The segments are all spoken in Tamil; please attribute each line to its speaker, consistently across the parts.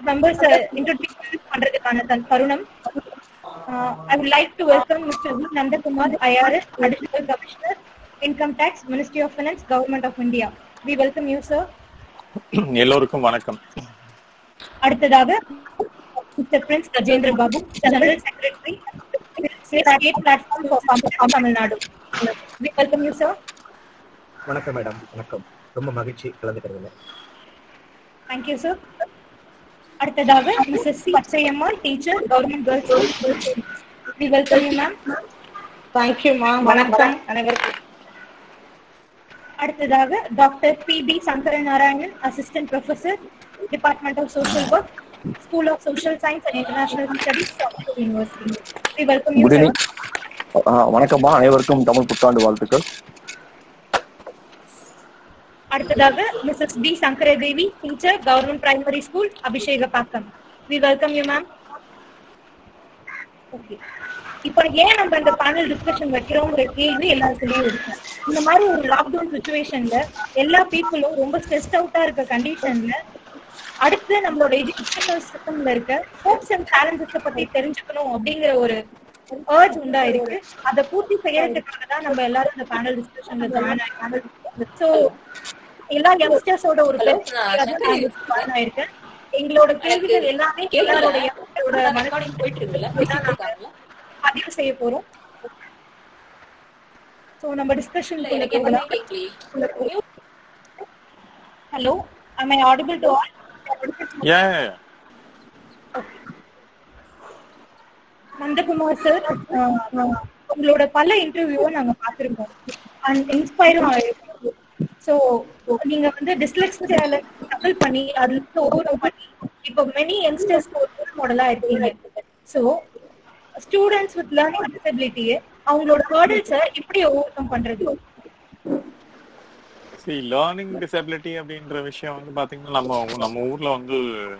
Speaker 1: மெம்பர்ஸ் இன்ட்ரோடியூஸ் பண்றதுக்கான தன் தருணம் I would like to welcome mister V Nandakumar IRS additional commissioner income tax ministry of finance government of India we welcome you sir
Speaker 2: எல்லோருக்கும் வணக்கம்
Speaker 1: அடுத்ததாக mister Prince Gajendra Babu general secretary state platform for Tamil Nadu we welcome you sir
Speaker 3: வணக்கம் மேடம் வணக்கம் ரொம்ப மகிழ்ச்சி கலந்துக்கிறதுல
Speaker 1: தேங்க்யூ சார் அடுத்ததாக missus C Pachaiyammal teacher government girls school we welcome you ma'am
Speaker 4: தேங்க்யூமா வணக்கம் அனைவருக்கும்
Speaker 1: அடுத்ததாக doctor P B Sankaranarayanan assistant professor department of social work school of social science and international studies university we welcome you
Speaker 5: good
Speaker 1: sir
Speaker 5: evening வணக்கம்மா அனைவருக்கும் தமிழ் புத்தாண்டு வாழ்த்துக்கள்
Speaker 1: அடுத்ததாக missus D Sankaradevi teacher government primary school Abishegapakkam we welcome you ma'am okay இப்போ ஏன் நம்ம இந்த பேனல் டிஸ்கஷன் வைக்கிறோங்கிற கேள்வி எல்லாருக்குள்ளேயும் இருக்கு இந்த மாதிரி ஒரு லாக்டவுன் சுச்சுவேஷன்ல எல்லா பீப்புளும் ரொம்ப ஸ்ட்ரெஸ்ட் அவுட்டா இருக்க கண்டிஷன்ல அடுத்து நம்மளோட எஜுகேஷனல் சிஸ்டம்ல இருக்க ஹோப்ஸ் அண்ட் சேலஞ்சஸ் பத்தி தெரிஞ்சுக்கணும் அப்படிங்கிற ஒரு ஏர்ஜ் உண்டா இருக்கு அதை பூர்த்தி செய்யறதுக்காக தான் நம்ம எல்லாரும் இந்த பேனல் டிஸ்கஷன்ல ஜாயின் ஆயிருக்கோம் ஸோ எல்லா யங்ஸ்டர்ஸோட ஒரு ஜாயின் ஆயிருக்கேன் எங்களோட கேள்விகள் எல்லாமே எல்லாரோட youngsters-ஓட மனப்பாடம் போயிட்டு இருக்குல்ல பதிவு செய்ய போறோம் சோ நம்ம discussion hello am i audible to all
Speaker 2: ஏன்
Speaker 1: நந்தகுமார் சார் உங்களோட பல இன்டர்வியூவை நாங்க பார்த்திருக்கோம் அண்ட் இன்ஸ்பயரும் ஆயிருக்கோம் ஸோ நீங்க வந்து டிஸ்லெக்ஸியால ஸ்ட்ரகிள் பண்ணி அதுல இருந்து ஓவர் பண்ணி இப்போ மெனி யங்ஸ்டர்ஸ்க்கு ஒரு ரோல் மாடலா இருக்கீங்க ஸோ ஸ்டூடெண்ட்ஸ் வித் லேர்னிங் டிசபிலிட்டியை அவங்களோட ஹேர்டில்ஸை எப்படி ஓவர் கம் பண்றது
Speaker 2: சி லேர்னிங் டிசபிலிட்டி அப்படின்ற விஷயம் வந்து பாத்தீங்கன்னா நம்ம நம்ம ஊர்ல வந்து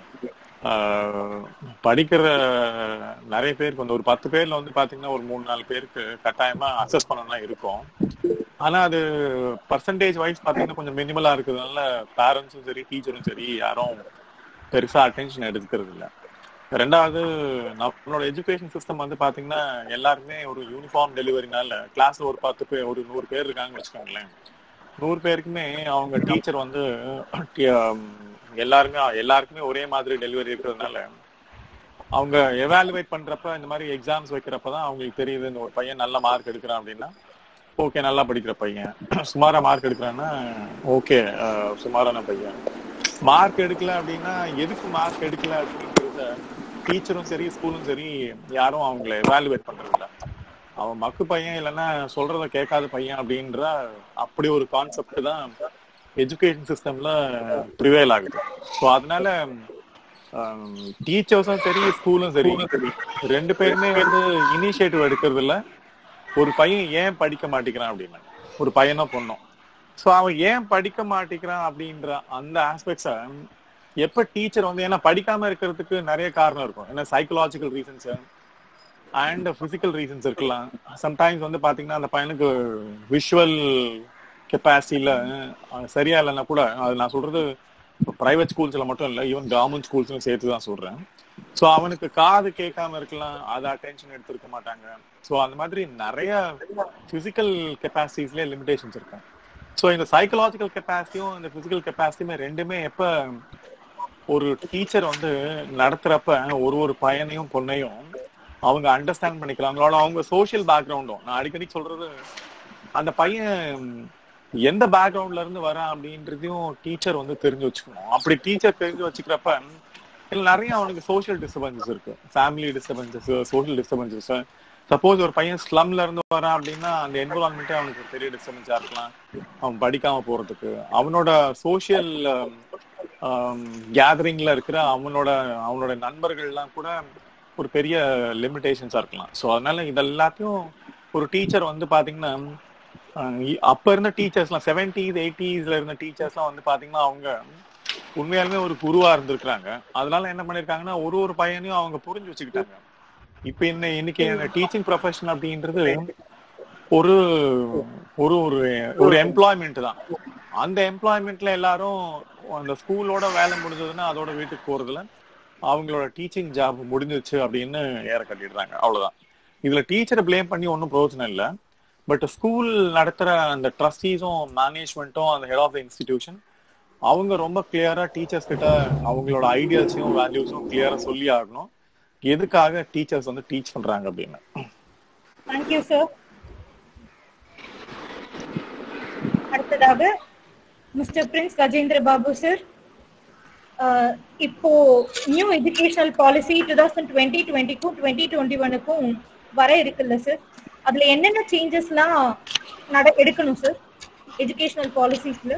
Speaker 2: ஆஹ், படிக்கிற நிறைய பேருக்கு வந்து ஒரு பத்து பேர்ல வந்து பாத்தீங்கன்னா ஒரு மூணு நாலு பேருக்கு கட்டாயமா அசஸ் பண்ணலாம் இருக்கும் ஆனா அது பர்சன்டேஜ் வைஸ் பாத்தீங்கன்னா கொஞ்சம் மினிமலா இருக்கிறதுனால பேரண்ட்ஸும் சரி டீச்சரும் சரி யாரும் பெருசா அட்டென்ஷன் எடுத்துக்கிறது இல்ல ரெண்டாவது நம்மளோட எஜுகேஷன் சிஸ்டம் வந்து பாத்தீங்கன்னா எல்லாருமே ஒரு யூனிஃபார்ம் டெலிவரினால கிளாஸ்ல ஒரு பத்து பேர் ஒரு நூறு பேர் இருக்காங்கன்னு வச்சுக்கோங்களேன் நூறு பேருக்குமே அவங்க டீச்சர் வந்து ஹம், எல்லாருமே எல்லாருக்குமே ஒரே மாதிரி டெலிவரி இருக்கிறதுனால அவங்க எவாலுவேட் பண்றப்ப இந்த மாதிரி எக்ஸாம்ஸ் வைக்கிறப்ப தான் அவங்களுக்கு தெரியுது இந்த ஒரு பையன் நல்ல மார்க் எடுக்கிறான் அப்படின்னா ஓகே நல்லா படிக்கிற பையன் சுமாரா மார்க் எடுக்கிறான்னா ஓகே சுமாரான பையன் மார்க் எடுக்கல அப்படின்னா எதுக்கு மார்க் எடுக்கல அப்படிங்கிறத டீச்சரும் சரி ஸ்கூலும் சரி யாரும் அவங்கள எவாலுவேட் பண்றது இல்ல அவன் மக்கு பையன் இல்லைன்னா சொல்றத கேட்காத பையன் அப்படின்ற அப்படி ஒரு கான்செப்ட் தான் எஜுகேஷன் சிஸ்டம்ல ப்ரிவேல் ஆகுது ஸோ அதனால டீச்சர்ஸும் சரி ஸ்கூலும் சரி ரெண்டு பேருமே வந்து இனிஷியேட்டிவ் எடுக்கிறது இல்ல ஒரு பையன் ஏன் படிக்க மாட்டேங்கிறான் அப்படின்னா ஒரு பையனோ பொண்ணோ ஸோ அவன் ஏன் படிக்க மாட்டேங்கிறான் அப்படின்ற அந்த ஆஸ்பெக்ட்ஸை எப்ப டீச்சர் வந்து ஏன்னா படிக்காம இருக்கிறதுக்கு நிறைய காரணம் இருக்கும் ஏன்னா psychological reasons and physical reasons இருக்கலாம் சம்டைம்ஸ் வந்து பாத்தீங்கன்னா அந்த பையனுக்கு விஷுவல் கெப்பாசிட்டியில சரியா இல்லைன்னா கூட அது நான் சொல்றது பிரைவேட் ஸ்கூல்ஸ்ல மட்டும் இல்ல ஈவன் கவர்மெண்ட் ஸ்கூல்ஸ்ல சேர்த்து தான் சொல்றேன் ஸோ அவனுக்கு காது கேட்காம இருக்கலாம் அது அட்டென்ஷன் எடுத்திருக்க மாட்டாங்க ஸோ அந்த மாதிரி நிறைய பிசிக்கல் கெப்பாசிட்டிஸ்ல லிமிடேஷன்ஸ் இருக்கும் ஸோ இந்த சைக்கலாஜிக்கல் கெப்பாசிட்டியும் இந்த பிசிக்கல் கெப்பாசிட்டியுமே ரெண்டுமே எப்ப ஒரு டீச்சர் வந்து நடத்துறப்ப ஒரு ஒரு பையனையும் பொண்ணையும் அவங்க அண்டர்ஸ்டாண்ட் பண்ணிக்கிறாங்களோட அவங்க சோஷியல் பேக்ரவுண்டும் நான் அடிக்கடி சொல்றது அந்த பையன் எந்த பேக்ரவுண்ட்ல இருந்து வரான் அப்படின்றதையும் டீச்சர் வந்து தெரிஞ்சு வச்சுக்கணும் அப்படி டீச்சர் தெரிஞ்சு வச்சுக்கிறப்ப இதுல நிறைய அவனுக்கு சோஷியல் டிஸ்டர்பன்சஸ் இருக்கு family disturbances social disturbances suppose ஒரு பையன் ஸ்லம்ல இருந்து வரான் அப்படின்னா அந்த என்விரான்மெண்ட்டே அவனுக்கு ஒரு பெரிய டிஸ்டர்பன்ஸா இருக்கலாம் அவன் படிக்காம போறதுக்கு அவனோட சோஷியல் கேதரிங்ல இருக்கிற அவனோட அவனோட நண்பர்கள்லாம் கூட ஒரு பெரிய லிமிடேஷன்ஸா இருக்கலாம் ஸோ அதனால இது எல்லாத்தையும் ஒரு டீச்சர் வந்து பாத்தீங்கன்னா அஹ் இ- அப்ப இருந்த டீச்சர்ஸ்லாம் செவன்டீஸ் எயிட்டிஸ்ல இருந்த டீச்சர்ஸ்லாம் வந்து பாத்தீங்கன்னா அவங்க உண்மையாலுமே ஒரு குருவா இருந்திருக்கிறாங்க அதனால என்ன பண்ணிருக்காங்கன்னா ஒரு ஒரு பையனையும் அவங்க புரிஞ்சு வச்சுக்கிட்டாங்க இப்ப என்ன இன்னைக்கு டீச்சிங் ப்ரொஃபஷன் அப்படின்றது ஒரு ஒரு ஒரு ஒரு எம்ப்ளாய்மெண்ட் தான் அந்த எம்ப்ளாய்மெண்ட்ல எல்லாரும் அந்த ஸ்கூலோட வேலை முடிஞ்சதுன்னா அதோட வீட்டுக்கு போறதுல அவங்களோட டீச்சிங் ஜாப் முடிஞ்சிச்சு அப்படின்னு ஏற கட்டிடுறாங்க அவ்வளவுதான் இதுல டீச்சரை ப்ளேம் பண்ணி ஒன்றும் பிரயோஜனம் இல்லை பட் ஸ்கூல் நடத்துற அந்த ட்ரஸ்டீஸும் மேனேஜ்மெண்ட்டும் அந்த ஹெட் ஆஃப் த இன்ஸ்டிடியூஷன் அவங்க ரொம்ப கிளியரா டீச்சர்ஸ் கிட்ட அவங்களோட ஐடியாஸையும் வேல்யூஸும் கிளியரா சொல்லி ஆகணும் எதுக்காக டீச்சர்ஸ் வந்து டீச் பண்றாங்க அப்படின்னு
Speaker 1: தேங்க்யூ சார் அடுத்ததாக mister Prince Gajendra Babu sir இப்போ new educational policy two thousand twenty டுவெண்ட்டிக்கும் டுவெண்ட்டி டுவெண்ட்டி ஒனுக்கும் வர இருக்குல்ல சார் அதுல என்னென்ன சேஞ்சஸ்லாம் நட எடுக்கணும் சார் எஜுகேஷனல் பாலிசிஸ்ல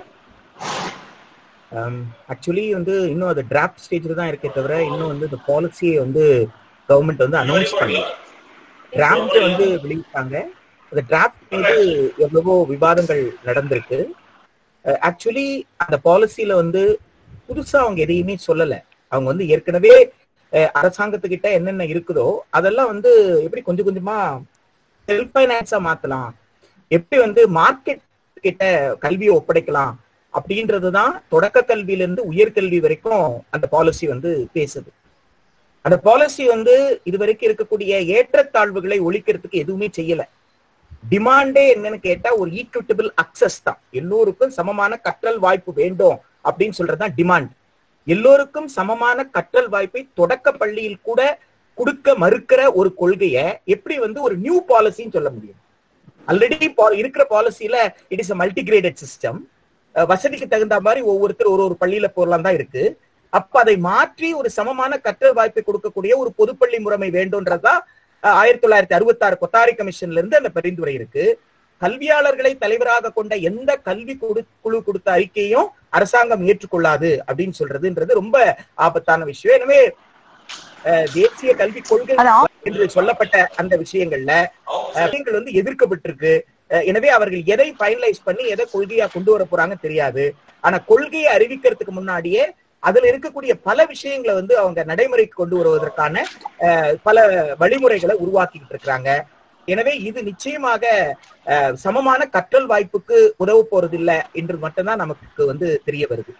Speaker 3: ஆக்சுவலி வந்து இன்னும் அது டிராஃப்ட் ஸ்டேஜ்ல தான் இருக்கே தவிர இன்னும் வந்து இந்த பாலிசியை வந்து கவர்மெண்ட் வந்து அனௌன்ஸ் பண்ணல டிராஃப்ட் வந்து வெளியிட்டாங்க அந்த டிராஃப்ட் மீது எவ்வளவோ விவாதங்கள் நடந்திருக்கு ஆக்சுவலி அந்த பாலிசியில வந்து புதுசா அவங்க எதையுமே சொல்லல அவங்க வந்து ஏற்கனவே அஹ், அரசாங்கத்துக்கிட்ட என்னென்ன இருக்குதோ அதெல்லாம் வந்து எப்படி கொஞ்சம் கொஞ்சமா செல்ஃப் ஃபைனான்ஸா மாத்தலாம் எப்படி வந்து மார்க்கெட் கிட்ட கல்வியை ஒப்படைக்கலாம் அப்படின்றதுதான் தொடக்க கல்வியிலிருந்து உயர்கல்வி வரைக்கும் அந்த பாலிசி வந்து பேசுது அந்த பாலிசி வந்து இதுவரைக்கும் இருக்கக்கூடிய ஏற்றத்தாழ்வுகளை ஒழிக்கிறதுக்கு எதுவுமே செய்யல டிமாண்டே என்னன்னு கேட்டா ஒரு ஈக்குவிட்டபிள் அக்சஸ் தான் எல்லோருக்கும் சமமான கற்றல் வாய்ப்பு வேண்டும் அப்படின்னு சொல்றதுதான் டிமாண்ட் எல்லோருக்கும் சமமான கற்றல் வாய்ப்பை தொடக்க பள்ளியில் கூட கொடுக்க மறுக்கிற ஒரு கொள்கையை எப்படி வந்து ஒரு நியூ பாலிசின்னு சொல்ல முடியும் ஆல்ரெடி இருக்கிற பாலிசியில it is a multigraded system வசதிக்கு தகுந்த மாதிரி ஒவ்வொருத்தர் ஒரு ஒரு பள்ளியில போறலாம் தான் இருக்கு அப்ப அதை மாற்றி ஒரு சமமான கற்றல் வாய்ப்பை கொடுக்கக்கூடிய ஒரு பொதுப்பள்ளி முறைமை வேண்டும்ன்றதுதான் அஹ், ஆயிரத்தி தொள்ளாயிரத்தி அறுபத்தி ஆறு கொத்தாரி கமிஷன்ல இருந்து அந்த பரிந்துரை இருக்கு கல்வியாளர்களை தலைவராக கொண்ட எந்த கல்வி குழு- குழு கொடுத்த அறிக்கையும் அரசாங்கம் ஏற்றுக்கொள்ளாது அப்படின்னு சொல்றதுன்றது ரொம்ப ஆபத்தான விஷயம் எனவே அஹ், தேசிய கல்வி கொள்கை என்று சொல்லப்பட்ட அந்த விஷயங்கள்ல அஹ், விஷயங்கள் வந்து எதிர்க்கப்பட்டிருக்கு அஹ், எனவே அவர்கள் எதை ஃபைனலைஸ் பண்ணி எதை கொள்கையா கொண்டு வர போறாங்க தெரியாது ஆனா கொள்கையை அறிவிக்கிறதுக்கு முன்னாடியே அதுல இருக்கக்கூடிய பல விஷயங்களை வந்து அவங்க நடைமுறைக்கு கொண்டு வருவதற்கான அஹ், பல வழிமுறைகளை உருவாக்கிட்டு இருக்கிறாங்க எனவே இது நிச்சயமாக அஹ், சமமான கற்றல் வாய்ப்புக்கு உதவ போறதில்லை என்று மட்டும்தான் நமக்கு வந்து தெரிய வருது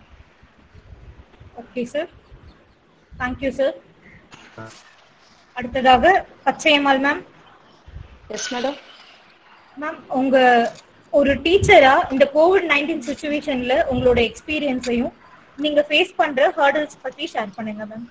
Speaker 1: ஓகே சார் தேங்க்யூ சார் அடுத்ததாக Pachaiyammal ma'am
Speaker 4: yes madam
Speaker 1: ma'am உங்க ஒரு டீச்சரா இந்த கோவிட் நைன்டீன் சுச்சுவேஷன்ல உங்களோட எக்ஸ்பீரியன்ஸையும் நீங்க ஃபேஸ் பண்ற ஹர்டல்ஸ் பத்தி ஷேர் பண்ணுங்க மேம்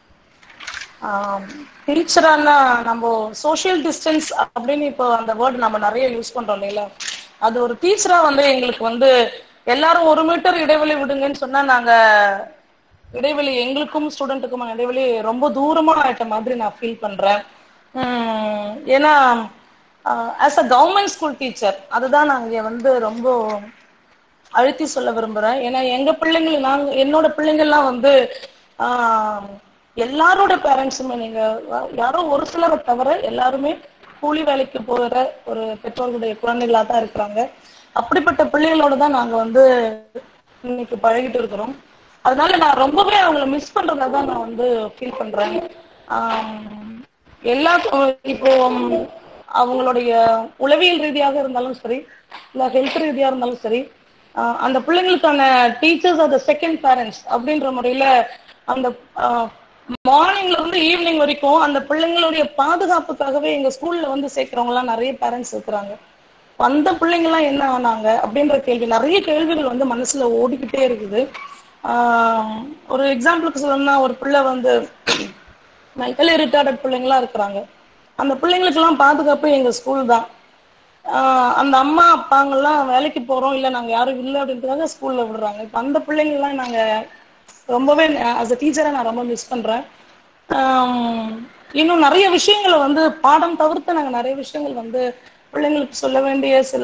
Speaker 4: டீச்சரானா நம்ம சோஷியல் டிஸ்டன்ஸ் அப்படின்னு இப்போ அந்த வேர்டு நம்ம நிறைய யூஸ் பண்றோம் இல்லைங்களா அது ஒரு டீச்சரா வந்து எங்களுக்கு வந்து எல்லாரும் ஒரு மீட்டர் இடைவெளி விடுங்கன்னு சொன்னா நாங்க இடைவெளி எங்களுக்கும் ஸ்டூடெண்ட்டுக்கும் இடைவெளி ரொம்ப தூரமா ஆயிட்ட மாதிரி நான் ஃபீல் பண்றேன் உம் ஏன்னா as a government school teacher அதுதான் நான் இங்க வந்து ரொம்ப அழுத்தி சொல்ல விரும்புறேன் ஏன்னா எங்க பிள்ளைங்கள் நாங்க என்னோட பிள்ளைங்கள்லாம் வந்து ஆஹ், எல்லாரோட பேரண்ட்ஸுமே நீங்க வ- யாரோ ஒரு சிலரை தவிர எல்லாருமே கூலி வேலைக்கு போகிற ஒரு பெற்றோர்களுடைய குழந்தைகளா தான் இருக்கிறாங்க அப்படிப்பட்ட பிள்ளைகளோட தான் நாங்க வந்து இன்னைக்கு பழகிட்டு இருக்கிறோம் அதனால நான் ரொம்பவே அவங்கள மிஸ் பண்றதா தான் நான் வந்து ஃபீல் பண்றேன் ஆம், எல்லா இப்போ ம், அவங்களுடைய உளவியல் ரீதியாக இருந்தாலும் சரி இல்ல ஹெல்த் ரீதியா இருந்தாலும் சரி ஆஹ் அந்த பிள்ளைங்களுக்கான teachers are the second parents அப்படின்ற முறையில அந்த மார்னிங்ல இருந்து ஈவினிங் வரைக்கும் அந்த பிள்ளைங்களுடைய பாதுகாப்புக்காகவே எங்க ஸ்கூல்ல வந்து சேர்க்கிறவங்க எல்லாம் நிறைய பேரண்ட்ஸ் இருக்கிறாங்க அந்த பிள்ளைங்க எல்லாம் என்ன ஆனாங்க அப்படின்ற கேள்வி நிறைய கேள்விகள் வந்து மனசுல ஓடிக்கிட்டே இருக்குது ஆஹ் ஒரு எக்ஸாம்பிளுக்கு சொல்லணும்னா ஒரு பிள்ளை வந்து மென்டலி ரிட்டார்டட் பிள்ளைங்களா இருக்கிறாங்க அந்த பிள்ளைங்களுக்கு எல்லாம் பாதுகாப்பு எங்க ஸ்கூல் தான் ஆஹ் அந்த அம்மா அப்பாங்கெல்லாம் வேலைக்கு போறோம் இல்ல நாங்க யாரும் இல்லை அப்படின்றதுக்காக ஸ்கூல்ல விடுறாங்க இப்ப அந்த பிள்ளைங்கள்லாம் நாங்க ரொம்பவே அஸ் அ டீச்சரை நான் ரொம்ப மிஸ் பண்றேன் ஆம், இன்னும் நிறைய விஷயங்களை வந்து பாடம் தவிர்த்து நாங்க நிறைய விஷயங்கள் வந்து பிள்ளைங்களுக்கு சொல்ல வேண்டிய சில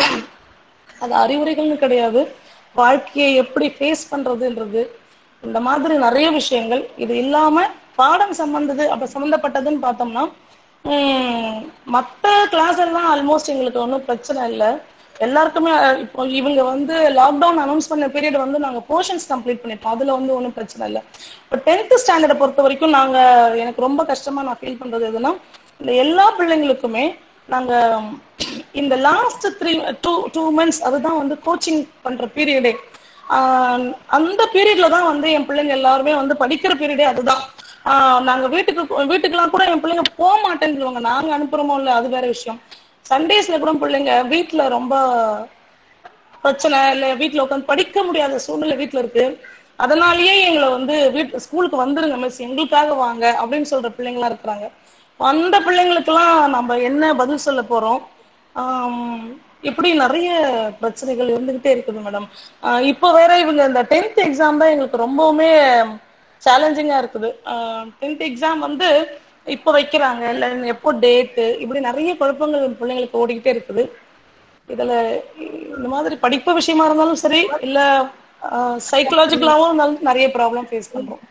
Speaker 4: அது அறிவுரைகள்னு கிடையாது வாழ்க்கையை எப்படி ஃபேஸ் பண்றதுன்றது இந்த மாதிரி நிறைய விஷயங்கள் இது இல்லாம பாடம் சம்பந்தது அப்ப சம்பந்தப்பட்டதுன்னு பார்த்தோம்னா உம் மத்த கிளாஸ் எல்லாம் ஆல்மோஸ்ட் எங்களுக்கு ஒன்றும் பிரச்சனை இல்லை எல்லாருக்குமே அஹ், இப்போ இவங்க வந்து லாக்டவுன் அனௌன்ஸ் பண்ண பீரியட் வந்து நாங்க போர்ஷன்ஸ் கம்ப்ளீட் பண்ணிட்டோம் அதுல வந்து ஒன்றும் பிரச்சனை இல்லை இப்போ டென்த் ஸ்டாண்டர்டை பொறுத்த வரைக்கும் நாங்க எனக்கு ரொம்ப கஷ்டமா நான் ஃபீல் பண்றது எதுனா இந்த எல்லா பிள்ளைங்களுக்குமே நாங்க இந்த last three two two months அதுதான் வந்து கோச்சிங் பண்ற பீரியடே ஆஹ் அந்த பீரியட்ல தான் வந்து என் பிள்ளைங்க எல்லாருமே வந்து படிக்கிற பீரியடே அதுதான் ஆஹ் நாங்க வீட்டுக்கு வீட்டுக்கெல்லாம் கூட என் பிள்ளைங்க போக மாட்டேன்னு சொல்லுவாங்க நாங்க அனுப்புறோமோ இல்ல அது வேற விஷயம் சண்டேஸ்ல கூட பிள்ளைங்க வீட்டுல ரொம்ப பிரச்சனை இல்ல வீட்டுல உட்காந்து படிக்க முடியாத சூழ்நிலை வீட்டுல இருக்கு அதனாலயே எங்களை வந்து வீட்டு ஸ்கூலுக்கு வந்துருங்க மிஸ் எங்களுக்காக வாங்க அப்படின்னு சொல்ற பிள்ளைங்களா இருக்கிறாங்க அந்த பிள்ளைங்களுக்கெல்லாம் நம்ம என்ன பதில் சொல்ல போறோம் ஆம், இப்படி நிறைய பிரச்சனைகள் இருந்துகிட்டே இருக்குது மேடம் இப்போ வேற இவங்க இந்த டென்த் எக்ஸாம் தான் எங்களுக்கு ரொம்பவுமே சேலஞ்சிங்கா இருக்குது டென்த் எக்ஸாம் வந்து இப்போ வைக்கிறாங்க இல்ல எப்போ டேட்டு இப்படி நிறைய குழப்பங்கள் பிள்ளைங்களுக்கு ஓடிக்கிட்டே இருக்குது இதுல இந்த மாதிரி படிப்பு விஷயமா இருந்தாலும் சரி இல்ல சைக்கலாஜிக்கலாவும் இருந்தாலும் நிறைய ப்ராப்ளம் ஃபேஸ் பண்றோம்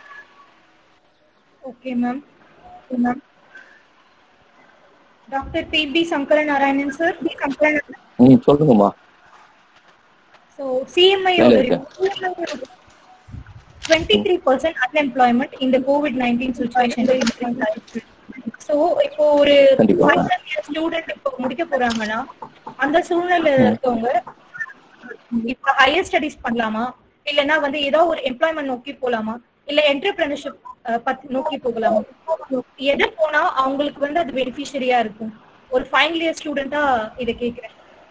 Speaker 1: okay ma'am ma'am doctor P P Sankara Narayanan sir P Sankara
Speaker 5: ம் சொல்லுங்கம்மா
Speaker 1: ஸோ சிஎம்ஐ
Speaker 5: வேலை இருக்கா?
Speaker 1: டுவெண்ட்டி த்ரீ பர்சன்ட் அன்எம்ப்ளாய்மெண்ட் இந்த கோவிட் நைன்டீன் சுச்சுவேஷன் ஸோ இப்போ ஒரு
Speaker 5: கண்டிப்பா.
Speaker 1: ஸ்டூடெண்ட் இப்போ முடிக்க போறாங்கன்னா அந்த சூழ்நிலை இருக்கவங்க இப்ப ஹையர் ஸ்டடிஸ் பண்ணலாமா இல்லைன்னா வந்து ஏதோ ஒரு எம்ப்ளாய்மெண்ட் நோக்கி போலாமா இல்ல என்டர்பிரினர்ஷிப் பத்தி நோக்கி போகலாமா எது போனா அவங்களுக்கு வந்து அது பெனிஃபிஷரியா இருக்கும் ஒரு ஃபைனல் இயர் ஸ்டூடெண்டா இதை கேக்குறேன்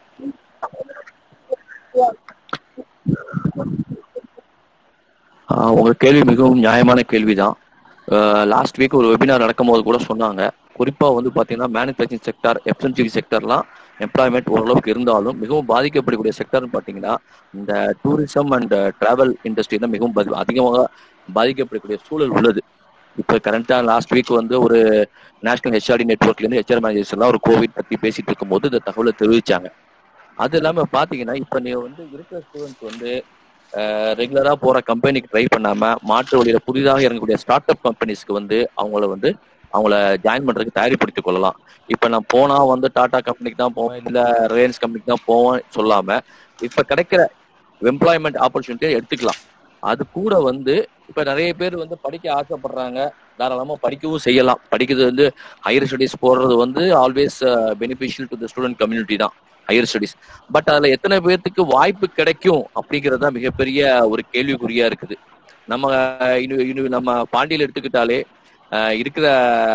Speaker 5: ஆஹ் உங்க கேள்வி மிகவும் நியாயமான கேள்விதான் லாஸ்ட் வீக் ஒரு வெபினார் நடக்கும்போது கூட சொன்னாங்க குறிப்பா வந்து பாத்தீங்கன்னா மேனுஃபேக்சரிங் செக்டார் எஃப்எம்சிஜி செக்டர்லாம் எம்ப்ளாய்மெண்ட் ஓரளவுக்கு இருந்தாலும் மிகவும் பாதிக்கப்படக்கூடிய செக்டர்னு பாத்தீங்கன்னா இந்த டூரிசம் அண்ட் டிராவல் இண்டஸ்ட்ரி தான் மிகவும் பாதி- அதிகமாக பாதிக்கப்படக்கூடிய சூழல் உள்ளது இப்போ கரண்டா லாஸ்ட் வீக் வந்து ஒரு நேஷனல் ஹெச்ஆர்டி நெட்ஒர்க்ல இருந்து ஹெச்ஆர் மேனேஜர்ஸ் எல்லாம் ஒரு கோவிட் பத்தி பேசிட்டு இருக்கும்போது இந்த தகவலை தெரிவிச்சாங்க அது இல்லாம பாத்தீங்கன்னா இப்ப நீங்க வந்து இருக்கிற ஸ்டூடெண்ட்ஸ் வந்து ரெகுலரா போற கம்பெனிக்கு ட்ரை பண்ணாம மாற்று வழியில புதிதாக இறங்கக்கூடிய ஸ்டார்ட் அப் கம்பெனிஸ்க்கு வந்து அவங்கள வந்து அவங்கள ஜாயின் பண்றதுக்கு தயாரிப்படுத்திக் கொள்ளலாம் இப்ப நான் போனா வந்து டாடா கம்பெனிக்கு தான் போவேன் இல்ல ரிலையன்ஸ் கம்பெனிக்கு தான் போவேன் சொல்லாம இப்ப கிடைக்கிற எம்ப்ளாய்மெண்ட் ஆப்பர்ச்சுனிட்டியை எடுத்துக்கலாம் அது கூட வந்து இப்ப நிறைய பேர் வந்து படிக்க ஆசைப்படுறாங்க தாராளமா படிக்கவும் செய்யலாம் படிக்கிறது வந்து ஹையர் ஸ்டடிஸ் போடுறது வந்து always beneficial to the student community தான் ஹையர் ஸ்டடிஸ் பட் அதுல எத்தனை பேர்த்துக்கு வாய்ப்பு கிடைக்கும் அப்படிங்கிறது தான் மிகப்பெரிய ஒரு கேள்விக்குறியா இருக்குது நம்ம அஹ், இனி- இனி நம்ம பாண்டியில் எடுத்துக்கிட்டாலே அஹ், இருக்கிற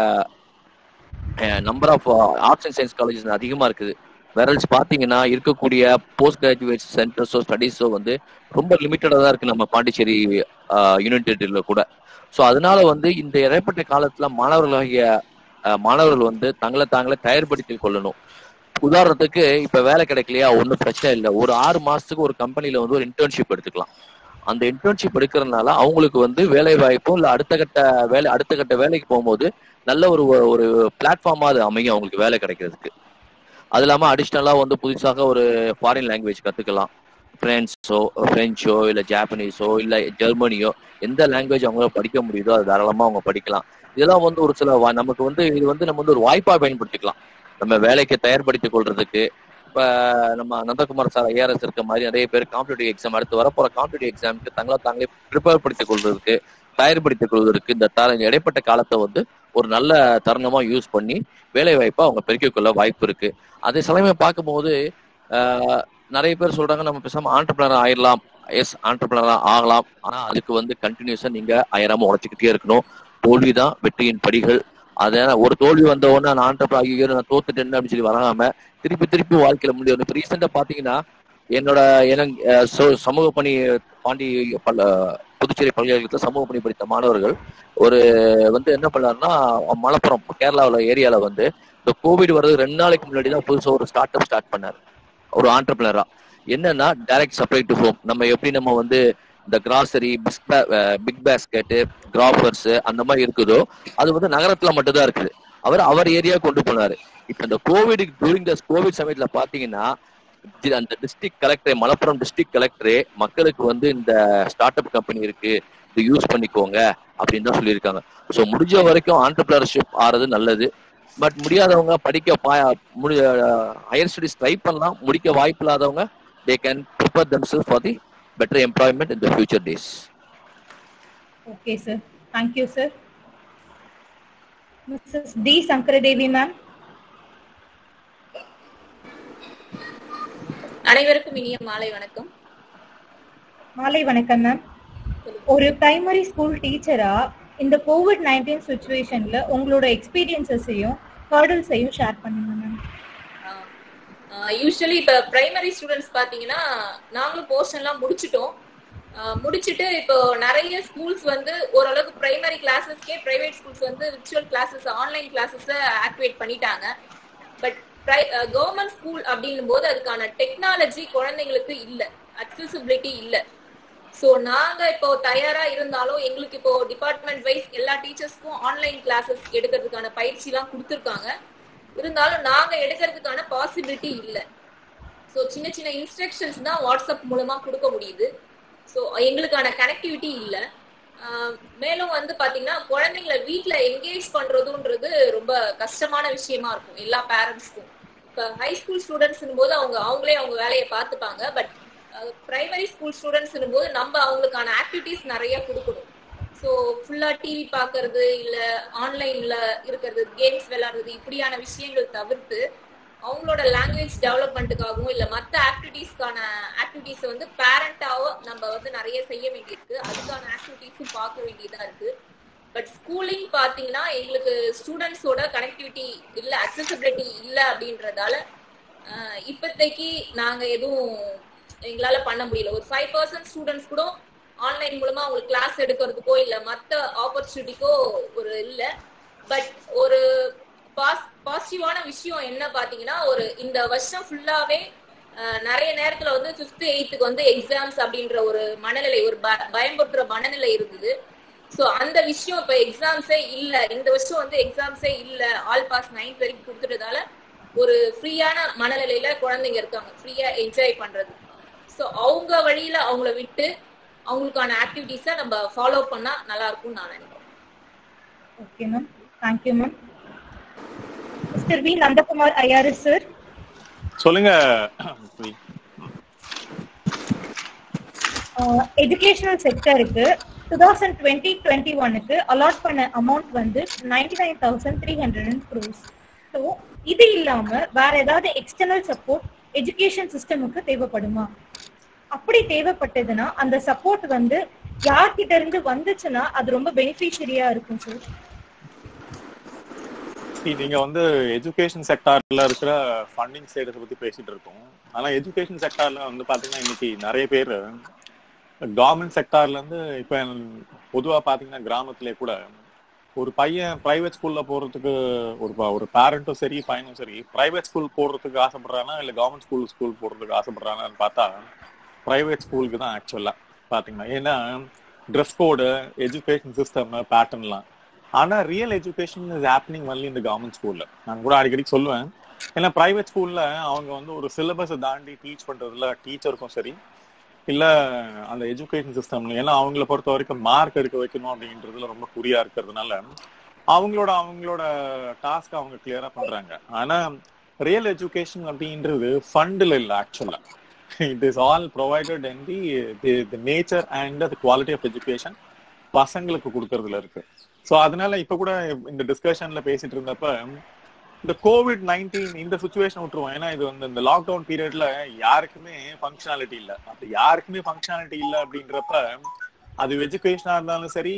Speaker 5: number of arts and science colleges அதிகமா இருக்குது வேறல்ஸ் பாத்தீங்கன்னா இருக்கக்கூடிய போஸ்ட் கிராஜுவேட் சென்டர்ஸோ ஸ்டடீஸோ வந்து ரொம்ப லிமிட்டடா தான் இருக்கு நம்ம பாண்டிச்சேரி யூனிவர்சிட்டியில கூட ஸோ அதனால வந்து இந்த இடைப்பட்ட காலத்துல மாணவர்களாகிய அஹ், மாணவர்கள் வந்து தங்களை தாங்களே தயார்படுத்திக் கொள்ளணும் உதாரணத்துக்கு இப்ப வேலை கிடைக்கலையா ஒன்றும் பிரச்சனை இல்லை ஒரு ஆறு மாசத்துக்கு ஒரு கம்பெனில வந்து ஒரு இன்டர்ன்ஷிப் எடுத்துக்கலாம் அந்த இன்டர்ன்ஷிப் எடுக்கிறதுனால அவங்களுக்கு வந்து வேலை வாய்ப்பும் இல்ல அடுத்த கட்ட வேலை அடுத்த கட்ட வேலைக்கு போகும்போது நல்ல ஒரு ஒரு பிளாட்ஃபார்மா அது அமையும் அவங்களுக்கு வேலை கிடைக்கிறதுக்கு அது இல்லாம அடிஷ்னலா வந்து புதுசாக ஒரு ஃபாரின் லாங்குவேஜ் கத்துக்கலாம் பிரெஞ்சோ பிரெஞ்சோ இல்ல ஜாப்பனீஸோ இல்ல ஜெர்மனியோ எந்த லாங்குவேஜ் அவங்க படிக்க முடியுதோ அது தாராளமா அவங்க படிக்கலாம் இதெல்லாம் வந்து ஒரு சில வா- நமக்கு வந்து இது வந்து நம்ம வந்து ஒரு வாய்ப்பா பயன்படுத்திக்கலாம் நம்ம வேலைக்கு தயார்படுத்திக் கொள்றதுக்கு இப்ப நம்ம நந்தகுமார் சார் ஐஆர்எஸ் இருக்க மாதிரி நிறைய பேர் காம்படிட்டிவ் எக்ஸாம் அடுத்து வரப்போற காம்படிட்டிவ் எக்ஸாமுக்கு தங்களை தாங்களே ப்ரிப்பேர் படுத்திக் கொள்றதுக்கு தயார்படுத்திக் கொள்வதற்கு இந்த தர இந்த இடைப்பட்ட காலத்தை வந்து ஒரு நல்ல தருணமா யூஸ் பண்ணி வேலை வாய்ப்பை அவங்க பெருக்கிக் கொள்ள வாய்ப்பு இருக்கு அதே சமயம் பார்க்கும்போது ஆஹ், நிறைய பேர் சொல்றாங்க நம்ம பேசாம ஆண்டர்பிளர் ஆயிடலாம் எஸ் ஆண்டர்பிளரா ஆகலாம் ஆனா அதுக்கு வந்து கண்டினியூஸா நீங்க ஆயிரமா உழைச்சிக்கிட்டே இருக்கணும் தோல்விதான் வெற்றியின் படிகள் அதனால ஒரு தோல்வி வந்த உடனே நான் ஆண்டர்பிளர் ஐயோ நான் தோத்துட்டேன்னு அப்படின்னு சொல்லி வராம திருப்பி திருப்பி வாழ்க்கையில முடியும் இப்ப ரீசெண்டா பாத்தீங்கன்னா என்னோட எனக்கு அஹ், சோ- சமூக பணி பாண்டி பல்ல புதுச்சேரி பல்கலைக்கழகத்துல சமூக பணி படித்த மாணவர்கள் ஒரு வந்து என்ன பண்ணாருன்னா மலப்புரம் கேரளாவுல ஏரியால வந்து இந்த கோவிட் வர்றது ரெண்டு நாளைக்கு முன்னாடி தான் புதுசா ஒரு ஸ்டார்ட் அப் ஸ்டார்ட் பண்ணாரு ஒரு ஆண்டர்பிளரா என்னன்னா டைரக்ட் சப்ளை டு ஹோம் நம்ம எப்படி நம்ம வந்து இந்த கிராசரி பிக் பேஸ்கெட் கிராஃபர்ஸ் அந்த மாதிரி இருக்குதோ அது வந்து நகரத்துல மட்டும்தான் இருக்குது அவர் அவர் ஏரியா கொண்டு போனாரு இப்ப இந்த கோவிட் டூரிங் த கோவிட் சமயத்துல பாத்தீங்கன்னா இது அந்த டிஸ்ட்ரிக்ட் கலெக்டரே மலப்புரம் டிஸ்ட்ரிக்ட் கலெக்டரே மக்களுக்கு வந்து இந்த ஸ்டார்ட் அப் கம்பெனி இருக்கு இது யூஸ் பண்ணிக்கோங்க அப்படின்னு தான் சொல்லியிருக்காங்க ஸோ முடிஞ்ச வரைக்கும் ஆண்டர்பிரினர்ஷிப் ஆறது நல்லது பட் முடியாதவங்க படிக்க பா முடி ஹையர் ஸ்டடிஸ் ட்ரை பண்ணலாம் முடிக்க வாய்ப்பு இல்லாதவங்க they can prepare themselves for the better employment in the future days
Speaker 1: okay sir thank you sir Mrs D Sankaradevi ma'am
Speaker 6: அனைவருக்கும் இனிய மாலை வணக்கம்
Speaker 1: மாலை வணக்கம் மேம் ஒரு பிரைமரி ஸ்கூல் டீச்சரா இந்த கோவிட் நைன்டீன் சுச்சுவேஷன்ல உங்களோட எக்ஸ்பீரியன்சஸையும் ஹர்டல்ஸையும் ஷேர் பண்ணுங்க மேம்
Speaker 6: யூஸ்வலி இப்போ பிரைமரி ஸ்டூடெண்ட்ஸ் பார்த்தீங்கன்னா நாங்களும் போர்ஷன்லாம் முடிச்சிட்டோம் ஆஹ் முடிச்சிட்டு இப்போ நிறைய ஸ்கூல்ஸ் வந்து ஓரளவுக்கு பிரைமரி கிளாஸஸ்க்கே பிரைவேட் ஸ்கூல்ஸ் வந்து விர்ச்சுவல் கிளாஸஸ் ஆன்லைன் கிளாஸஸை ஆக்டிவேட் பண்ணிட்டாங்க பட் கவர்மெண்ட் ஸ்கூல் அப்படின்னும் போது அதுக்கான டெக்னாலஜி குழந்தைங்களுக்கு இல்லை அக்சசிபிலிட்டி இல்லை ஸோ நாங்க இப்போ தயாரா இருந்தாலும் எங்களுக்கு இப்போ டிபார்ட்மெண்ட் வைஸ் எல்லா டீச்சர்ஸ்க்கும் ஆன்லைன் கிளாஸஸ் எடுக்கிறதுக்கான பயிற்சிலாம் கொடுத்துருக்காங்க இருந்தாலும் நாங்க எடுக்கிறதுக்கான பாசிபிலிட்டி இல்லை ஸோ சின்ன சின்ன இன்ஸ்ட்ரக்ஷன்ஸ் தான் வாட்ஸ்அப் மூலமா கொடுக்க முடியுது ஸோ எங்களுக்கான கனெக்டிவிட்டி இல்லை மேலும் வந்து பாத்தீங்கன்னா குழந்தைங்கள வீட்ல என்கேஜ் பண்றதுன்றது ரொம்ப கஷ்டமான விஷயமா இருக்கும் எல்லா பேரண்ட்ஸ்க்கும் இப்போ ஹை ஸ்கூல் ஸ்டூடெண்ட்ஸ் போது அவங்க அவங்களே அவங்க வேலையை பார்த்துப்பாங்க பட் பிரைமரி ஸ்கூல் ஸ்டூடெண்ட்ஸ் போது நம்ம அவங்களுக்கான ஆக்டிவிட்டிஸ் நிறைய கொடுக்கணும் ஸோ ஃபுல்லா டிவி பார்க்கறது இல்ல ஆன்லைன்ல இருக்கிறது கேம்ஸ் விளையாடுறது இப்படியான விஷயங்கள் தவிர்த்து அவங்களோட லாங்குவேஜ் டெவலப்மெண்ட்டுக்காகவும் இல்ல மற்ற ஆக்டிவிட்டீஸ்க்கான ஆக்டிவிட்டீஸை வந்து பேரண்டாவோ நம்ம வந்து நிறைய செய்ய வேண்டியிருக்கு அதுக்கான ஆக்டிவிட்டீஸும் பார்க்க வேண்டியதா இருக்கு பட் ஸ்கூலிங் பாத்தீங்கன்னா எங்களுக்கு ஸ்டூடெண்ட்ஸோட கனெக்டிவிட்டி இல்ல அக்சசிபிலிட்டி இல்ல அப்படின்றதால ஆஹ் இப்போதைக்கு நாங்க எதுவும் எங்களால பண்ண முடியல ஒரு ஃபைவ் பர்சன்ட் ஸ்டூடெண்ட்ஸ் கூட ஆன்லைன் மூலமா அவங்களுக்கு கிளாஸ் எடுக்கிறதுக்கோ இல்ல மத்த ஆப்பர்ச்சுனிட்டிக்கோ ஒரு இல்ல பட் ஒரு பாஸ் பாசிட்டிவான விஷயம் என்ன பாத்தீங்கன்னா ஒரு இந்த வருஷம் ஃபுல்லாவே நிறைய நேரத்துல வந்து ஃபிஃப்த் எயித்துக்கு வந்து எக்ஸாம்ஸ் அப்படின்ற ஒரு மனநிலை ஒரு பயம்படுற மனநிலை இருந்தது ஸோ அந்த விஷயம் இப்ப எக்ஸாம்ஸே இல்ல இந்த வருஷம் வந்து எக்ஸாம்ஸே இல்ல ஆல் பாஸ் நைன்த் வரைக்கும் கொடுத்துட்டதால ஒரு ஃப்ரீயான மனநிலையில குழந்தைங்க இருக்காங்க ஃப்ரீயா என்ஜாய் பண்றது ஸோ அவங்க வழியில அவங்கள விட்டு அவங்களுக்கான ஆக்டிவிட்டிஸை நம்ம ஃபாலோ பண்ணா நல்லா இருக்கும்னு நான் நினைக்கிறேன்
Speaker 1: okay ma'am thank you ma'am mister V Nandakumar IRS sir
Speaker 2: சொல்லுங்க
Speaker 1: எஜுகேஷனல் செக்டருக்கு டூ தௌசண்ட் டுவெண்ட்டி டுவெண்ட்டி ஒனுக்கு அலாட் பண்ண அமௌண்ட் வந்து ninety nine thousand three hundred and crores so இது இல்லாம வேற ஏதாவது எக்ஸ்டர்னல் சப்போர்ட் எஜுகேஷன் சிஸ்டமுக்கு தேவைப்படுமா அப்படி தேவைப்பட்டதுன்னா அந்த சப்போர்ட் வந்து யார்கிட்ட இருந்து வந்துச்சுன்னா அது ரொம்ப பெனிஃபிஷியரியா இருக்கும் சார்
Speaker 2: நீங்க வந்து எஜுகேஷன் செக்டார்ல இருக்கிற ஃபண்டிங் ஸ்டேட்டஸ் பத்தி பேசிட்டு இருக்கோம் ஆனா எஜுகேஷன் செக்டார்ல வந்து பாத்தீங்கன்னா இன்னைக்கு நிறைய பேர் கவர்மெண்ட் செக்டார்ல இருந்து இப்ப பொதுவா பாத்தீங்கன்னா கிராமத்திலே கூட ஒரு பையன் பிரைவேட் ஸ்கூல்ல போறதுக்கு ஒரு ஒரு பேரண்ட்டும் சரி பையனும் சரி பிரைவேட் ஸ்கூல் போடுறதுக்கு ஆசைப்படுறானா இல்ல கவர்மெண்ட் ஸ்கூல் ஸ்கூல் போடுறதுக்கு ஆசைப்படுறானான்னு பார்த்தா பிரைவேட் ஸ்கூலுக்கு தான் ஆக்சுவலா பாத்தீங்கன்னா ஏன்னா ட்ரெஸ் கோடு எஜுகேஷன் சிஸ்டம் பேட்டர்ன்லாம் ஆனா real education is happening only இந்த கவர்மெண்ட் ஸ்கூல்ல நான் கூட அடிக்கடி சொல்லுவேன் ஏன்னா பிரைவேட் ஸ்கூல்ல அவங்க வந்து ஒரு சிலபஸை தாண்டி டீச் பண்றதுல டீச்சருக்கும் சரி இல்ல அந்த எஜுகேஷன் சிஸ்டம்ல ஏன்னா அவங்கள பொறுத்த வரைக்கும் மார்க் எடுக்க வைக்கணும் அப்படின்றதுல ரொம்ப குறியா இருக்கிறதுனால அவங்களோட அவங்களோட டாஸ்க் அவங்க கிளியரா பண்றாங்க ஆனா ரியல் எஜுகேஷன் அப்படின்றது ஃபண்டில் இல்லை ஆக்சுவலா it is all provided in the the nature and the quality of education பசங்களுக்கு கொடுக்கறதுல இருக்கு ஸோ அதனால இப்ப கூட இந்த டிஸ்கஷன்ல பேசிட்டு இருந்தப்ப இந்த கோவிட் நைன்டீன் இந்த சுச்சுவேஷன் விட்டுருவோம் ஏன்னா இது வந்து இந்த லாக்டவுன் பீரியட்ல யாருக்குமே ஃபங்க்ஷனாலிட்டி இல்லை அப்ப யாருக்குமே ஃபங்க்ஷனாலிட்டி இல்லை அப்படின்றப்ப அது எஜுகேஷனா இருந்தாலும் சரி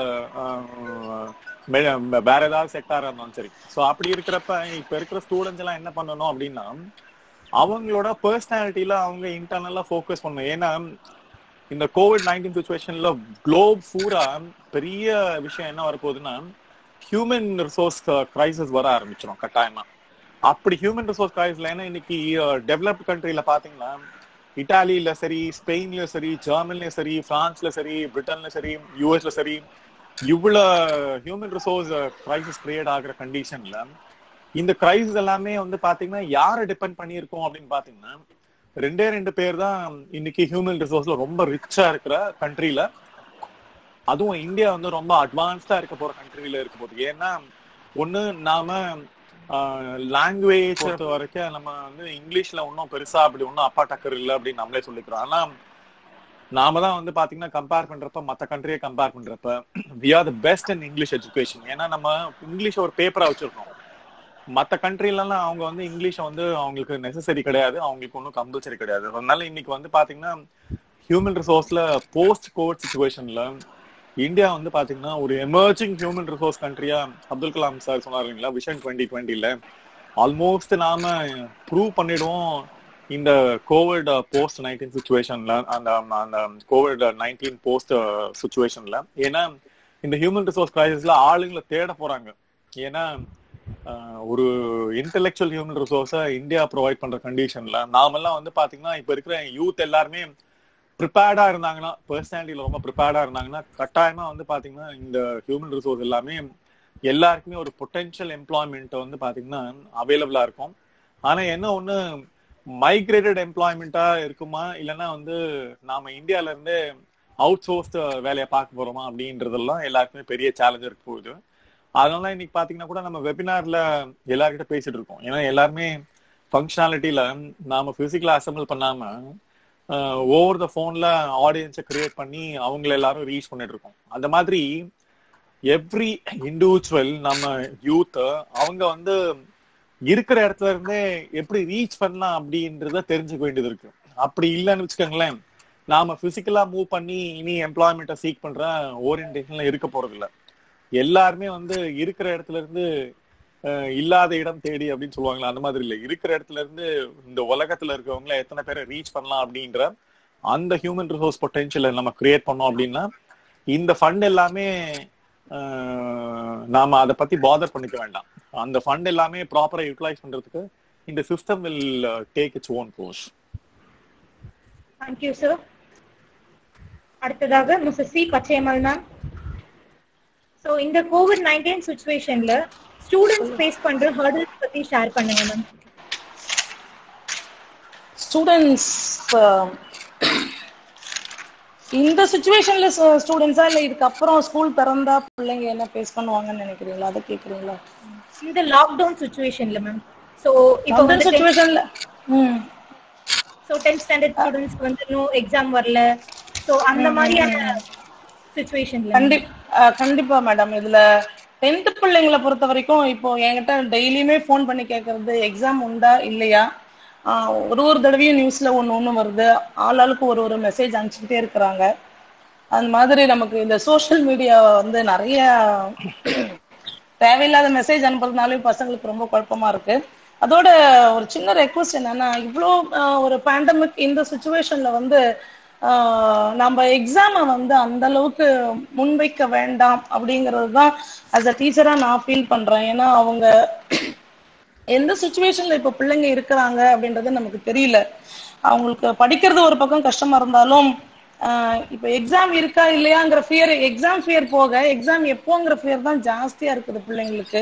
Speaker 2: வேற ஏதாவது செக்டாரா இருந்தாலும் சரி ஸோ அப்படி இருக்கிறப்ப இப்ப இருக்கிற ஸ்டூடெண்ட்ஸ் எல்லாம் என்ன பண்ணணும் அப்படின்னா அவங்களோட பர்சனாலிட்டியில அவங்க இன்டர்னலா ஃபோக்கஸ் பண்ணணும் ஏன்னா இந்த கோவிட் நைன்டீன் சுச்சுவேஷன்ல குளோப் பூரா பெரிய விஷயம் என்ன வரப்போகுதுன்னா ஹியூமன் ரிசோர்ஸ் கிரைசிஸ் வர ஆரம்பிச்சிடும் கட்டாயமா அப்படி ஹியூமன் ரிசோர்ஸ் கிரைசிஸ்ல ஏன்னா இன்னைக்கு டெவலப்ட் கண்ட்ரில பாத்தீங்கன்னா இட்டாலியில சரி ஸ்பெயின்லயும் சரி ஜெர்மன்லயும் சரி பிரான்ஸ்ல சரி பிரிட்டன்ல சரி யூஎஸ்ல சரி இவ்வளவு ஹியூமன் ரிசோர்ஸ் கிரைசிஸ் கிரியேட் ஆகுற கண்டிஷன்ல இந்த கிரைசிஸ் எல்லாமே வந்து பாத்தீங்கன்னா யாரை டிபெண்ட் பண்ணியிருக்கோம் அப்படின்னு பாத்தீங்கன்னா ரெண்டே ரெண்டு பேர் தான் இன்னைக்கு ஹியூமன் ரிசோர்ஸ்ல ரொம்ப ரிச்சா இருக்கிற கண்ட்ரில அதுவும் இந்தியா வந்து ரொம்ப அட்வான்ஸ்டா இருக்க போற கண்ட்ரில இருக்க போகுது ஏன்னா ஒண்ணு நாம லாங்குவேஜ் பொறுத்த வரைக்கும் நம்ம வந்து இங்கிலீஷ்ல ஒன்றும் பெருசா அப்படி ஒன்றும் அப்பா டக்கர் இல்லை அப்படின்னு நம்மளே சொல்லிக்கிறோம் ஆனா நாம தான் வந்து பாத்தீங்கன்னா கம்பேர் பண்றப்ப மத்த கண்ட்ரியை கம்பேர் பண்றப்ப we are the best in English education ஏன்னா நம்ம இங்கிலீஷ் ஒரு பேப்பரா வச்சிருக்கோம் மற்ற கண்ட்ரிலலாம் அவங்க வந்து இங்கிலீஷை வந்து அவங்களுக்கு நெசசரி கிடையாது அவங்களுக்கு ஒன்றும் கம்பல்சரி கிடையாது அதனால இன்னைக்கு வந்து பாத்தீங்கன்னா ஹியூமன் ரிசோர்ஸ்ல போஸ்ட் கோவிட் சுச்சுவேஷன்ல இந்தியா வந்து பாத்தீங்கன்னா ஒரு எமர்ஜிங் ஹியூமன் ரிசோர்ஸ் கண்ட்ரியா அப்துல் கலாம் சார் சொன்னார் இல்லைங்களா விஷன் டுவெண்ட்டி டுவெண்ட்டில ஆல்மோஸ்ட் நாம ப்ரூவ் பண்ணிடுவோம் இந்த கோவிட் போஸ்ட் நைன்டீன் சுச்சுவேஷன்ல அந்த அந்த கோவிட் நைன்டீன் போஸ்ட் சுச்சுவேஷன்ல ஏன்னா இந்த ஹியூமன் ரிசோர்ஸ் கிரைசிஸ்ல ஆளுங்களை தேட போறாங்க ஏன்னா ஆஹ், ஒரு இன்டெலெக்சுவல் ஹியூமன் ரிசோர்ஸை இந்தியா ப்ரொவைட் பண்ற கண்டிஷன்ல நாமெல்லாம் வந்து பாத்தீங்கன்னா இப்ப இருக்கிற யூத் எல்லாருமே ப்ரிப்பேர்டா இருந்தாங்கன்னா பர்சனாலிட்டியில ரொம்ப ப்ரிப்பேர்டா இருந்தாங்கன்னா கட்டாயமா வந்து பாத்தீங்கன்னா இந்த ஹியூமன் ரிசோர்ஸ் எல்லாமே எல்லாருக்குமே ஒரு பொட்டென்ஷியல் எம்ப்ளாய்மெண்ட் வந்து பாத்தீங்கன்னா அவைலபிளா இருக்கும் ஆனா என்ன ஒண்ணு மைக்ரேட்டட் எம்ப்ளாய்மெண்டா இருக்குமா இல்லைன்னா வந்து நாம இந்தியால இருந்து அவுட் சோர்ஸ் வேலையை பார்க்க போறோமா அப்படின்றதெல்லாம் எல்லாருக்குமே பெரிய சேலஞ்ச் இருக்க போகுது அதனால இன்னைக்கு பாத்தீங்கன்னா கூட நம்ம வெபினார்ல எல்லார்கிட்ட பேசிட்டு இருக்கோம் ஏன்னா எல்லாருமே ஃபங்க்ஷனாலிட்டியில நாம பிசிக்கலா அசம்பிள் பண்ணாம ஓவர் த போன்ல ஆடியன்ஸை கிரியேட் பண்ணி அவங்கள எல்லாரும் ரீச் பண்ணிட்டு இருக்கோம் அந்த மாதிரி எவ்ரி இண்டிவிஜுவல் நம்ம யூத் அவங்க வந்து இருக்கிற இடத்துல இருந்தே எப்படி ரீச் பண்ணலாம் அப்படின்றத தெரிஞ்சுக்க வேண்டியது இருக்கு அப்படி இல்லைன்னு வச்சுக்கோங்களேன் நாம பிசிக்கலா மூவ் பண்ணி இனி எம்ப்ளாய்மெண்ட்டை சீக் பண்ற ஓரியன்டேஷன்ல இருக்க போறது இல்ல எல்லாருமே வந்து இருக்கிற இடத்துல இருந்து அஹ், இல்லாத இடம் தேடி அப்படின்னு சொல்லுவாங்களா அந்த மாதிரி இல்ல இருக்கிற இடத்துல இருந்து இந்த உலகத்துல இருக்கவங்கள எத்தனை பேரை ரீச் பண்ணலாம் அப்படின்ற அந்த ஹியூமன் ரிசோர்ஸ் பொட்டென்ஷியலை நம்ம கிரியேட் பண்ணோம் அப்படின்னா இந்த ஃபண்ட் எல்லாமே அஹ், நாம அதை பத்தி பாதர் பண்ணிக்க வேண்டாம் அந்த ஃபண்ட் எல்லாமே ப்ராப்பரா யூட்டிலைஸ் பண்றதுக்கு இந்த system will take its own course
Speaker 1: thank you sir அடுத்ததாக mister C Pachaiyammal ma'am so இந்த கோவிட் நைன்டீன் சுச்சுவேஷன்ல ஸ்டூடெண்ட்ஸ் ஃபேஸ் பண்ற ஹர்டல்ஸ் பத்தி ஷேர் பண்ணுங்க மேம்
Speaker 4: ஸ்டூடெண்ட்ஸ் இந்த சுச்சுவேஷன்ல ஸ்டூடெண்ட்ஸா இல்ல இதுக்கப்புறம் ஸ்கூல் திறந்தா பிள்ளைங்க என்ன ஃபேஸ் பண்ணுவாங்கன்னு நினைக்கிறீங்களா அதை கேக்குறீங்களா
Speaker 1: இந்த லாக்டவுன் சுச்சுவேஷன்ல மேம் ஸோ இப்போ
Speaker 4: அந்த
Speaker 1: வந்து
Speaker 4: சுச்சுவேஷன்ல ம்
Speaker 1: ஸோ டென்த் ஸ்டாண்டர்ட் ஸ்டூடெண்ட்ஸ்க்கு வந்து இன்னும் எக்ஸாம் வரல ஸோ அந்த மாதிரியான சுச்சுவேஷன்ல
Speaker 4: கண்டி அஹ் கண்டிப்பா மேடம் இதுல டென்த் பிள்ளைங்களை பொறுத்த வரைக்கும் இப்போ என்கிட்ட டெய்லியுமே ஃபோன் பண்ணி கேட்கறது எக்ஸாம் உண்டா இல்லையா ஆஹ் ஒரு ஒரு தடவையும் நியூஸ்ல ஒண்ணு ஒண்ணு வருது ஆளாளுக்கு ஒரு ஒரு மெசேஜ் அனுப்பிச்சுக்கிட்டே இருக்கிறாங்க அந்த மாதிரி நமக்கு இந்த சோஷியல் மீடியா வந்து நிறைய தேவையில்லாத மெசேஜ் அனுப்புறதுனாலே பசங்களுக்கு ரொம்ப குழப்பமா இருக்கு அதோட ஒரு சின்ன ரெக்வஸ்ட் என்னன்னா இவ்வளோ ஆஹ், ஒரு பேண்டமிக் இந்த சுச்சுவேஷன்ல வந்து ஆஹ், நம்ம எக்ஸாமை வந்து அந்த அளவுக்கு முன்வைக்க வேண்டாம் அப்படிங்கிறது தான் அஸ் அ டீச்சரா நான் ஃபீல் பண்றேன் ஏன்னா அவங்க எந்த சுச்சுவேஷன்ல இப்ப பிள்ளைங்க இருக்கிறாங்க அப்படின்றது நமக்கு தெரியல அவங்களுக்கு படிக்கிறது ஒரு பக்கம் கஷ்டமா இருந்தாலும் ஆஹ் இப்ப எக்ஸாம் இருக்கா இல்லையாங்கிற ஃபியர் எக்ஸாம் ஃபியர் போக எக்ஸாம் எப்போங்கிற ஃபியர் தான் ஜாஸ்தியா இருக்குது பிள்ளைங்களுக்கு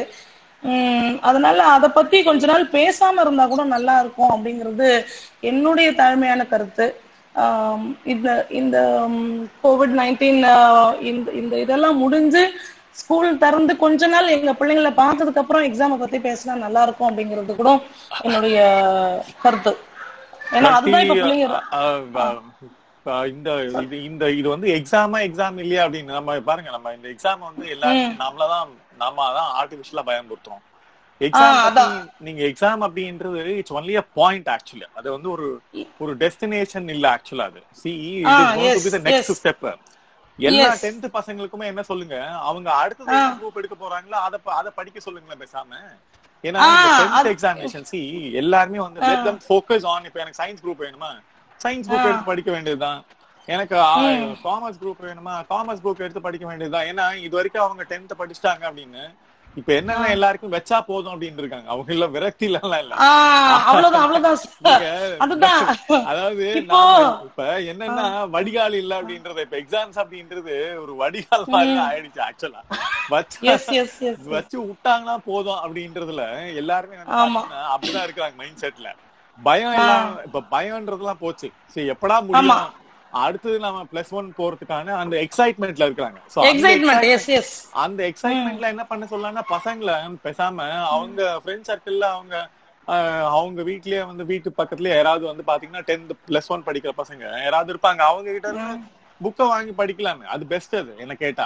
Speaker 4: உம் அதனால அதை பத்தி கொஞ்ச நாள் பேசாம இருந்தா கூட நல்லா இருக்கும் அப்படிங்கிறது என்னுடைய தாழ்மையான கருத்து ஆம், இந்த இந்த கோவிட் நைன்டீன் இந்த இந்த இதெல்லாம் முடிஞ்சு ஸ்கூல் திறந்து கொஞ்ச நாள் எங்க பிள்ளைங்களை பார்த்ததுக்கு அப்புறம் எக்ஸாமை பத்தி பேசினா நல்லா இருக்கும் அப்படிங்கிறது கூட என்னுடைய கருத்து ஏன்னா அதுதான் இப்ப பிள்ளைங்க
Speaker 2: அஹ், அஹ், அஹ், இந்த இது இந்த இது வந்து எக்ஸாமா எக்ஸாம் இல்லையா அப்படின்னு நம்ம பாருங்க நம்ம இந்த எக்ஸாம் வந்து எல்லாரும் நம்மளதான் நாம தான் ஆர்டிபிஷியலா பயன்படுத்துறோம் எக்ஸாம்
Speaker 4: அதான்.
Speaker 2: நீங்க எக்ஸாம் அப்படின்றது it's only a point actually அது வந்து ஒரு ஒரு டெஸ்டினேஷன் இல்ல ஆக்சுவலா அது see
Speaker 4: ah,
Speaker 2: it
Speaker 4: yes,
Speaker 2: is the next
Speaker 4: yes.
Speaker 2: Step எல்லா
Speaker 4: Yes.
Speaker 2: டென்த் பசங்களுக்குமே என்ன சொல்லுங்க அவங்க அடுத்தது என்ன குரூப் எடுக்க போறாங்களோ அத ப- அத படிக்க சொல்லுங்களேன் பேசாம ஏன்னா
Speaker 4: ஆ,
Speaker 2: டென்த்
Speaker 4: அது-
Speaker 2: எக்ஸாமினேஷன் சி எல்லாருமே வந்து let them focus on இப்ப எனக்கு சயின்ஸ் குரூப் வேணுமா சயின்ஸ் குரூப் எடுத்து படிக்க வேண்டியதுதான் எனக்கு காமர்ஸ் குரூப் வேணுமா காமர்ஸ் குரூப் எடுத்து படிக்க வேண்டியதுதான் ஏன்னா இது வரைக்கும் அவங்க டென்த் படிச்சிட்டாங்க அப்படின்னு இப்ப என்னன்னா எல்லாருக்கும் வச்சா போதும் அப்படின்னு இருக்காங்க அவங்க இல்ல விரக்தி எல்லாம் இல்ல
Speaker 4: ஆஹ் அவ்வளவுதான் அவ்வளவுதான் sir.
Speaker 2: நீங்க
Speaker 4: அதுதான்
Speaker 2: அதாவது
Speaker 4: இப்போ-
Speaker 2: நாம இப்ப என்னன்னா வடிகால் இல்ல அப்படின்றது இப்ப எக்ஸாம்ஸ் அப்படின்றது ஒரு வடிகால் மாதிரி தான் ஆயிடுச்சு ஆக்சுவலா வச்சு
Speaker 4: எஸ் எஸ் எஸ்
Speaker 2: வச்சு விட்டாங்கன்னா போதும் அப்படின்றதுல எல்லாருமே வந்து
Speaker 4: ஆமா.
Speaker 2: பாத்தீங்கன்னா அப்படிதான் இருக்காங்க மைண்ட் செட்ல பயம் எல்லாம் இப்ப பயம்ன்றதெல்லாம் போச்சு சரி எப்படா முடியும் அடுத்தது நாம பிளஸ் ஒன் போறதுக்கான அந்த எக்ஸைட்மெண்ட்ல இருக்காங்க So, அந்த
Speaker 4: எக்ஸைட்மெண்ட் எஸ் எஸ்
Speaker 2: அந்த எக்ஸைட்மெண்ட்ல என்ன பண்ண சொல்லலாம்னா பசங்களை பேசாம அவங்க ஃப்ரெண்ட் சர்க்கிள்ல அவங்க ஆஹ், அவங்க வீட்லயே வந்து வீட்டு பக்கத்துலயே யாராவது வந்து பாத்தீங்கன்னா டென்த் பிளஸ் ஒன் படிக்கிற பசங்க யாராவது இருப்பாங்க அவங்க கிட்ட இருந்து புக்கை வாங்கி படிக்கலாமே அது பெஸ்ட் அது என்ன கேட்டா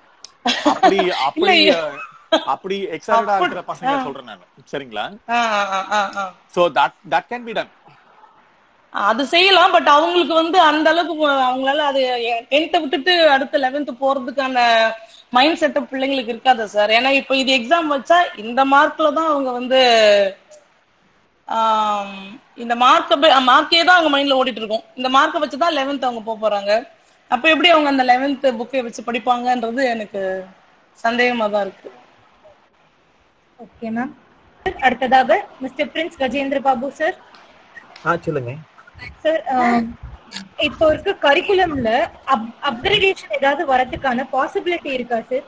Speaker 2: அப்படி அப்படி அப்படி எக்ஸைட்டடா இருக்கிற பசங்க சொல்றேன் நான் சரிங்களா
Speaker 4: ஆஹ் ஆஹ் ஆஹ் ஆஹ்
Speaker 2: so that that can be done
Speaker 4: அது செய்யலாம் பட் அவங்களுக்கு வந்து அந்த அளவுக்கு ம- அவங்களால அது டென்த்தை விட்டுட்டு அடுத்து லெவன்த் போறதுக்கான மைண்ட் செட்டப் பிள்ளைங்களுக்கு இருக்காது சார் ஏன்னா இப்போ இது எக்ஸாம் வச்சா இந்த மார்க்ல தான் அவங்க வந்து ஆம், இந்த மார்க்கை மார்க்கே தான் அவங்க மைண்ட்ல ஓடிட்டு இருக்கும் இந்த மார்க்கை வச்சு தான் லெவன்த் அவங்க போக போறாங்க அப்ப எப்படி அவங்க அந்த லெவன்த் புக்கை வச்சு படிப்பாங்கன்றது எனக்கு சந்தேகமா தான் இருக்கு
Speaker 1: ஓகே மேம் அடுத்ததாக mister Prince Gajendra Babu sir
Speaker 3: ஆ சொல்லுங்க
Speaker 1: சார் இப்போ இருக்க கரிக்குலம்ல அப்கிரேடேஷன் ஏதாவது வரதுக்கான பாசிபிலிட்டி இருக்கா சார்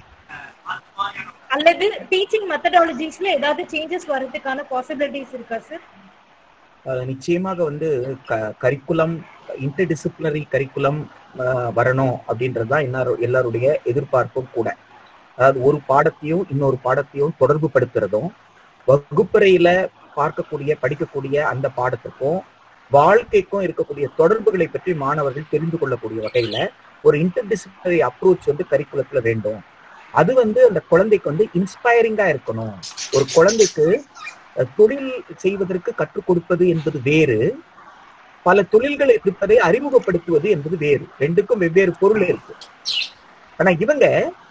Speaker 1: அல்லது டீச்சிங் மெத்தடாலஜிஸ்ல ஏதாவது சேஞ்சஸ் வரதுக்கான பாசிபிலிட்டிஸ் இருக்கா சார்
Speaker 3: அஹ் நிச்சயமாக வந்து கரிக்குலம் இன்டர்டிசிப்ளினரி கரிக்குலம் வரணும் அப்படின்றது தான் எல்லாரும் எல்லாருடைய எதிர்பார்ப்பும் கூட அதாவது ஒரு பாடத்தையும் இன்னொரு பாடத்தையும் தொடர்பு படுத்துறதும் வகுப்பறையில பார்க்கக்கூடிய படிக்கக்கூடிய அந்த பாடத்துக்கும் வாழ்க்கைக்கும் இருக்கக்கூடிய தொடர்புகளை பற்றி மாணவர்கள் தெரிந்து கொள்ளக்கூடிய வகையில ஒரு இன்டர்டிசிப்ளினரி அப்ரோச் வந்து கரிக்குலத்துல வேண்டும் அது வந்து அந்த குழந்தைக்கு வந்து இன்ஸ்பைரிங்கா இருக்கணும் ஒரு குழந்தைக்கு அஹ், தொழில் செய்வதற்கு கற்றுக் கொடுப்பது என்பது வேறு பல தொழில்கள் இருப்பதை அறிமுகப்படுத்துவது என்பது வேறு ரெண்டுக்கும் வெவ்வேறு பொருள் இருக்கு ஆனா இவங்க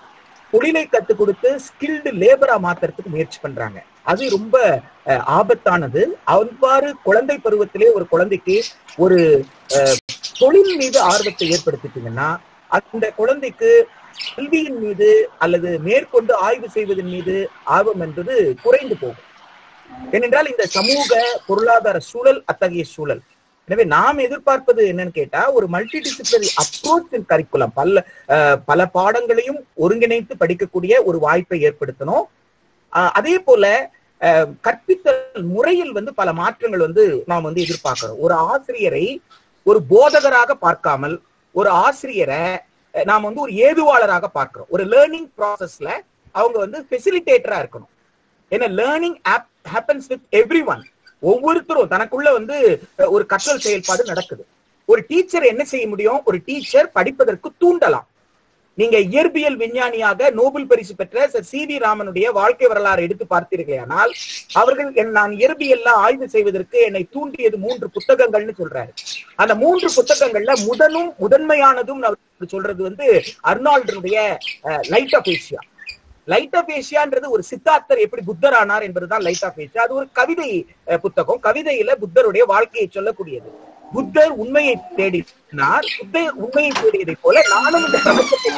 Speaker 3: தொழிலை கற்றுக் கொடுத்து ஸ்கில்டு லேபரா மாத்துறதுக்கு முயற்சி பண்றாங்க அது ரொம்ப அஹ், ஆபத்தானது அவ்வாறு குழந்தை பருவத்திலே ஒரு குழந்தைக்கு ஒரு அஹ், தொழில் மீது ஆர்வத்தை ஏற்படுத்திட்டீங்கன்னா அந்த குழந்தைக்கு கல்வியின் மீது அல்லது மேற்கொண்டு ஆய்வு செய்வதன் மீது ஆர்வம் என்பது குறைந்து போகும் ஏனென்றால் இந்த சமூக பொருளாதார சூழல் அத்தகைய சூழல் எனவே நாம் எதிர்பார்ப்பது என்னன்னு கேட்டா ஒரு multi disciplinary approach in curriculum பல அஹ், பல பாடங்களையும் ஒருங்கிணைத்து படிக்கக்கூடிய ஒரு வாய்ப்பை ஏற்படுத்தணும் அஹ், அதே போல அஹ், கற்பித்தல் முறையில் வந்து பல மாற்றங்கள் வந்து நாம் வந்து எதிர்பார்க்கிறோம் ஒரு ஆசிரியரை ஒரு போதகராக பார்க்காமல் ஒரு ஆசிரியரை அஹ், நாம் வந்து ஒரு ஏதுவாளராக பார்க்கிறோம் ஒரு லேர்னிங் ப்ராசஸ்ல அவங்க வந்து ஃபெசிலிட்டேட்டரா இருக்கணும் ஏன்னா learning happens with everyone ஒவ்வொருத்தரும் தனக்குள்ள வந்து அஹ், ஒரு கற்றல் செயல்பாடு நடக்குது ஒரு டீச்சர் என்ன செய்ய முடியும் ஒரு டீச்சர் படிப்பதற்கு தூண்டலாம் நீங்க இயற்பியல் விஞ்ஞானியாக நோபல் பரிசு பெற்ற சர் சி வி ராமனுடைய வாழ்க்கை வரலாறு எடுத்து பார்த்தீர்களேயானால் அவர்கள் என் நான் இயற்பியல்ல ஆய்வு செய்வதற்கு என்னை தூண்டியது மூன்று புத்தகங்கள்னு சொல்றாரு அந்த மூன்று புத்தகங்கள்ல முதலும் முதன்மையானதும் அவர் சொல்றது வந்து அர்னால்டனுடைய light of Asia light of ஏசியான்றது ஒரு சித்தார்த்தர் எப்படி புத்தர் ஆனார் என்பதுதான் லைட் ஆஃப் ஏசியா அது ஒரு கவிதை அஹ், புத்தகம் கவிதையில புத்தருடைய வாழ்க்கையை சொல்லக்கூடியது புத்தர் உண்மையை தேடினார் புத்தர் உண்மையை தேடியதை போல நானும் இந்த பிரபஞ்சத்தை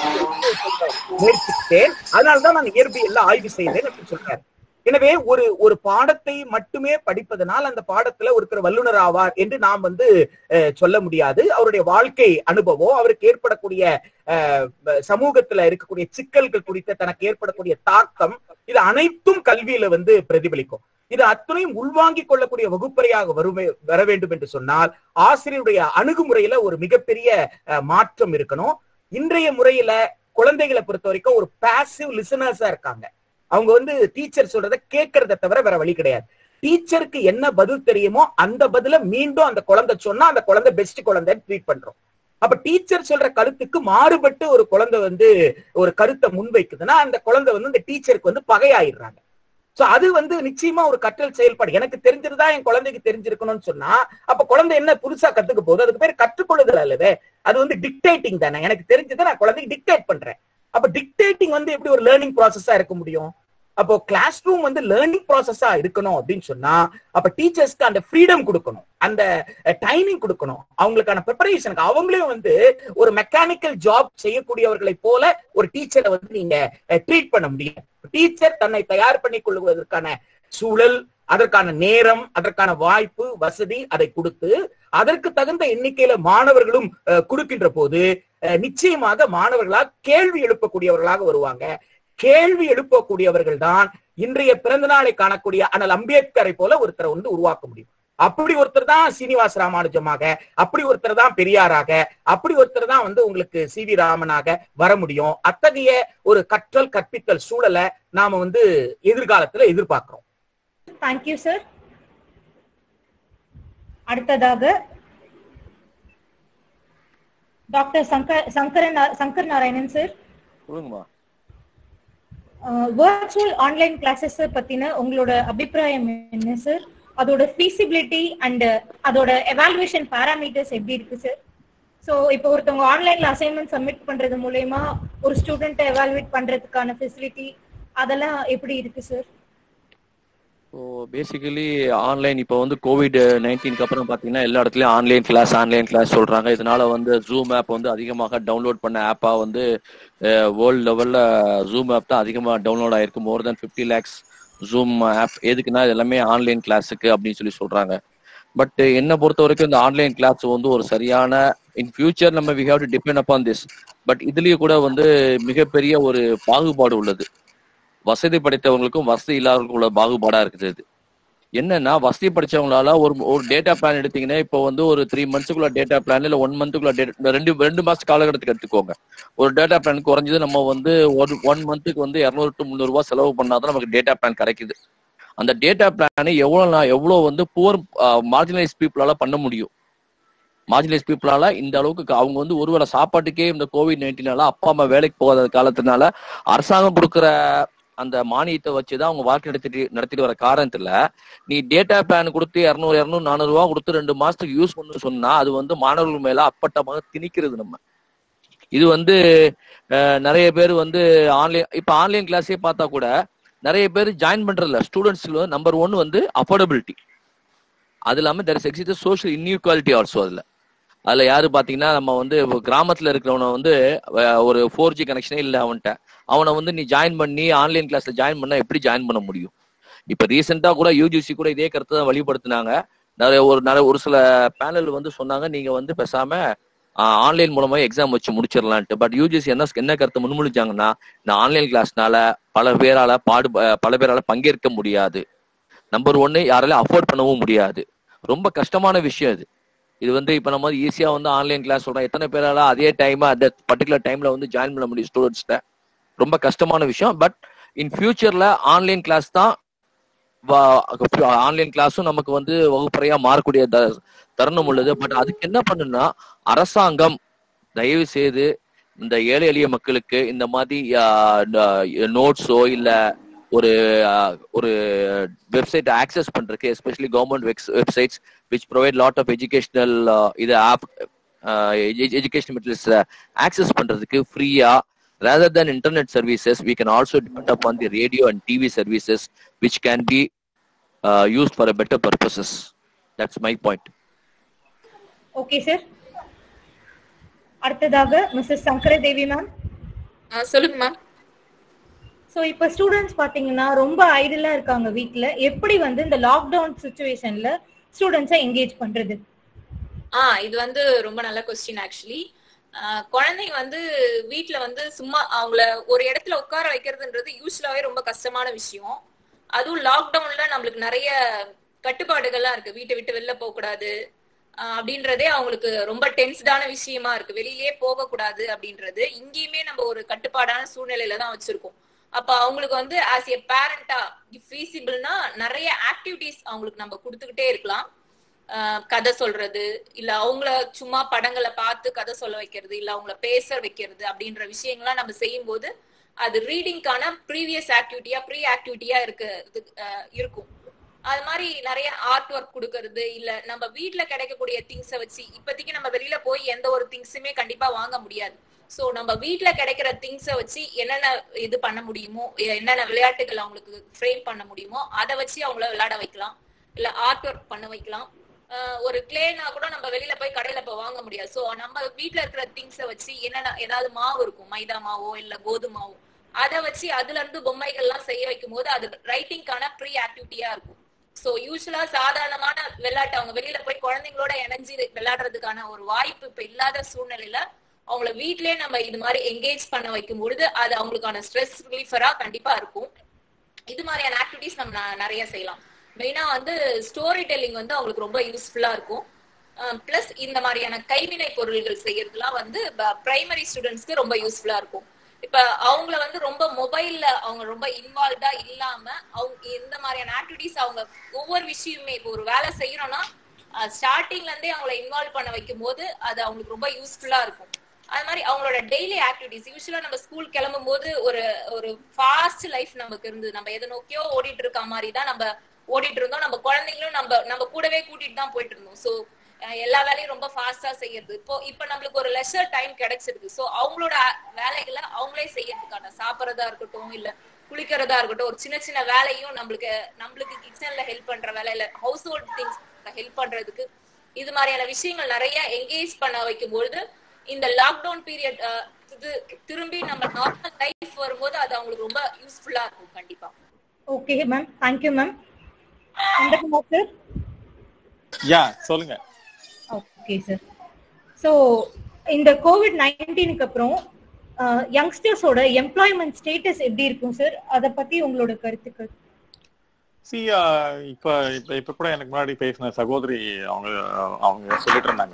Speaker 3: முயற்சித்தேன் அதனால்தான் நான் இயற்பியல்ல ஆய்வு செய்தேன் அப்படின்னு சொல்றாரு எனவே ஒரு ஒரு பாடத்தை மட்டுமே படிப்பதனால் அந்த பாடத்துல ஒருத்தர் வல்லுனர் ஆவார் என்று நாம் வந்து அஹ், சொல்ல முடியாது அவருடைய வாழ்க்கை அனுபவம் அவருக்கு ஏற்படக்கூடிய அஹ், சமூகத்துல இருக்கக்கூடிய சிக்கல்கள் குறித்த தனக்கு ஏற்படக்கூடிய தாக்கம் இது அனைத்தும் கல்வியில வந்து பிரதிபலிக்கும் இது அத்தனையும் உள்வாங்கிக் கொள்ளக்கூடிய வகுப்பறையாக வருவே வர வேண்டும் என்று சொன்னால் ஆசிரியருடைய அணுகுமுறையில ஒரு மிகப்பெரிய அஹ், மாற்றம் இருக்கணும் இன்றைய முறையில குழந்தைகளை பொறுத்த வரைக்கும் ஒரு பாசிவ் லிசனர்ஸா இருக்காங்க அவங்க வந்து டீச்சர் சொல்றத கேட்கறத தவிர வேற வழி கிடையாது டீச்சருக்கு என்ன பதில் தெரியுமோ அந்த பதில மீண்டும் அந்த குழந்தை சொன்னா அந்த குழந்தை பெஸ்ட் குழந்தைன்னு ட்ரீட் பண்றோம் அப்ப டீச்சர் சொல்ற கருத்துக்கு மாறுபட்டு ஒரு குழந்தை வந்து ஒரு கருத்தை முன்வைக்குதுன்னா அந்த குழந்தை வந்து இந்த டீச்சருக்கு வந்து பகையாயிடுறாங்க சோ அது வந்து நிச்சயமா ஒரு கற்றல் செயல்பாடு எனக்கு தெரிஞ்சிருந்தா என் குழந்தைக்கு தெரிஞ்சிருக்கணும்னு சொன்னா அப்ப குழந்தை என்ன புதுசா கத்துக்க போகுது அதுக்கு பேர் கற்றுக்கொள்ளுதல் அல்லவே அது வந்து டிக்டேட்டிங் தானே எனக்கு தெரிஞ்சதை நான் குழந்தைக்கு டிக்டேட் பண்றேன் அப்ப டிக்டேட்டிங் வந்து எப்படி ஒரு லேர்னிங் ப்ராசஸா இருக்க முடியும் அப்போ கிளாஸ் ரூம் வந்து லேர்னிங் ப்ராசஸா இருக்கணும் அப்படின்னு சொன்னா அப்ப டீச்சர்ஸ்க்கு அந்த ஃப்ரீடம் கொடுக்கணும் அந்த டைமிங் கொடுக்கணும் அவங்களுக்கான ப்ரிப்பரேஷனுக்கு அவங்களே வந்து ஒரு மெக்கானிக்கல் ஜாப் செய்யக்கூடியவர்களை போல ஒரு டீச்சரை வந்து நீங்க ட்ரீட் பண்ண முடியும் டீச்சர் தன்னை தயார் பண்ணி கொள்வதற்கான சூழல் அதற்கான நேரம் அதற்கான வாய்ப்பு வசதி அதை கொடுத்து அதற்கு தகுந்த எண்ணிக்கையில மாணவர்களும் அஹ், கொடுக்கின்ற போது அஹ், நிச்சயமாக மாணவர்களால் கேள்வி எழுப்பக்கூடியவர்களாக வருவாங்க கேள்வி எழுப்பக்கூடியவர்கள் தான் இன்றைய பிறந்த நாளை காணக்கூடிய அண்ணல் அம்பேத்கரை போல ஒருத்தரை வந்து உருவாக்க முடியும் அப்படி ஒருத்தர் தான் சீனிவாச ராமானுஜமாக அப்படி ஒருத்தர் தான் பெரியாராக அப்படி ஒருத்தர் தான் வந்து உங்களுக்கு சி வி ராமனாக வர முடியும் அத்தகைய ஒரு கற்றல் கற்பித்தல் சூழலை நாம வந்து எதிர்காலத்துல எதிர்பார்க்கிறோம்
Speaker 1: தேங்க்யூ சார் அடுத்ததாக டாக்டர் சங்கர் சங்கரன் சங்கர் நாராயணன் சார்
Speaker 5: சொல்லுங்கம்மா
Speaker 1: வர்ச்சுவல் ஆன்லைன் கிளாஸஸ் பத்தின உங்களோட அபிப்பிராயம் என்ன சார் அதோட feasibility அண்ட் அதோட எவாலுவேஷன் பேராமீட்டர்ஸ் எப்படி இருக்கு சார் ஸோ இப்போ ஒருத்தவங்க ஆன்லைன்ல அசைன்மெண்ட் சப்மிட் பண்றது மூலயமா ஒரு ஸ்டூடெண்ட்டை எவாலுவேட் பண்றதுக்கான ஃபெசிலிட்டி அதெல்லாம் எப்படி இருக்கு சார்
Speaker 5: ஸோ பேசிக்கலி ஆன்லைன் இப்போ வந்து கோவிட் நைன்டீனுக்கு அப்புறம் பார்த்தீங்கன்னா எல்லா இடத்துலையும் ஆன்லைன் கிளாஸ் ஆன்லைன் கிளாஸ் சொல்றாங்க இதனால வந்து ஜூம் ஆப் வந்து அதிகமாக டவுன்லோட் பண்ண ஆப்பாக வந்து வேர்ல்டு லெவலில் ஜூம் ஆப் தான் அதிகமாக டவுன்லோட் ஆயிருக்கு more than fifty lakhs Zoom app எதுக்குன்னா இது எல்லாமே ஆன்லைன் கிளாஸுக்கு அப்படின்னு சொல்லி சொல்றாங்க பட் என்னை பொறுத்த வரைக்கும் இந்த ஆன்லைன் கிளாஸ் வந்து ஒரு சரியான இன் ஃபியூச்சர் நம்ம we have to depend upon this but இதுலயும் கூட வந்து மிகப்பெரிய ஒரு பாகுபாடு உள்ளது வசதி படைத்தவங்களுக்கும் வசதி இல்லாதவங்களுக்கும் உள்ள பாகுபாடா இருக்குது இது என்னன்னா வசதி படிச்சவங்களால ஒரு ஒரு டேட்டா பிளான் எடுத்தீங்கன்னா இப்போ வந்து ஒரு த்ரீ மந்த்ஸுக்குள்ள டேட்டா பிளான் இல்ல ஒன் மந்த்துக்குள்ள டேட்டா ரெண்டு ரெண்டு மாச காலகட்டத்துக்கு எடுத்துக்கோங்க ஒரு டேட்டா பிளான் குறைஞ்சது நம்ம வந்து ஒரு ஒன் மந்த்துக்கு வந்து இரநூறு டு முந்நூறு ரூபாய் செலவு பண்ணாதான் நமக்கு டேட்டா பிளான் கிடைக்குது அந்த டேட்டா பிளானை எவ்வளவு நான் எவ்வளவு வந்து புவர் மார்ஜினலைஸ் பீப்புளால பண்ண முடியும் மார்ஜினலைஸ் பீப்புளால இந்த அளவுக்கு அவங்க வந்து ஒருவேளை சாப்பாட்டுக்கே இந்த கோவிட் நைன்டீனால அப்பா அம்மா வேலைக்கு போகாத காலத்தினால அரசாங்கம் கொடுக்குற அந்த மானியத்தை வச்சுதான் அவங்க வாழ்க்கை நடத்திட்டு நடத்திட்டு வர காரணத்துல நீ டேட்டா பிளான் கொடுத்து இரநூறு இரநூறு நானூறு ரூபா கொடுத்து ரெண்டு மாசத்துக்கு யூஸ் பண்ணு சொன்னா அது வந்து மாணவர்கள் மேல அப்பட்டமாக திணிக்கிறது நம்ம இது வந்து அஹ், நிறைய பேர் வந்து ஆன்லைன் இப்ப ஆன்லைன் கிளாஸே பார்த்தா கூட நிறைய பேர் ஜாயின் பண்றதில்ல ஸ்டூடெண்ட்ஸ்ல நம்பர் ஒன் வந்து அஃபோர்டபிலிட்டி அது இல்லாம there is exist social inequality also அதுல அதுல யாரு பாத்தீங்கன்னா நம்ம வந்து இப்ப கிராமத்துல இருக்கிறவன வந்து அஹ், ஒரு ஃபோர் ஜி கனெக்ஷனே இல்ல அவன்கிட்ட அவனை வந்து நீ ஜாயின் பண்ணி ஆன்லைன் கிளாஸ்ல ஜாயின் பண்ணா எப்படி ஜாயின் பண்ண முடியும் இப்ப ரீசெண்டா கூட யூஜிசி கூட இதே கருத்தை தான் வெளிப்படுத்தினாங்க நிறைய ஒரு நிறைய ஒரு சில பேனல் வந்து சொன்னாங்க நீங்க வந்து பேசாம ஆன்லைன் மூலமா எக்ஸாம் வச்சு முடிச்சிடலான்ட்டு பட் யூஜிசி என்ன என்ன கருத்தை முன்மொழிச்சாங்கன்னா இந்த ஆன்லைன் கிளாஸ்னால பல பேரால பாடு பல பேரால பங்கேற்க முடியாது நம்பர் ஒன்னு யாராலையும் அஃபோர்ட் பண்ணவும் முடியாது ரொம்ப கஷ்டமான விஷயம் இது இது வந்து இப்ப நம்ம ஈஸியா வந்து ஆன்லைன் கிளாஸ் சொல்றோம் எத்தனை பேரால அதே டைம் அந்த பர்டிகுலர் டைம்ல வந்து ஜாயின் பண்ண முடியும் ஸ்டூடெண்ட்ஸ்ட ரொம்ப கஷ்டமான விஷயம் பட் இன் ஃபியூச்சர்ல ஆன்லைன் கிளாஸ் தான் ஆன்லைன் கிளாஸும் நமக்கு வந்து வகுப்பறையா மாறக்கூடிய த- தருணம் உள்ளது பட் அதுக்கு என்ன பண்ணுன்னா அரசாங்கம் தயவு செய்து இந்த ஏழை எளிய மக்களுக்கு இந்த மாதிரி நோட்ஸோ இல்ல ஒரு ஆஹ், ஒரு வெப்சைட் ஆக்சஸ் பண்றதுக்கு especially government websites which provide lot of educational இது ஆப் எஜுகேஷன் மெட்டீரியல்ஸ் ஆக்சஸ் பண்றதுக்கு ஃப்ரீயா rather than internet services we can also depend upon the radio and tv services which can be uh, used for a better purposes that's my point
Speaker 1: okay sir அடுத்ததாக மிஸ்ஸஸ் சங்கரதேவி மேம்
Speaker 6: ஆ, சொல்லுங்க மேம்
Speaker 1: ஸோ இப்போ ஸ்டூடெண்ட்ஸ் பார்த்தீங்கன்னா ரொம்ப ஐடியலா இருக்காங்க வீட்ல எப்படி வந்து இந்த லாக்டவுன் சுச்சுவேஷன்ல ஸ்டூடெண்ட்ஸை என்கேஜ் பண்றது
Speaker 6: ஆ இது வந்து ரொம்ப நல்ல கொஸ்டின் ஆக்சுவலி குழந்தைங்க வந்து வீட்ல வந்து சும்மா அவங்கள ஒரு இடத்துல உட்கார வைக்கிறதுன்றது யூஸ்வலாவே ரொம்ப கஷ்டமான விஷயம் அதுவும் லாக்டவுன்ல நம்மளுக்கு நிறைய கட்டுப்பாடுகள்லாம் இருக்கு வீட்டை விட்டு வெளில போக கூடாது ஆஹ் அப்படின்றதே அவங்களுக்கு ரொம்ப டென்ஸ்டான விஷயமா இருக்கு வெளியிலேயே போக கூடாது அப்படின்றது இங்கேயுமே நம்ம ஒரு கட்டுப்பாடான சூழ்நிலையில தான் வச்சிருக்கோம் அப்ப அவங்களுக்கு வந்து ஆஸ் எ பேரண்டா ஃபீசிபிள்னா நிறைய ஆக்டிவிட்டிஸ் அவங்களுக்கு நம்ம கொடுத்துக்கிட்டே இருக்கலாம் ஆஹ் கதை சொல்றது இல்ல அவங்கள சும்மா படங்களை பார்த்து கதை சொல்ல வைக்கிறது இல்ல அவங்கள பேச வைக்கிறது அப்படின்ற விஷயங்கள்லாம் நம்ம செய்யும் போது அது ரீடிங்கான ப்ரீவியஸ் ஆக்டிவிட்டியா ப்ரீ ஆக்டிவிட்டியா இருக்கு இது- ஆஹ் இருக்கும் அது மாதிரி நிறைய ஆர்ட் ஒர்க் கொடுக்கறது இல்ல நம்ம வீட்ல கிடைக்கக்கூடிய திங்ஸை வச்சு இப்போதைக்கு நம்ம வெளியில போய் எந்த ஒரு திங்ஸுமே கண்டிப்பா வாங்க முடியாது சோ நம்ம வீட்ல கிடைக்கிற திங்ஸை வச்சு என்னென்ன இது பண்ண முடியுமோ என்னென்ன விளையாட்டுகள் அவங்களுக்கு ஃப்ரேம் பண்ண முடியுமோ அதை வச்சு அவங்கள விளையாட வைக்கலாம் இல்ல ஆர்ட் ஒர்க் பண்ண வைக்கலாம் ஆஹ் ஒரு கிளேனா கூட நம்ம வெளியில போய் கடையில போய் வாங்க முடியாது சோ நம்ம வீட்ல இருக்கிற திங்ஸை வச்சு என்னென்ன ஏதாவது மாவு இருக்கும் மைதா மாவோ இல்ல கோதுமாவோ அதை வச்சு அதுல இருந்து பொம்மைகள் எல்லாம் செய்ய வைக்கும் போது அது ரைட்டிங்கான ப்ரீ ஆக்டிவிட்டியா இருக்கும் சோ யூஸ்வலா சாதாரணமான விளையாட்டு அவங்க வெளியில போய் குழந்தைங்களோட இணைஞ்சு விளையாடுறதுக்கான ஒரு வாய்ப்பு இப்ப இல்லாத சூழ்நிலையில அவங்கள வீட்லயே நம்ம இது மாதிரி என்கேஜ் பண்ண வைக்கும் பொழுது அது அவங்களுக்கான ஸ்ட்ரெஸ் ரிலீஃபரா கண்டிப்பா இருக்கும் இது மாதிரியான ஆக்டிவிட்டிஸ் நம்ம ந- நிறைய செய்யலாம் மெயினா வந்து ஸ்டோரி டெல்லிங் வந்து அவங்களுக்கு ரொம்ப யூஸ்ஃபுல்லா இருக்கும் பிளஸ் இந்த மாதிரியான கைவினை பொருள்கள் செய்யறதுலாம் வந்து பிரைமரி ஸ்டூடெண்ட்ஸ்க்கு ரொம்ப யூஸ்ஃபுல்லா இருக்கும் இப்ப அவங்கள வந்து ரொம்ப மொபைல்ல அவங்க ரொம்ப இன்வால்வ்டா இல்லாம அவங்க இந்த மாதிரியான ஆக்டிவிட்டிஸ் அவங்க ஒவ்வொரு விஷயமே இப்போ ஒரு வேலை செய்யறோம்னா ஸ்டார்டிங்ல இருந்தே அவங்கள இன்வால்வ் பண்ண வைக்கும் போது அது அவங்களுக்கு ரொம்ப யூஸ்ஃபுல்லா இருக்கும் அது மாதிரி அவங்களோட டெய்லி ஆக்டிவிட்டிஸ் யூஸ்வலா நம்ம ஸ்கூல் கிளம்பும் போது ஒரு ஒரு ஃபாஸ்ட் லைஃப் நமக்கு இருந்தது நம்ம எதை நோக்கியோ ஓடிட்டு இருக்க மாதிரி தான் நம்ம ஓடிட்டு இருந்தோம் நம்ம குழந்தைங்களும் நம்ம நம்ம கூடவே கூட்டிட்டு தான் போயிட்டு இருந்தோம் சோ எல்லா வேலையும் ரொம்ப ஃபாஸ்டா செய்யறது இப்போ இப்ப நம்மளுக்கு ஒரு லெஷர் டைம் கிடைச்சிருக்கு சோ அவங்களோட வேலைகளை அவங்களே செய்யறதுக்கான சாப்பிடறதா இருக்கட்டும் இல்ல குளிக்கிறதா இருக்கட்டும் ஒரு சின்ன சின்ன வேலையும் நம்மளுக்கு நம்மளுக்கு கிச்சன்ல ஹெல்ப் பண்ற வேலையில ஹவுஸ் ஹோல்ட் திங்ஸ் ஹெல்ப் பண்றதுக்கு இது மாதிரியான விஷயங்கள் நிறைய என்கேஜ் பண்ண வைக்கும் பொழுது இந்த லாக்டவுன் பீரியட் இது திரும்பி நம்ம நார்மல் லைஃப் வரும்போது அது அவங்களுக்கு ரொம்ப யூஸ்ஃபுல்லா இருக்கும் கண்டிப்பா
Speaker 1: ஓகே மேம் தேங்க்யூ மேம் வணக்கம் சார்
Speaker 2: யா சொல்லுங்க
Speaker 1: ஓகே சார் ஸோ இந்த கோவிட் நைன்டீனுக்கு அப்புறம் யங்ஸ்டர்ஸோட எம்ப்ளாய்மெண்ட் ஸ்டேட்டஸ் எப்படி இருக்கும் சார் அதை பத்தி உங்களோட கருத்துக்கள்
Speaker 2: சி இப்ப இப்ப இப்ப கூட எனக்கு முன்னாடி பேசின சகோதரி அவங்க அவங்க சொல்லிட்டு இருந்தாங்க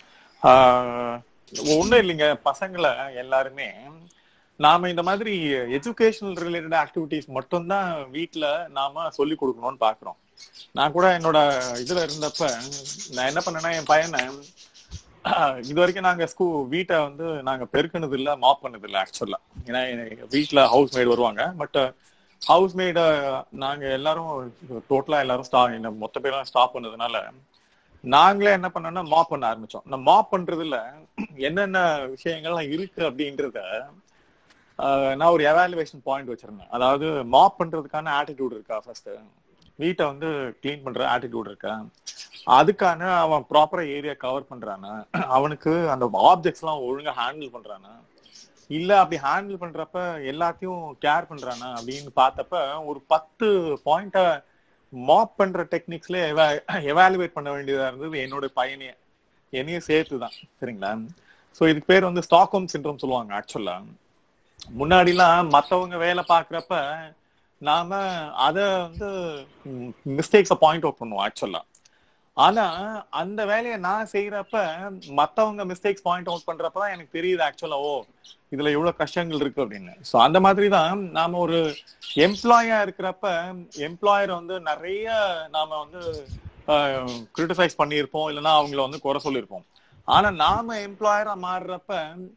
Speaker 2: ஒண்ணும் இல்லைங்க பசங்களை எல்லாருமே நாம இந்த மாதிரி எஜுகேஷனல் ரிலேட்டட் ஆக்டிவிட்டிஸ் மட்டும்தான் வீட்டுல நாம சொல்லி கொடுக்கணும்னு பாக்குறோம் நான் கூட என்னோட இதுல இருந்தப்ப நான் என்ன பண்ணேன்னா என் பையனை இது வரைக்கும் நாங்க ஸ்கூ வீட்டை வந்து நாங்க பெருக்கினது இல்ல மாப் பண்ணது இல்ல ஆக்சுவலா ஏன்னா வீட்டுல ஹவுஸ் மேட் வருவாங்க பட் ஹவுஸ் மேட நாங்க எல்லாரும் டோட்டலா எல்லாரும் ஸ்டா மொத்த பேரும் ஸ்டாப் பண்ணதுனால நாங்களே என்ன பண்ணோம்னா மாப் பண்ண ஆரம்பிச்சோம் இந்த மாப் பண்றதுல என்னென்ன விஷயங்கள்லாம் இருக்கு அப்படின்றத நான் ஒரு எவாலுவேஷன் பாயிண்ட் வச்சிருந்தேன் அதாவது மாப் பண்றதுக்கான ஆட்டிடியூட் இருக்கா ஃபர்ஸ்ட் வீட்டை வந்து கிளீன் பண்ற ஆட்டிடியூட் இருக்கா அதுக்கான அவன் ப்ராப்பரா ஏரியா கவர் பண்றானா அவனுக்கு அந்த ஆப்ஜெக்ட்ஸ் எல்லாம் ஒழுங்கா ஹேண்டில் பண்றானா இல்ல அப்படி ஹேண்டில் பண்றப்ப எல்லாத்தையும் கேர் பண்றானா அப்படின்னு பார்த்தப்ப ஒரு பத்து பாயிண்ட மாப் பண்ற டெக்னிக்ஸ்ல எவாலுவேட் பண்ண வேண்டியதா இருந்தது என்னோட பையனே என்னையும் சேர்த்து தான் சரிங்களா ஸோ இதுக்கு பேர் வந்து ஸ்டாக்ஹோம் சிண்ட்ரோம் சொல்லுவாங்க ஆக்சுவலா முன்னாடிலாம் மத்தவங்க வேலை பாக்குறப்ப நாம அத வந்து மிஸ்டேக்ஸ பாயிண்ட் அவுட் பண்ணுவோம் ஆக்சுவலா ஆனா அந்த வேலையை நான் செய்யறப்ப மத்தவங்க மிஸ்டேக்ஸ் பாயிண்ட் அவுட் பண்றப்பதான் எனக்கு தெரியுது ஆக்சுவலா ஓ இதுல எவ்வளவு கஷ்டங்கள் இருக்கு அப்படின்னு சோ அந்த மாதிரி தான் நாம ஒரு எம்ப்ளாயா இருக்கிறப்ப எம்ப்ளாயர் வந்து நிறைய நாம வந்து கிரிட்டிசைஸ் பண்ணியிருப்போம் இல்லைன்னா அவங்கள வந்து குறை சொல்லியிருப்போம் ஆனா நாம எம்ப்ளாயரா மாறுறப்ப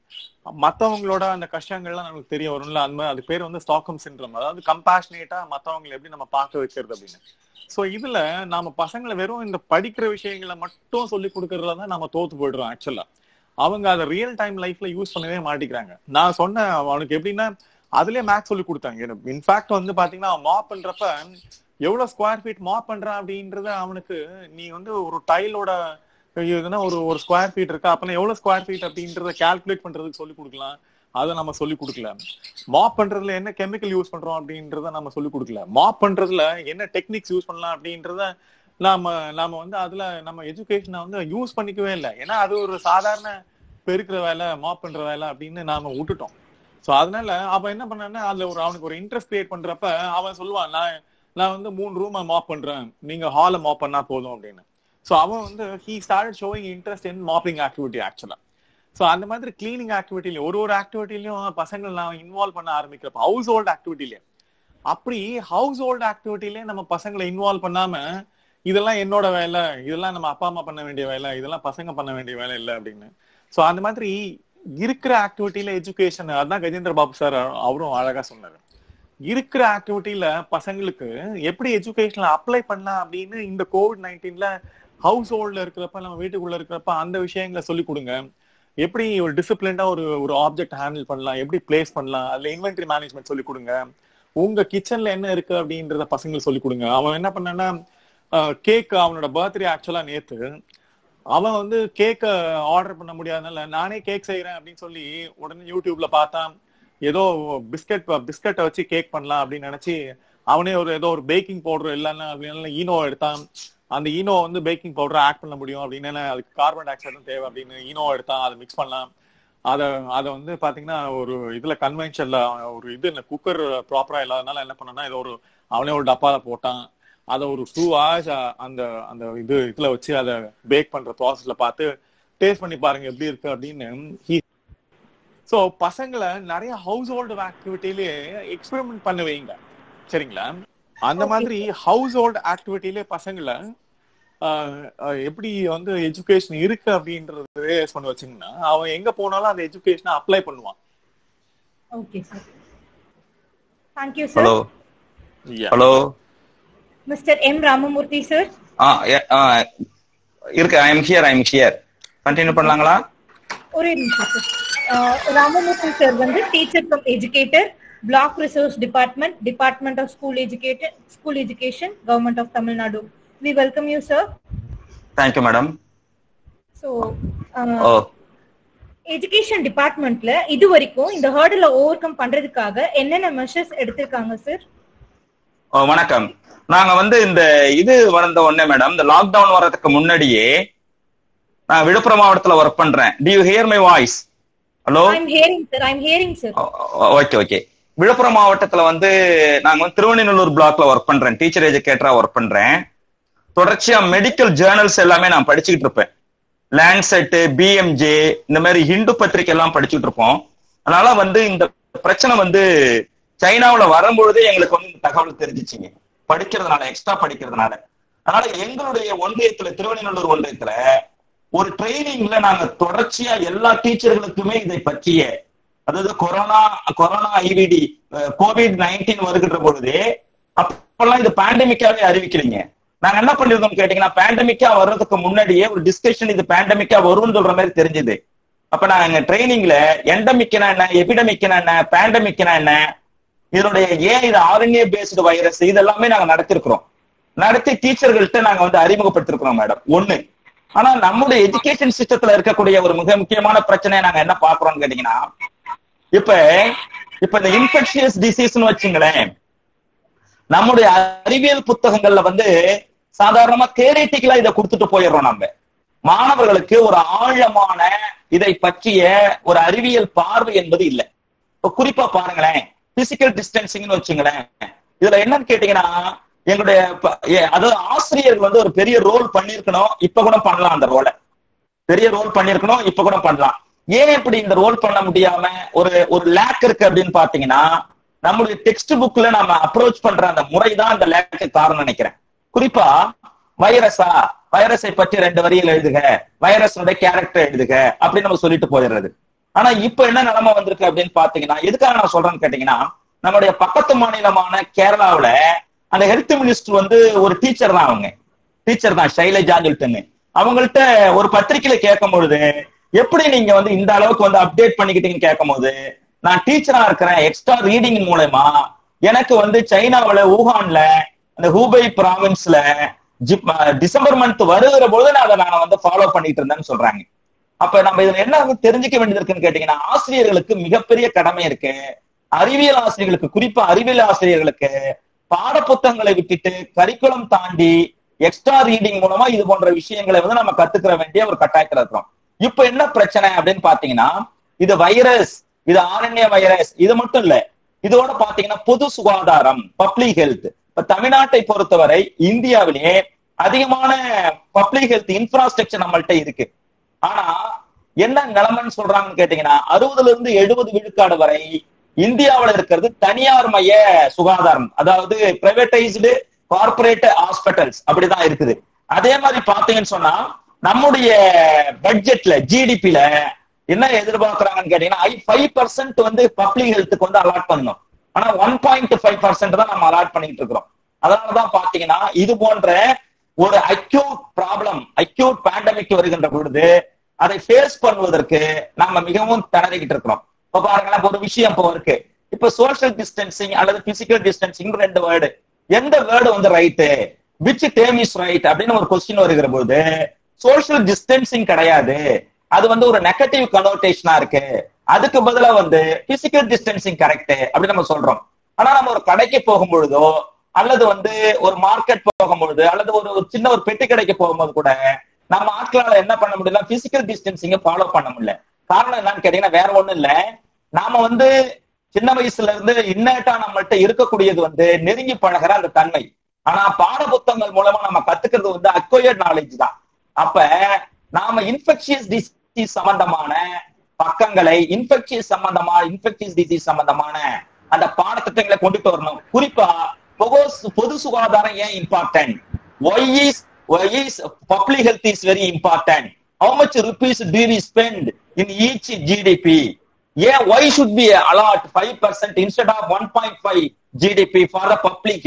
Speaker 2: மத்தவங்களோட அந்த கஷ்டங்கள்லாம் நமக்கு தெரிய வரும்ல அந்த மாதிரி அது பேர் வந்து ஸ்டாக்கம் சிண்ட்ரம் அதாவது கம்பேஷனேட்டா மத்தவங்களை எப்படி நம்ம பார்க்க வைக்கிறது அப்படின்னு சோ இதுல நாம பசங்களை வெறும் இந்த படிக்கிற விஷயங்களை மட்டும் சொல்லி கொடுக்கறதுல தான் நம்ம தோத்து போயிடுறோம் ஆக்சுவலா அவங்க அதை ரியல் டைம் லைஃப்ல யூஸ் பண்ணவே மாட்டேங்கிறாங்க நான் சொன்னேன் அவனுக்கு எப்படின்னா அதுலயே மேக்ஸ் சொல்லி கொடுத்தாங்க இன்ஃபேக்ட் வந்து பாத்தீங்கன்னா மாப் பண்றப்ப எவ்வளவு ஸ்கொயர் ஃபீட் மாப் பண்றான் அப்படின்றத அவனுக்கு நீ வந்து ஒரு டைலோட இதுனா ஒரு ஒரு ஸ்கொயர் ஃபீட் இருக்கா அப்ப எவ்வளவு ஸ்கொயர் ஃபீட் அப்படின்றத கால்குலேட் பண்றதுக்கு சொல்லி கொடுக்கலாம் அதை நம்ம சொல்லி கொடுக்கல மாப் பண்றதுல என்ன கெமிக்கல் யூஸ் பண்றோம் அப்படின்றத நம்ம சொல்லி கொடுக்கல மாப் பண்றதுல என்ன டெக்னிக்ஸ் யூஸ் பண்ணலாம் அப்படின்றத நாம நாம வந்து அதுல நம்ம எஜுகேஷனை வந்து யூஸ் பண்ணிக்கவே இல்லை ஏன்னா அது ஒரு சாதாரண பெருக்கிற வேலை மாப் பண்ற வேலை அப்படின்னு நாம விட்டுட்டோம் சோ அதனால அவன் என்ன பண்ணான்னா அதுல ஒரு அவனுக்கு ஒரு இன்ட்ரெஸ்ட் கிரியேட் பண்றப்ப அவன் சொல்லுவான் நான் நான் வந்து மூணு ரூமை மாப் பண்றேன் நீங்க ஹாலை மாப் பண்ணா போதும் அப்படின்னு ஸோ அவன் வந்து he start showing interest in mopping activity actually so அந்த மாதிரி கிளீனிங் ஆக்டிவிட்டிலையும் ஒரு ஒரு ஆக்டிவிட்டிலையும் பசங்கள் நான் இன்வால்வ் பண்ண ஆரம்பிக்கிறப்ப ஹவுஸ் ஹோல்ட் ஆக்டிவிட்டிலே அப்படி ஹவுஸ் ஹோல்ட் ஆக்டிவிட்டிலே நம்ம பசங்களை இன்வால்வ் பண்ணாம இதெல்லாம் என்னோட வேலை இதெல்லாம் நம்ம அப்பா அம்மா பண்ண வேண்டிய வேலை இதெல்லாம் பசங்க பண்ண வேண்டிய வேலை இல்லை அப்படின்னு ஸோ அந்த மாதிரி இருக்கிற ஆக்டிவிட்டியில எஜுகேஷன் அதான் கஜேந்திர பாபு சார் அவரும் அழகா சொன்னாரு இருக்கிற ஆக்டிவிட்டியில பசங்களுக்கு எப்படி எஜுகேஷன்ல அப்ளை பண்ணலாம் அப்படின்னு இந்த கோவிட் நைன்டீன்ல ஹவுஸ் ஹோல்ட்ல இருக்கிறப்ப நம்ம வீட்டுக்குள்ள இருக்கிறப்ப அந்த விஷயங்களை சொல்லி கொடுங்க எப்படி ஒரு டிசிப்ளின்டா ஒரு ஒரு ஆப்ஜெக்ட் ஹேண்டில் பண்ணலாம் எப்படி பிளேஸ் பண்ணலாம் அதுல இன்வென்ட்ரி மேனேஜ்மெண்ட் சொல்லி கொடுங்க உங்க கிச்சன்ல என்ன இருக்கு அப்படின்றத பசங்களுக்கு சொல்லி கொடுங்க அவன் என்ன பண்ணான்னா கேக் அவனோட பர்த்டே ஆக்சுவலா நேத்து அவன் வந்து கேக்க ஆர்டர் பண்ண முடியாதனால நானே கேக் செய்யறேன் அப்படின்னு சொல்லி உடனே யூடியூப்ல பார்த்தான் ஏதோ பிஸ்கட் பிஸ்கட்டை வச்சு கேக் பண்ணலாம் அப்படின்னு நினைச்சு அவனே ஒரு ஏதோ ஒரு பேக்கிங் பவுடர் இல்லைன்னா அப்படின்னு ஈனோ எடுத்தான் அந்த ஈனோ வந்து பேக்கிங் பவுடர் ஆட் பண்ண முடியும் அப்படின்னு அதுக்கு கார்பன் டை ஆக்சைடும் தேவை அப்படின்னு ஈனோ எடுத்தான் அதை மிக்ஸ் பண்ணலாம் அதை அதை வந்து பாத்தீங்கன்னா ஒரு இதுல கன்வென்ஷன்ல ஒரு இது இந்த குக்கர் ப்ராப்பரா இல்லாதனால என்ன பண்ணனா ஏதோ ஒரு அவனே ஒரு டப்பால போட்டான் அதை ஒரு டூ ஹவர்ஸ் அந்த அந்த இது இதுல வச்சு அதை பேக் பண்ற ப்ராசஸ்ல பார்த்து டேஸ்ட் பண்ணி பாருங்க எப்படி இருக்கு அப்படின்னு ஸோ பசங்களை நிறைய ஹவுஸ் ஹோல்டு ஆக்டிவிட்டிலே எக்ஸ்பெரிமெண்ட் பண்ண வைங்க சரிங்களா அந்த மாதிரி ஹவுஸ் ஹோல்டு ஆக்டிவிட்டிலே பசங்களை எப்படி வந்து எஜுகேஷன் இருக்கு அப்படின்றது ரியலைஸ் பண்ணி வச்சிங்கன்னா அவன் எங்க போனாலும் அந்த எஜுகேஷனை அப்ளை பண்ணுவான்
Speaker 1: okay sir thank you sir
Speaker 7: hello hello
Speaker 1: mister M Ramamoorthy sir
Speaker 7: ஆ எ- ஆ, இருக்கு I am here I am here continue பண்ணலாங்களா
Speaker 1: ஒரே நிமிஷம் சார் ராமமூர்த்தி சார் வந்து teacher cum educator block resource department department of school educator school education government of Tamil Nadu we welcome you sir
Speaker 7: thank you madam
Speaker 1: so
Speaker 7: ஓ
Speaker 1: எஜுகேஷன் டிபார்ட்மெண்ட்ல இது வரைக்கும் இந்த ஹேர்டில் ஓவர் கம் பண்றதுக்காக என்னென்ன மெஷர்ஸ் எடுத்திருக்காங்க சார்
Speaker 7: ஓ, வணக்கம் நாங்க வந்து இந்த இது வந்த உடனே மேடம் இந்த லாக்டவுன் வர்றதுக்கு முன்னாடியே நான் விழுப்புரம் மாவட்டத்துல ஒர்க் பண்றேன் do you hear my voice hello
Speaker 1: I'm hearing sir I'm hearing sir
Speaker 7: okay okay Villupuram மாவட்டத்துல வந்து நாங்க வந்து திருவண்ணூர் பிளாக்ல ஒர்க் பண்றேன் டீச்சர் எஜுகேட்டரா ஒர்க் பண்றேன் தொடர்ச்சியா மெடிக்கல் ஜேர்னல்ஸ் எல்லாமே நான் படிச்சுக்கிட்டு இருப்பேன் லேண்ட்செட் பிஎம்ஜே இந்த மாதிரி ஹிந்து பத்திரிக்கை எல்லாம் படிச்சுட்டு இருப்போம் அதனால வந்து இந்த பிரச்சனை வந்து சைனாவுல வரும்பொழுதே எங்களுக்கு வந்து இந்த தகவல் தெரிஞ்சிச்சுங்க படிக்கிறதுனால எக்ஸ்ட்ரா படிக்கிறதுனால அதனால எங்களுடைய ஒன்றியத்துல திருவண்ணூர் ஒன்றியத்துல ஒரு ட்ரைனிங்ல நாங்க தொடர்ச்சியா எல்லா டீச்சர்களுக்குமே இதை பற்றிய அதாவது கொரோனா கொரோனா ஐவிடி கோவிட் நைன்டீன் வருகின்ற பொழுது அப்பெல்லாம் இது பேண்டமிக்காவே அறிவிக்கிறீங்க நாங்க என்ன பண்ணிருந்தோம் கேட்டீங்கன்னா பேண்டமிக்கா வர்றதுக்கு முன்னாடியே ஒரு டிஸ்கஷன் இது பேண்டமிக்கா வரும்னு சொல்ற மாதிரி தெரிஞ்சது அப்ப நாங்க ட்ரைனிங்ல எண்டமிக்னா என்ன எபிடமிக்னா என்ன பேண்டமிக்னா என்ன இதனுடைய ஏன் இது ஆர்என்ஏ பேஸ்டு வைரஸ் இதெல்லாமே நாங்க நடத்திருக்கிறோம் நடத்தி டீச்சர்கள்ட்ட நாங்க வந்து அறிமுகப்படுத்திருக்கிறோம் மேடம் ஒண்ணு ஆனா நம்முடைய எஜுகேஷன் சிஸ்டத்துல இருக்கக்கூடிய ஒரு மிக முக்கியமான பிரச்சனையை நாங்க என்ன பாக்குறோம்னு கேட்டீங்கன்னா இப்ப இப்ப இந்த இன்ஃபெக்ஷியஸ் டிசீஸ்னு வச்சுங்களேன் நம்முடைய அறிவியல் புத்தகங்கள்ல வந்து சாதாரணமா தியரிட்டிக்கலா இதை கொடுத்துட்டு போயிடுறோம் நம்ம மாணவர்களுக்கு ஒரு ஆழமான இதை பற்றிய ஒரு அறிவியல் பார்வை என்பது இல்லை இப்ப குறிப்பா பாருங்களேன் பிசிக்கல் டிஸ்டன்சிங்னு வச்சுங்களேன் இதுல என்னன்னு கேட்டீங்கன்னா எங்களுடைய ப- ஏ- அதாவது ஆசிரியர்கள் வந்து ஒரு பெரிய ரோல் பண்ணிருக்கணும் இப்ப கூட பண்ணலாம் அந்த ரோலை பெரிய ரோல் பண்ணிருக்கணும் இப்ப கூட பண்ணலாம் ஏன் இப்படி இந்த ரோல் பண்ண முடியாம ஒரு ஒரு லேக் இருக்கு அப்படின்னு பாத்தீங்கன்னா நம்மளுடைய டெக்ஸ்ட் புக்ல நம்ம அப்ரோச் பண்ற அந்த முறை தான் அந்த லேக்கு காரணம் நினைக்கிறேன் குறிப்பா வைரஸா வைரஸை பற்றி ரெண்டு வரியில் எழுதுக வைரஸோட கேரக்டர் எழுதுக அப்படின்னு நம்ம சொல்லிட்டு போயிடுறது ஆனா இப்ப என்ன நிலைமை வந்திருக்கு அப்படின்னு பாத்தீங்கன்னா எதுக்காக நான் சொல்றேன்னு கேட்டீங்கன்னா நம்மளுடைய பக்கத்து மாநிலமான கேரளாவுல அந்த ஹெல்த் மினிஸ்டர் வந்து ஒரு டீச்சர் தான் அவங்க டீச்சர் தான் ஷைலஜா சொல்லிட்டுன்னு அவங்கள்ட்ட ஒரு பத்திரிக்கையில கேட்கும் பொழுது எப்படி நீங்க வந்து இந்த அளவுக்கு வந்து அப்டேட் பண்ணிக்கிட்டீங்கன்னு கேட்கும் போது நான் டீச்சரா இருக்கிறேன் எக்ஸ்ட்ரா ரீடிங் மூலயமா எனக்கு வந்து சைனாவுல ஊகான்ல அந்த ஹூபை ப்ராவின்ஸ்ல ஜிப் டிசம்பர் மந்த் வருகிற பொழுது நான் அதை நான் வந்து ஃபாலோ பண்ணிட்டு இருந்தேன்னு சொல்றாங்க அப்ப நம்ம இதுல என்ன வந்து தெரிஞ்சுக்க வேண்டியது இருக்குன்னு கேட்டீங்கன்னா ஆசிரியர்களுக்கு மிகப்பெரிய கடமை இருக்கு அறிவியல் ஆசிரியர்களுக்கு குறிப்பா அறிவியல் ஆசிரியர்களுக்கு பாடப்புத்தகங்களை விட்டுட்டு கரிக்குலம் தாண்டி எக்ஸ்ட்ரா ரீடிங் மூலமா இது போன்ற விஷயங்களை வந்து நம்ம கத்துக்கிற வேண்டிய ஒரு கட்டாயத்துல இருக்கிறோம் இப்ப என்ன பிரச்சனை அப்படின்னு பாத்தீங்கன்னா இது வைரஸ் இது ஆரண்ய வைரஸ் இது மட்டும் இல்ல இதோட பாத்தீங்கன்னா பொது சுகாதாரம் பப்ளிக் ஹெல்த் இப்ப தமிழ்நாட்டை பொறுத்தவரை இந்தியாவிலேயே அதிகமான பப்ளிக் ஹெல்த் இன்ஃப்ராஸ்ட்ரக்சர் நம்மள்ட்ட இருக்கு ஆனா என்ன நிலைமைன்னு சொல்றாங்கன்னு கேட்டீங்கன்னா அறுபதுல இருந்து எழுபது விழுக்காடு வரை இந்தியாவுல இருக்கிறது தனியார் மைய சுகாதாரம் அதாவது பிரைவேட்டைஸ்டு கார்பரேட் ஹாஸ்பிட்டல்ஸ் அப்படிதான் இருக்குது அதே மாதிரி பாத்தீங்கன்னு சொன்னா நம்முடைய பட்ஜெட்ல ஜிடிபில என்ன எதிர்பார்க்கறாங்கன்னு கேட்டீங்கன்னா ஃபைவ் பர்சன்ட் வந்து பப்ளிக் ஹெல்த்துக்கு வந்து அலாட் பண்ணணும் ஆனா ஒன் பாயிண்ட் ஃபைவ் பர்சன்ட் தான் நம்ம அலாட் பண்ணிட்டு இருக்கிறோம் அதனாலதான் பாத்தீங்கன்னா இது போன்ற ஒரு அக்யூட் ப்ராப்ளம் அக்யூட் பேண்டமிக் வருகின்ற பொழுது அதை ஃபேஸ் பண்ணுவதற்கு நம்ம மிகவும் திணறிக்கிட்டு இருக்கிறோம் இப்ப பாருங்களேன் இப்ப ஒரு விஷயம் இப்போ இருக்கு இப்ப சோஷியல் டிஸ்டன்சிங் அல்லது பிசிக்கல் டிஸ்டன்சிங் ரெண்டு வேர்டு எந்த வேர்டு வந்து right which term is right அப்படின்னு ஒரு கொஸ்டின் வருகிற போது சோஷியல் டிஸ்டன்சிங் கிடையாது அது வந்து ஒரு நெகட்டிவ் கனோட்டேஷனா இருக்கு அதுக்கு பதிலா வந்து பிசிக்கல் டிஸ்டன்சிங் கரெக்ட் அப்படின்னு நம்ம சொல்றோம் ஆனா நம்ம ஒரு கடைக்கு போகும் பொழுதோ அல்லது வந்து ஒரு மார்க்கெட் போகும் பொழுது அல்லது ஒரு ஒரு சின்ன ஒரு பெட்டி கடைக்கு போகும்போது கூட நம்ம ஆட்களால என்ன பண்ண முடியல பிசிக்கல் டிஸ்டன்சிங்க ஃபாலோ பண்ண முடியல காரணம் என்னன்னு கேட்டீங்கன்னா வேற ஒண்ணும் இல்ல நாம வந்து சின்ன வயசுல இருந்து இன்னேட்டா நம்மள்ட்ட இருக்கக்கூடியது வந்து நெருங்கி பழகுற அந்த தன்மை ஆனா பாட புத்தகங்கள் மூலமா நம்ம கத்துக்கிறது வந்து அக்வயர்ட் நாலேஜ் தான் அப்ப நாம இன்ஃபெக்ஷியஸ் டிசீஸ் சம்பந்தமான பக்கங்களை இன்ஃபெக்ஷியஸ் சம்பந்தமா இன்ஃபெக்ஷியஸ் டிசீஸ் சம்பந்தமான அந்த பாடத்திட்டங்களை கொண்டுட்டு வரணும் குறிப்பா பொது பொது சுகாதாரம் ஏன் important why is why is public health is very important how much rupees do we spend in each GDP? Yeah, why should be allot 5% instead of 1.5 GDP for the public health?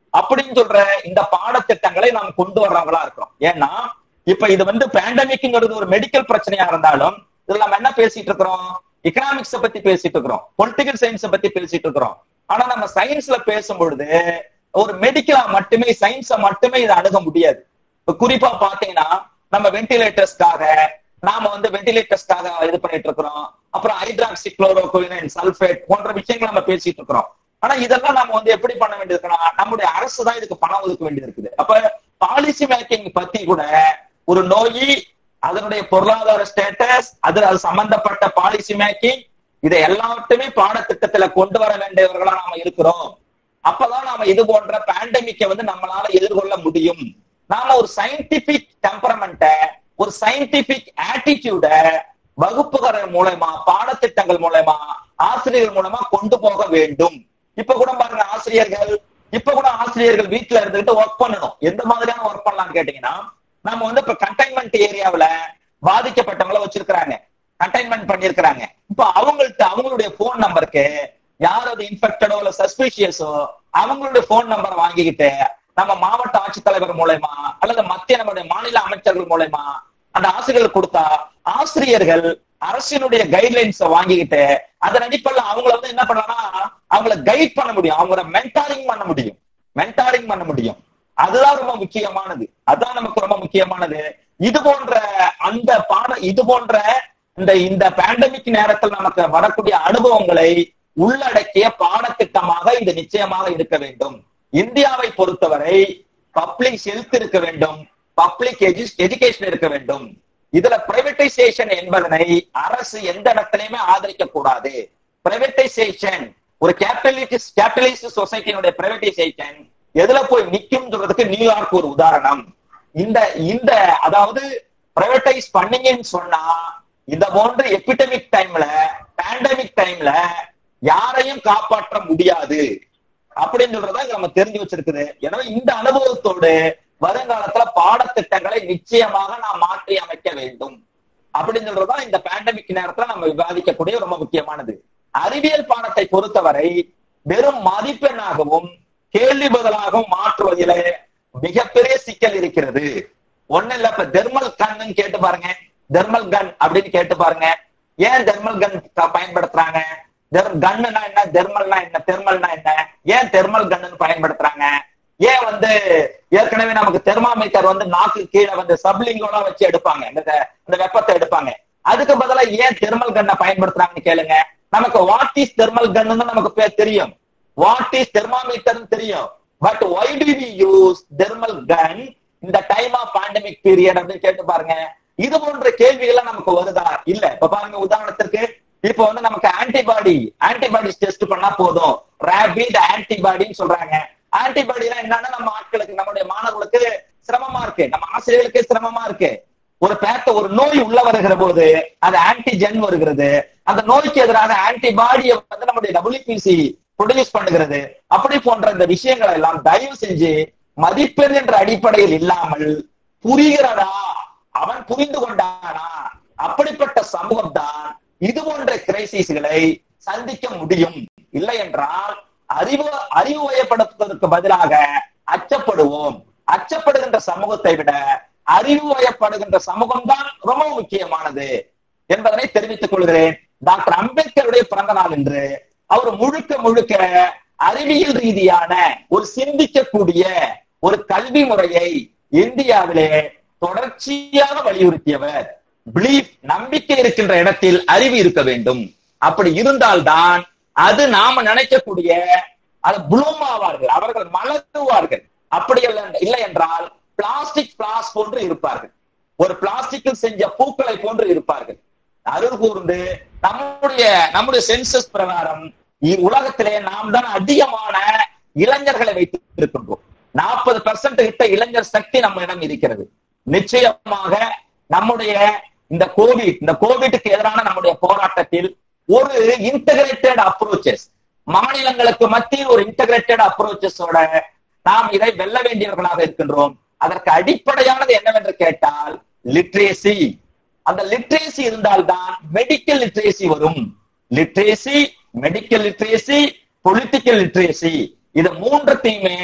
Speaker 7: அப்படின்னு சொல்ற இந்த பாடத்திட்டங்களை நாம் கொண்டு வர்றவங்களா இருக்கிறோம் ஏன்னா இப்ப இது வந்து பேண்டமிக்ங்கிறது ஒரு மெடிக்கல் பிரச்சனையா இருந்தாலும் இதுல நம்ம என்ன பேசிட்டு இருக்கிறோம் எக்கனாமிக்ஸ பத்தி பேசிட்டு இருக்கிறோம் பொலிட்டிக்கல் சயின்ஸ பத்தி பேசிட்டு இருக்கிறோம் ஆனா நம்ம சயின்ஸ்ல பேசும் பொழுது ஒரு மெடிக்கலா மட்டுமே சயின்ஸ மட்டுமே இதை அணுக முடியாது இப்ப குறிப்பா பாத்தீங்கன்னா நம்ம வென்டிலேட்டர்ஸ்க்காக நாம வந்து வென்டிலேட்டர்ஸ்க்காக இது பண்ணிட்டு இருக்கிறோம் அப்புறம் ஹைட்ராக்சி குளோரோகுயினின் சல்பேட் போன்ற விஷயங்கள் நம்ம பேசிட்டு இருக்கிறோம் ஆனா இதெல்லாம் நம்ம வந்து எப்படி பண்ண வேண்டியிருக்குன்னா நம்முடைய அரசு தான் இதுக்கு பணம் ஒதுக்க வேண்டியது இருக்குது அப்ப பாலிசி மேக்கிங் பத்தி கூட ஒரு நோய் அதனுடைய பொருளாதார ஸ்டேட்டஸ் அது அது சம்பந்தப்பட்ட பாலிசி மேக்கிங் இதை எல்லாத்தையுமே பாடத்திட்டத்துல கொண்டு வர வேண்டியவர்களா நாம இருக்கிறோம் அப்பதான் நாம இது போன்ற பேண்டமிக்கை வந்து நம்மளால எதிர்கொள்ள முடியும் நாம ஒரு சயின்டிபிக் டெம்பரமெண்ட்ட ஒரு சயின்டிபிக் ஆட்டிடியூட வகுப்புகள் மூலயமா பாடத்திட்டங்கள் மூலயமா ஆசிரியர்கள் மூலமா கொண்டு போக வேண்டும் இப்ப கூட பாருங்க ஆசிரியர்கள் இப்ப கூட ஆசிரியர்கள் வீட்டுல இருந்துகிட்டு ஒர்க் பண்ணணும் எந்த மாதிரியான ஒர்க் பண்ணலாம் கேட்டீங்கன்னா நம்ம வந்து இப்ப கண்டைன்மெண்ட் ஏரியாவுல பாதிக்கப்பட்டவங்கள வச்சிருக்கிறாங்க கண்டைன்மெண்ட் பண்ணிருக்கிறாங்க இப்ப அவங்கள்ட்ட அவங்களுடைய போன் நம்பருக்கு யாராவது இன்ஃபெக்டடோ இல்ல சஸ்பிஷியஸோ அவங்களுடைய போன் நம்பரை வாங்கிக்கிட்டு நம்ம மாவட்ட ஆட்சித்தலைவர் மூலயமா அல்லது மத்திய நம்முடைய மாநில அமைச்சர்கள் மூலயமா அந்த ஆசிரியர்கள் கொடுத்தா ஆசிரியர்கள் அரசினுடைய கைட்லைன்ஸ வாங்கிக்கிட்டு அதன் அடிப்படையில் அவங்கள வந்து என்ன பண்ணலாம்னா அவங்கள கைட் பண்ண முடியும் அவங்கள மென்டாரிங் பண்ண முடியும் மென்டாரிங் பண்ண முடியும் அதுதான் ரொம்ப முக்கியமானது அதுதான் நமக்கு ரொம்ப முக்கியமானது இது போன்ற அந்த பாட இது போன்ற இந்த இந்த பேண்டமிக் நேரத்தில் நமக்கு வரக்கூடிய அனுபவங்களை உள்ளடக்கிய பாடத்திட்டமாக இது நிச்சயமாக இருக்க வேண்டும் இந்தியாவை பொறுத்தவரை பப்ளிக் ஹெல்த் இருக்க வேண்டும் பப்ளிக் எஜுகேஷன் இருக்க வேண்டும் இதுல பிரைவேட்டைசேஷன் என்பதனை அரசு எந்த இடத்திலையுமே ஆதரிக்க கூடாது பிரைவேட்டைசேஷன் ஒரு கேபிட்டலிஸ்ட் கேபிட்டலிஸ்ட் சொசைட்டியினுடைய பிரைவேட்டைசேஷன் எதுல போய் நிக்கும் சொல்றதுக்கு நியூயார்க் ஒரு உதாரணம் இந்த இந்த அதாவது பிரைவேட்டைஸ் பண்ணீங்கன்னு சொன்னா இந்த போன்ற எபிடமிக் டைம்ல பேண்டமிக் டைம்ல யாரையும் காப்பாற்ற முடியாது அப்படின்னு சொல்றதா இங்க நம்ம தெரிஞ்சு வச்சிருக்குது எனவே இந்த அனுபவத்தோடு வருங்காலத்துல பாடத்திட்டங்களை நிச்சயமாக நாம் மாற்றி அமைக்க வேண்டும் அப்படின்னு சொல்றதுதான் இந்த பேண்டமிக் நேரத்துல நம்ம விவாதிக்கக்கூடிய ரொம்ப முக்கியமானது அறிவியல் பாடத்தை பொறுத்தவரை வெறும் மதிப்பெண்ணாகவும் கேள்வி பதிலாகவும் மாற்றுவதிலே மிகப்பெரிய சிக்கல் இருக்கிறது ஒண்ணு இல்ல இப்ப தெர்மல் கன்னு கேட்டு பாருங்க தெர்மல் கன் அப்படின்னு கேட்டு பாருங்க ஏன் தெர்மல் கன் பயன்படுத்துறாங்க கன்னுனா என்ன தெர்மல்னா என்ன தெர்மல்னா என்ன ஏன் தெர்மல் கன்னு பயன்படுத்துறாங்க ஏன் வந்து ஏற்கனவே நமக்கு தெர்மாமீட்டர் வந்து நாக்கு கீழே வந்து சப்லிங்கோட வச்சு எடுப்பாங்க இந்த இந்த வெப்பத்தை எடுப்பாங்க அதுக்கு பதிலா ஏன் தெர்மல் கன்னை பயன்படுத்துறாங்கன்னு கேளுங்க நமக்கு வாட் இஸ் தெர்மல் கன்னு நமக்கு பேர் தெரியும் வாட் இஸ் தெர்மாமீட்டர் தெரியும் but why do we use thermal gun இந்த டைம் ஆஃப் பேண்டமிக் பீரியட் அப்படின்னு கேட்டு பாருங்க இது போன்ற கேள்விகள் நமக்கு வருதா இல்ல இப்ப பாருங்க உதாரணத்திற்கு இப்ப வந்து நமக்கு ஆன்டிபாடி ஆன்டிபாடிஸ் டெஸ்ட் பண்ணா போதும் ரேபிட் ஆன்டிபாடின்னு சொல்றாங்க ஆன்டிபாடி என்னன்னா நம்ம ஆட்களுக்கு நம்முடைய மாணவர்களுக்கு சிரமமா இருக்கு நம்ம ஆசிரியர்களுக்கு சிரமமா இருக்கு ஒரு பேத்த ஒரு நோய் உள்ள வருகிற போது அது ஆன்டிஜென் வருகிறது அந்த நோய்க்கு எதிரான ஆன்டிபாடியை வந்து நம்முடைய டபிள்யூபிசி ப்ரொடியூஸ் பண்ணுகிறது அப்படி போன்ற இந்த விஷயங்களை எல்லாம் தயவு செஞ்சு மதிப்பெண் என்ற அடிப்படையில் இல்லாமல் புரிகிறதா அவன் புரிந்து கொண்டானா அப்படிப்பட்ட சமூகம் தான் இது போன்ற கிரைசிஸ்களை சந்திக்க முடியும் இல்லை என்றால் அறிவு அறிவு வயப்படுத்துவதற்கு பதிலாக அச்சப்படுவோம் அச்சப்படுகின்ற சமூகத்தை விட அறிவு வயப்படுகின்ற சமூகம் தான் ரொம்ப முக்கியமானது என்பதனை தெரிவித்துக் கொள்கிறேன் டாக்டர் அம்பேத்கருடைய பிறந்த நாள் என்று அவர் முழுக்க முழுக்க அறிவியல் ரீதியான ஒரு சிந்திக்கக்கூடிய ஒரு கல்வி முறையை இந்தியாவிலே தொடர்ச்சியாக வலியுறுத்தியவர் பிலீஃப் நம்பிக்கை இருக்கின்ற இடத்தில் அறிவு இருக்க வேண்டும் அப்படி இருந்தால்தான் அது நாம நினைக்கக்கூடிய அது ப்ளூம் ஆவார்கள் அவர்கள் மலருவார்கள் அப்படி இல்லை என்றால் பிளாஸ்டிக் பிளாஸ் போன்று இருப்பார்கள் ஒரு பிளாஸ்டிக்கில் செஞ்ச பூக்களை போன்று இருப்பார்கள் அருள் கூர்ந்து நம்முடைய நம்முடைய சென்சஸ் பிரகாரம் உலகத்திலே நாம் தான் அதிகமான இளைஞர்களை வைத்திருக்கின்றோம் நாற்பது பெர்சென்ட் கிட்ட இளைஞர் சக்தி நம்மிடம் இருக்கிறது நிச்சயமாக நம்முடைய இந்த கோவிட் இந்த கோவிட்டுக்கு எதிரான நம்முடைய போராட்டத்தில் ஒரு இன்டகிரேட்டட் அப்ரோச்சஸ் மாநிலங்களுக்கு மத்தியில் ஒரு இன்டகிரேட்டட் அப்ரோச்சஸோட நாம் இதை வெல்ல வேண்டியவர்களாக இருக்கின்றோம் அதற்கு அடிப்படையானது என்னவென்று கேட்டால் லிட்ரேசி அந்த லிட்ரேசி இருந்தால்தான் மெடிக்கல் லிட்ரேசி வரும் literacy medical literacy political literacy இது மூன்றத்தையுமே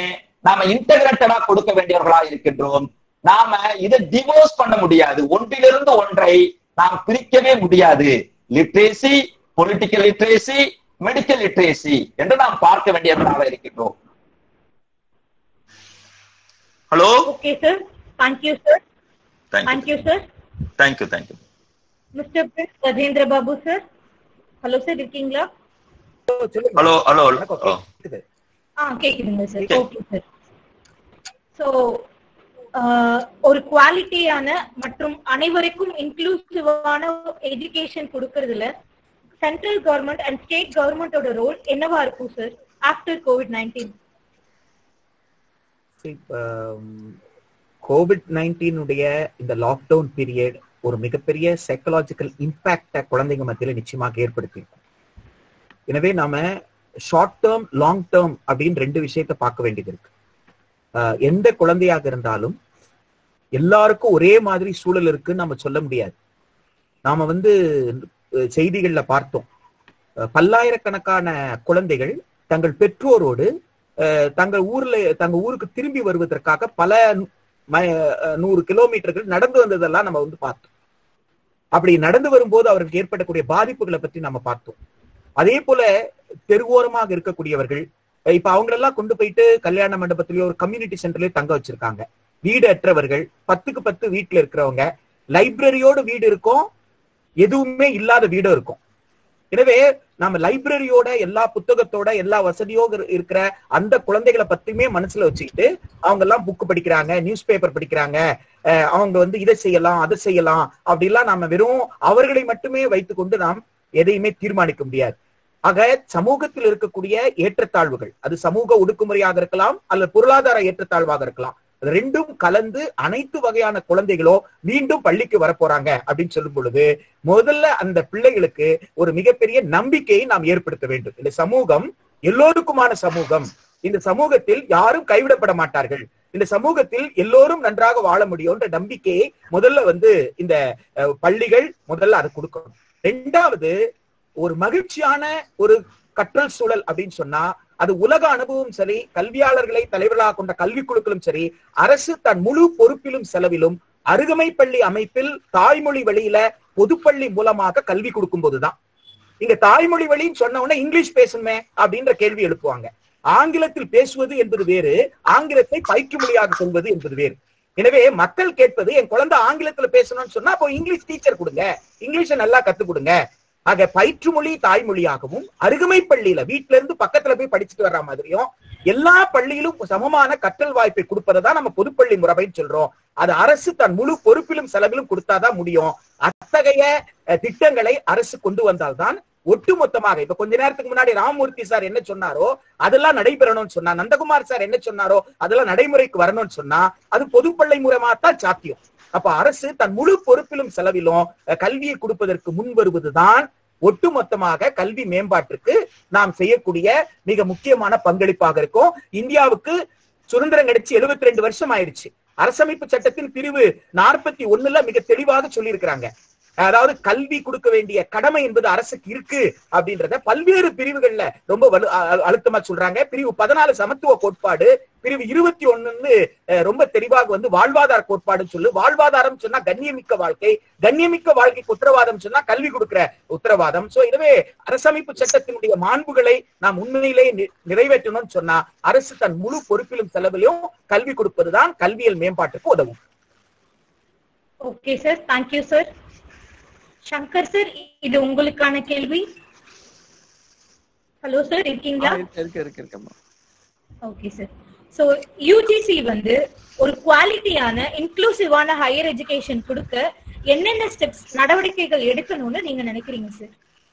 Speaker 7: நாம இன்டகிரேட்டடா கொடுக்க வேண்டியவர்களா இருக்கின்றோம் நாம இதை டிவோர்ஸ் பண்ண முடியாது ஒன்றிலிருந்து ஒன்றை நாம் பிரிக்கவே முடியாது literacy political literacy medical literacy என்று நாம் பார்க்க வேண்டியவர்களாக இருக்கின்றோம் hello
Speaker 1: okay sir thank you sir
Speaker 7: thank you
Speaker 1: thank you sir
Speaker 7: thank you thank you
Speaker 1: mister Prince Gajendra Babu sir hello sir இருக்கீங்களா
Speaker 3: சொல்லுங்க
Speaker 7: ஹலோ ஹலோ
Speaker 3: வணக்கம்,
Speaker 7: ஹலோ
Speaker 3: கேக்குது.
Speaker 1: ஆ கேக்குதுங்க sir
Speaker 7: Okay.
Speaker 1: Okay sir so ஒரு குவாலிட்டியான மற்றும் அனைவருக்கும் இன்க்ளூசிவான எஜுகேஷன் கொடுக்கறதுல சென்ட்ரல் கவர்மெண்ட் அண்ட் ஸ்டேட் கவர்மெண்டோட ரோல் என்னவா இருக்கும் சார் ஆஃப்டர் கோவிட் நைன்டீன்
Speaker 3: இப்ப கோவிட் நைன்டீனுடைய இந்த லாக்டவுன் பீரியட் ஒரு மிகப்பெரிய சைக்கலாஜிக்கல் இம்பாக்ட குழந்தைங்க மத்தியில நிச்சயமாக ஏற்படுத்தியிருக்கும் எனவே நாம ஷார்ட் டேர்ம் லாங் டேர்ம் அப்படின்னு ரெண்டு விஷயத்தை பார்க்க வேண்டியது இருக்கு அஹ் எந்த குழந்தையாக இருந்தாலும் எல்லாருக்கும் ஒரே மாதிரி சூழல் இருக்குன்னு நம்ம சொல்ல முடியாது நாம வந்து அஹ் செய்திகள்ல பார்த்தோம் அஹ் பல்லாயிரக்கணக்கான குழந்தைகள் தங்கள் பெற்றோரோடு அஹ் தங்கள் ஊர்ல தங்க ஊருக்கு திரும்பி வருவதற்காக பல ம- அஹ் நூறு கிலோமீட்டர்கள் நடந்து வந்ததெல்லாம் நம்ம வந்து பார்த்தோம் அப்படி நடந்து வரும்போது அவருக்கு ஏற்படக்கூடிய பாதிப்புகளை பற்றி நம்ம பார்த்தோம் அதே போல தெருவோரமாக இருக்கக்கூடியவர்கள் அஹ் இப்ப அவங்களெல்லாம் கொண்டு போயிட்டு கல்யாண மண்டபத்திலயோ ஒரு கம்யூனிட்டி சென்டர்லயோ தங்க வச்சிருக்காங்க வீடு அற்றவர்கள் பத்துக்கு பத்து வீட்டுல இருக்கிறவங்க லைப்ரரியோட வீடு இருக்கும் எதுவுமே இல்லாத வீடும் இருக்கும் எனவே நம்ம லைப்ரரியோட எல்லா புத்தகத்தோட எல்லா வசதியோட இருக்கிற அந்த குழந்தைகளை பத்தியுமே மனசுல வச்சுக்கிட்டு அவங்க எல்லாம் புக் படிக்கிறாங்க நியூஸ் பேப்பர் படிக்கிறாங்க அஹ் அவங்க வந்து இதை செய்யலாம் அதை செய்யலாம் அப்படிலாம் நாம வெறும் அவர்களை மட்டுமே வைத்துக்கொண்டு நாம் எதையுமே தீர்மானிக்க முடியாது ஆக சமூகத்தில் இருக்கக்கூடிய ஏற்றத்தாழ்வுகள் அது சமூக ஒடுக்குமுறையாக இருக்கலாம் அல்லது பொருளாதார ஏற்றத்தாழ்வாக இருக்கலாம் அது ரெண்டும் கலந்து அனைத்து வகையான குழந்தைகளோ மீண்டும் பள்ளிக்கு வரப்போறாங்க அப்படின்னு சொல்லும் பொழுது முதல்ல அந்த பிள்ளைகளுக்கு ஒரு மிகப்பெரிய நம்பிக்கையை நாம் ஏற்படுத்த வேண்டும் இந்த சமூகம் எல்லோருக்குமான சமூகம் இந்த சமூகத்தில் யாரும் கைவிடப்பட மாட்டார்கள் இந்த சமூகத்தில் எல்லோரும் நன்றாக வாழ முடியும்ன்ற நம்பிக்கையை முதல்ல வந்து இந்த அஹ், பள்ளிகள் முதல்ல அதை கொடுக்கணும் ரெண்டாவது ஒரு மகிழ்ச்சியான ஒரு கற்றல் சூழல் அப்படின்னு சொன்னா அது உலக அனுபவம் சரி கல்வியாளர்களை தலைவர்களாக கொண்ட கல்விக் குழுக்களும் சரி அரசு தன் முழு பொறுப்பிலும் செலவிலும் அருகமை பள்ளி அமைப்பில் தாய்மொழி வழியில பொதுப்பள்ளி மூலமாக கல்வி கொடுக்கும் போதுதான் இங்க தாய்மொழி வழின்னு சொன்ன உடனே இங்கிலீஷ் பேசணுமே அப்படின்ற கேள்வி எழுப்புவாங்க ஆங்கிலத்தில் பேசுவது என்பது வேறு ஆங்கிலத்தை பயிற்று மொழியாக சொல்வது என்பது வேறு எனவே மக்கள் கேட்பது என் குழந்தை ஆங்கிலத்துல பேசணும்னு சொன்னா அப்போ இங்கிலீஷ் டீச்சர் கொடுங்க இங்கிலீஷை நல்லா கத்து கொடுங்க ஆக பயிற்று மொழி தாய்மொழியாகவும் அருகமை பள்ளியில வீட்ல இருந்து பக்கத்துல போய் படிச்சுட்டு வர்ற மாதிரியும் எல்லா பள்ளியிலும் சமமான கற்றல் வாய்ப்பை கொடுப்பதான் நம்ம பொதுப்பள்ளி முறைன்னு சொல்றோம் அது அரசு தன் முழு பொறுப்பிலும் செலவிலும் கொடுத்தாதான் முடியும் அத்தகைய அஹ், திட்டங்களை அரசு கொண்டு வந்தால்தான் ஒட்டுமொத்தமாக இப்ப கொஞ்ச நேரத்துக்கு முன்னாடி ராமமூர்த்தி சார் என்ன சொன்னாரோ அதெல்லாம் நடைபெறணும்னு சொன்னா நந்தகுமார் சார் என்ன சொன்னாரோ அதெல்லாம் நடைமுறைக்கு வரணும்னு சொன்னா அது பொதுப்பள்ளி மூலமா தான் சாத்தியம் அப்ப அரசு தன் முழு பொறுப்பிலும் செலவிலும் அஹ், கல்வியை கொடுப்பதற்கு முன் வருவதுதான் ஒட்டுமொத்தமாக கல்வி மேம்பாட்டிற்கு நாம் செய்யக்கூடிய மிக முக்கியமான பங்களிப்பாக இருக்கும் இந்தியாவுக்கு சுதந்திரம் கிடைச்சு 72 ரெண்டு வருஷம் ஆயிடுச்சு அரசமைப்பு சட்டத்தின் பிரிவு நாற்பத்தி ஒண்ணுல மிக தெளிவாக சொல்லியிருக்கிறாங்க அதாவது கல்வி கொடுக்க வேண்டிய கடமை என்பது அரசுக்கு இருக்கு அப்படின்றத பல்வேறு பிரிவுகள்ல ரொம்ப வலு அ- அ- அழுத்தமா சொல்றாங்க பிரிவு பதினாலு சமத்துவ கோட்பாடு பிரிவு இருபத்தி ஒண்ணுன்னு அஹ், ரொம்ப தெளிவாக வந்து வாழ்வாதார கோட்பாடுன்னு சொல்லு வாழ்வாதாரம் சொன்னா கண்ணியமிக்க வாழ்க்கை கண்ணியமிக்க வாழ்க்கைக்கு உத்தரவாதம் சொன்னா கல்வி கொடுக்கிற உத்தரவாதம் சோ எனவே அரசமைப்பு சட்டத்தினுடைய மாண்புகளை நாம் உண்மையிலே நி- நிறைவேற்றணும்னு சொன்னா அரசு தன் முழு பொறுப்பிலும் செலவிலும் கல்வி கொடுப்பதுதான் கல்வியல் மேம்பாட்டுக்கு உதவும்
Speaker 1: okay sir thank you sir Shankar sir இது உங்களுக்கான கேள்வி ஹலோ சார் இருக்கீங்களா
Speaker 8: இருக்கு இருக்கு இருக்கு இருக்கம்மா
Speaker 1: ஓகே சார் ஸோ யூஜிசி வந்து ஒரு குவாலிட்டியான இன்க்ளூசிவான ஹையர் எஜுகேஷன் கொடுக்க என்னென்ன ஸ்டெப்ஸ் நடவடிக்கைகள் எடுக்கணும்னு நீங்க நினைக்கிறீங்க சார்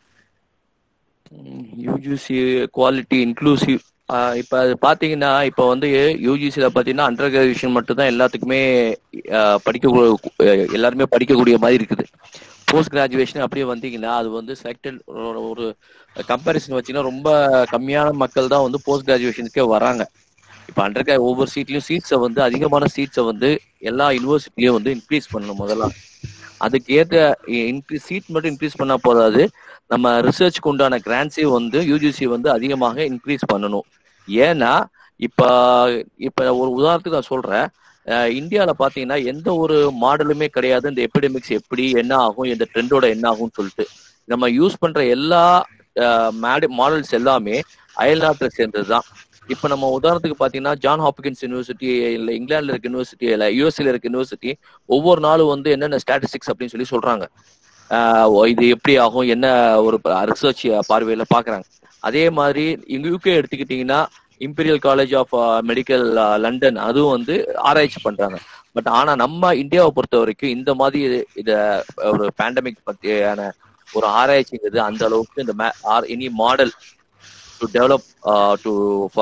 Speaker 5: யூஜிசி குவாலிட்டி இன்க்ளூசிவ் இப்போ அது பார்த்தீங்கன்னா இப்போ வந்து யூஜிசியில் பார்த்தீங்கன்னா அண்டர் கிராஜுவேஷன் மட்டும்தான் எல்லாத்துக்குமே ஆஹ் படிக்க எல்லாருமே படிக்கக்கூடிய மாதிரி இருக்குது போஸ்ட் கிராஜுவேஷன் அப்படியே வந்தீங்கன்னா அது வந்து செலக்டட் ஒரு கம்பேரிசன் வச்சீங்கன்னா ரொம்ப கம்மியான மக்கள் தான் வந்து போஸ்ட் கிராஜுவேஷனுக்கே வராங்க இப்போ அண்டர் ஒவ்வொரு சீட்லயும் சீட்ஸை வந்து அதிகமான சீட்ஸை வந்து எல்லா யூனிவர்சிட்டிலையும் வந்து இன்க்ரீஸ் பண்ணணும் முதல்ல அதுக்கு ஏற்ற இன்க்ரீஸ் சீட் மட்டும் இன்க்ரீஸ் பண்ணா போதாது நம்ம ரிசர்ச்க்கு உண்டான கிராண்ட்ஸையும் வந்து யூஜிசி வந்து அதிகமாக இன்க்ரீஸ் பண்ணணும் ஏன்னா இப்ப இப்ப ஒரு உதாரணத்துக்கு நான் சொல்றேன் அஹ் இந்தியால பாத்தீங்கன்னா எந்த ஒரு மாடலுமே கிடையாது இந்த எபிடமிக்ஸ் எப்படி என்ன ஆகும் இந்த ட்ரெண்டோட என்ன ஆகும்னு சொல்லிட்டு நம்ம யூஸ் பண்ற எல்லா மாடல்ஸ் எல்லாமே அயல்நாட்டை சேர்ந்ததுதான் இப்ப நம்ம உதாரணத்துக்கு பாத்தீங்கன்னா ஜான் ஹாப்கின்ஸ் யூனிவர்சிட்டி இல்ல இங்கிலாந்துல இருக்க யூனிவர்சிட்டி இல்ல யூஎஸ்ல இருக்க யூனிவர்சிட்டி ஒவ்வொரு நாளும் வந்து என்னென்ன ஸ்டாட்டிஸ்டிக்ஸ் அப்படின்னு சொல்லி சொல்றாங்க ஆஹ் இது எப்படி ஆகும் என்ன ஒரு ரிசர்ச் பார்வையில பாக்குறாங்க அதே மாதிரி இங்க யூகே எடுத்துக்கிட்டீங்கன்னா Imperial College of medical London அதுவும் வந்து ஆராய்ச்சி பண்றாங்க பட் ஆனா நம்ம இந்தியாவை பொறுத்த வரைக்கும் இந்த மாதிரி இத ஒரு பேண்டமிக் பத்தியான ஒரு ஆராய்ச்சிங்கிறது அந்த அளவுக்கு இந்த any model to develop to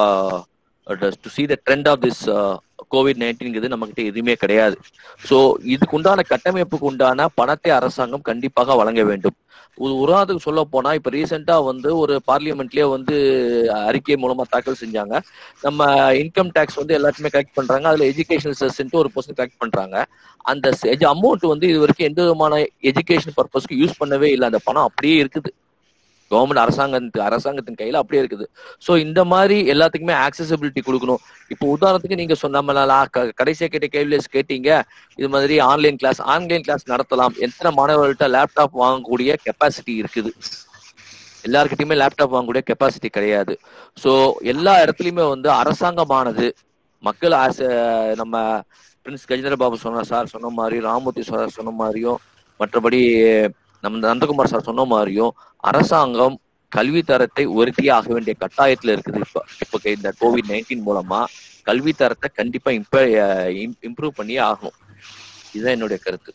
Speaker 5: to see the trend of this COVID நைன்டீன்ங்கிறது நம்ம கிட்ட எதுவுமே கிடையாது ஸோ இதுக்கு உண்டான கட்டமைப்புக்கு உண்டான பணத்தை அரசாங்கம் கண்டிப்பாக வழங்க வேண்டும் ஒரு உதாரணத்துக்கு சொல்ல போனா இப்ப ரீசெண்டா வந்து ஒரு பார்லிமெண்ட்லயே வந்து அறிக்கை மூலமா தாக்கல் செஞ்சாங்க நம்ம இன்கம் டேக்ஸ் வந்து எல்லாத்தையுமே கலெக்ட் பண்றாங்க அதுல எஜுகேஷன் செஸ்ன்ட்டு ஒரு பர்சன்ட் கலெக்ட் பண்றாங்க அந்த அமௌண்ட் வந்து இது வரைக்கும் எந்த விதமான எஜுகேஷன் பர்பஸ்க்கு யூஸ் பண்ணவே இல்லை அந்த பணம் அப்படியே இருக்குது கவர்மெண்ட் அரசாங்கத்து அரசாங்கத்தின் கையில அப்படியே இருக்குது ஸோ இந்த மாதிரி எல்லாத்துக்குமே ஆக்சசிபிலிட்டி கொடுக்கணும் இப்போ உதாரணத்துக்கு நீங்க சொன்ன கடைசியா கேட்ட கேள்வி கேட்டீங்க இது மாதிரி ஆன்லைன் கிளாஸ் ஆன்லைன் கிளாஸ் நடத்தலாம் எத்தனை மாணவர்கள்ட்ட லேப்டாப் வாங்கக்கூடிய கெப்பாசிட்டி இருக்குது எல்லாருக்கிட்டையுமே லேப்டாப் வாங்கக்கூடிய கெப்பாசிட்டி கிடையாது ஸோ எல்லா இடத்துலயுமே வந்து அரசாங்கமானது மக்கள் ஆசை நம்ம பிரின்ஸ் கஜேந்திர பாபு சொன்ன சார் சொன்ன மாதிரி ராமூர்த்தி சார் சொன்ன மாதிரியும் மற்றபடி நம்ம நந்தகுமார் சார் சொன்ன மாதிரியும் அரசாங்கம் கல்வி தரத்தை உயர்த்தியே ஆக வேண்டிய கட்டாயத்துல இருக்குது இப்ப இப்ப இந்த கோவிட் நைன்டீன் மூலமா கல்வி தரத்தை கண்டிப்பா இம்ப இம்ப்ரூவ் பண்ணியே ஆகணும் இதுதான் என்னுடைய கருத்து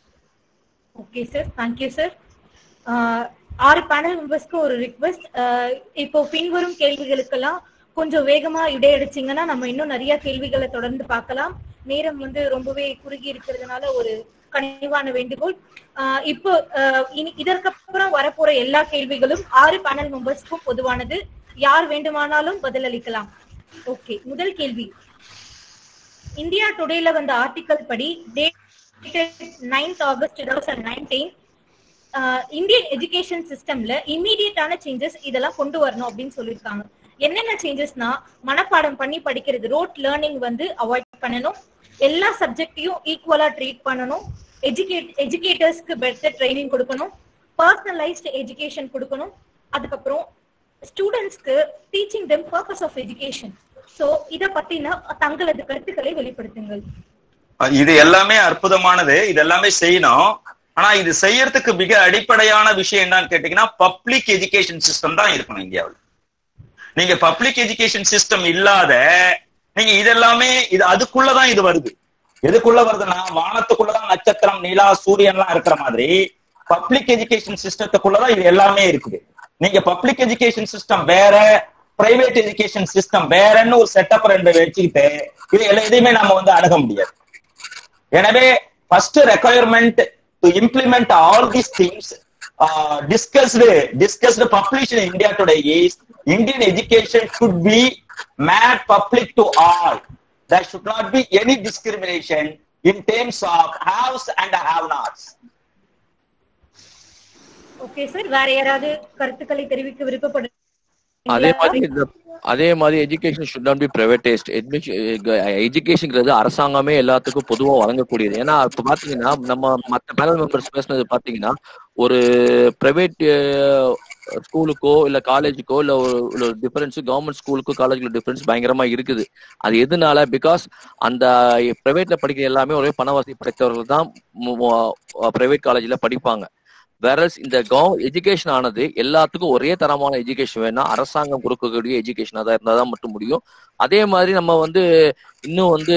Speaker 1: ஓகே சார் தேங்க்யூ சார் ஆறு பேனல் மெம்பர்ஸ்க்கு ஒரு ரிக்வெஸ்ட் இப்போ பின்வரும் கேள்விகளுக்கெல்லாம் கொஞ்சம் வேகமா இடையடிச்சிங்கன்னா நம்ம இன்னும் நிறைய கேள்விகளை தொடர்ந்து பார்க்கலாம் நேரம் வந்து ரொம்பவே குறுகி இருக்கிறதுனால ஒரு கனிவான வேண்டுகோள் இப்போ இனி இதற்கப்புறம் வரப்போற எல்லா கேள்விகளும் ஆறு பேனல் மெம்பர்ஸ்க்கும் பொதுவானது யார் வேண்டுமானாலும் பதிலளிக்கலாம் ஓகே முதல் கேள்வி இந்தியா டுடேல வந்த ஆர்டிக்கல் படி ninth August two thousand nineteen Indian education சிஸ்டம்ல இம்மீடியட்டான சேஞ்சஸ் இதெல்லாம் கொண்டு வரணும் அப்படின்னு சொல்லியிருக்காங்க என்னென்ன சேஞ்சஸ்னா மனப்பாடம் பண்ணி படிக்கிறது ரோட் லேர்னிங் வந்து அவாய்ட் பண்ணணும் எல்லா சப்ஜெக்டையும் ஈக்குவலா ட்ரீட் பண்ணணும் எஜுகேட் எஜுகேட்டர்ஸ்க்கு பெட்டர் ட்ரைனிங் கொடுக்கணும் பர்சனலைஸ்டு எஜுகேஷன் கொடுக்கணும் அதுக்கப்புறம் ஸ்டூடெண்ட்ஸ்க்கு teaching them purpose of education so இத பத்தின தங்களது கருத்துக்களை வெளிப்படுத்துங்கள்
Speaker 7: இது எல்லாமே அற்புதமானது இது எல்லாமே செய்யணும் ஆனா இது செய்யறதுக்கு மிக அடிப்படையான விஷயம் என்னன்னு கேட்டீங்கன்னா பப்ளிக் எஜுகேஷன் சிஸ்டம் தான் இருக்கணும் இந்தியாவில் நீங்க பப்ளிக் எஜுகேஷன் சிஸ்டம் இல்லாத நீங்க இதெல்லாமே இது அதுக்குள்ளதான் இது வருது எதுக்குள்ள வருதுன்னா வானத்துக்குள்ளதான் நட்சத்திரம் நிலா சூரியன் எல்லாம் இருக்கிற மாதிரி பப்ளிக் எஜுகேஷன் சிஸ்டத்துக்குள்ளதான் இது எல்லாமே இருக்குது நீங்க பப்ளிக் எஜுகேஷன் சிஸ்டம் வேற பிரைவேட் எஜுகேஷன் சிஸ்டம் வேறன்னு ஒரு செட்டப் ரெண்டு வச்சுக்கிட்டு இது எதையுமே நம்ம வந்து அணுக முடியாது எனவே first requirement to implement all these things discussed discussed published in India today is Indian education should be made public to all. There should not be any discrimination in terms of haves and have-nots.
Speaker 1: Okay sir வேற யாராவது கருத்துக்களை தெரிவிக்க விருப்பப்படு
Speaker 5: அதே மாதிரி இந்த அதே மாதிரி education should not be privatised எஜுகேஷன்ங்கிறது அரசாங்கமே எல்லாத்துக்கும் பொதுவா வழங்கக்கூடியது ஏன்னா இப்ப பாத்தீங்கன்னா நம்ம மத்த பேனல் மெம்பர்ஸ் பேசினது பாத்தீங்கன்னா ஒரு பிரைவேட் ஸ்கூலுக்கோ இல்ல காலேஜுக்கோ இல்ல ஒரு டிஃபரன்ஸ் கவர்மெண்ட் ஸ்கூலுக்கோ காலேஜ்ல டிஃபரன்ஸ் பயங்கரமா இருக்குது அது எதனால பிகாஸ் அந்த பிரைவேட்ல படிக்கிற எல்லாமே ஒரே பண வசதி படைத்தவர்கள் தான் பிரைவேட் காலேஜ்ல படிப்பாங்க வேறஸ் இந்த கவ் எஜுகேஷன் ஆனது எல்லாத்துக்கும் ஒரே தரமான எஜுகேஷன் வேணா அரசாங்கம் கொடுக்கக்கூடிய எஜுகேஷனா தான் இருந்தா தான் மட்டும் முடியும் அதே மாதிரி நம்ம வந்து இன்னும் வந்து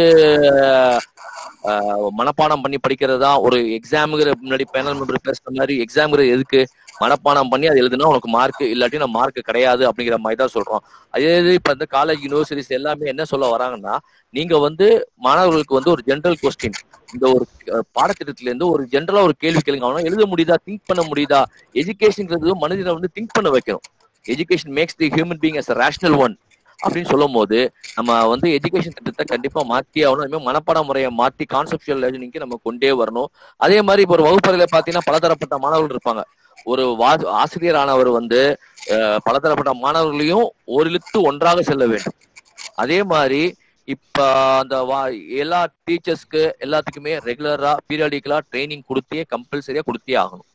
Speaker 5: மனப்பாடம் பண்ணி படிக்கிறதா ஒரு எக்ஸாமுங்கிற முன்னாடி பேனல் மெம்பர் பேசுற மாதிரி எக்ஸாமுங்கிற எதுக்கு மனப்பாடம் பண்ணி அது எழுதுனா உனக்கு மார்க் இல்லாட்டி நம்ம மார்க் கிடையாது அப்படிங்கிற மாதிரி தான் சொல்றோம் அதே இது இப்ப இந்த காலேஜ் யூனிவர்சிட்டிஸ் எல்லாமே என்ன சொல்ல வராங்கன்னா நீங்க வந்து மாணவர்களுக்கு வந்து ஒரு ஜென்ரல் கொஸ்டின் இந்த ஒரு பாடத்திட்டத்துல இருந்து ஒரு ஜென்ரலா ஒரு கேள்வி கேளுங்க அவனா எழுத முடியுதா திங்க் பண்ண முடியுதா எஜுகேஷன்ங்கிறது மனிதனை வந்து திங்க் பண்ண வைக்கணும் education makes the human being as rational one அப்படின்னு சொல்லும் போது நம்ம வந்து எஜுகேஷன் திட்டத்தை கண்டிப்பா மாற்றி ஆகணும் மனப்பாட முறையை மாற்றி கான்செப்டுவல் லேர்னிங்க்கு நம்ம கொண்டே வரணும் அதே மாதிரி இப்போ ஒரு வகுப்பறையில பாத்தீங்கன்னா பலதரப்பட்ட மாணவர்கள் இருப்பாங்க ஒரு வா ஆசிரியரானவர் வந்து பலதரப்பட்ட மாணவர்களையும் ஒரு இழுத்து ஒன்றாக செல்ல வேண்டும் அதே மாதிரி இப்ப அந்த வா- எல்லா டீச்சர்ஸ்க்கு எல்லாத்துக்குமே ரெகுலரா பீரியாடிக்கலா ட்ரைனிங் கொடுத்தே கம்பல்சரியா கொடுத்தே ஆகணும்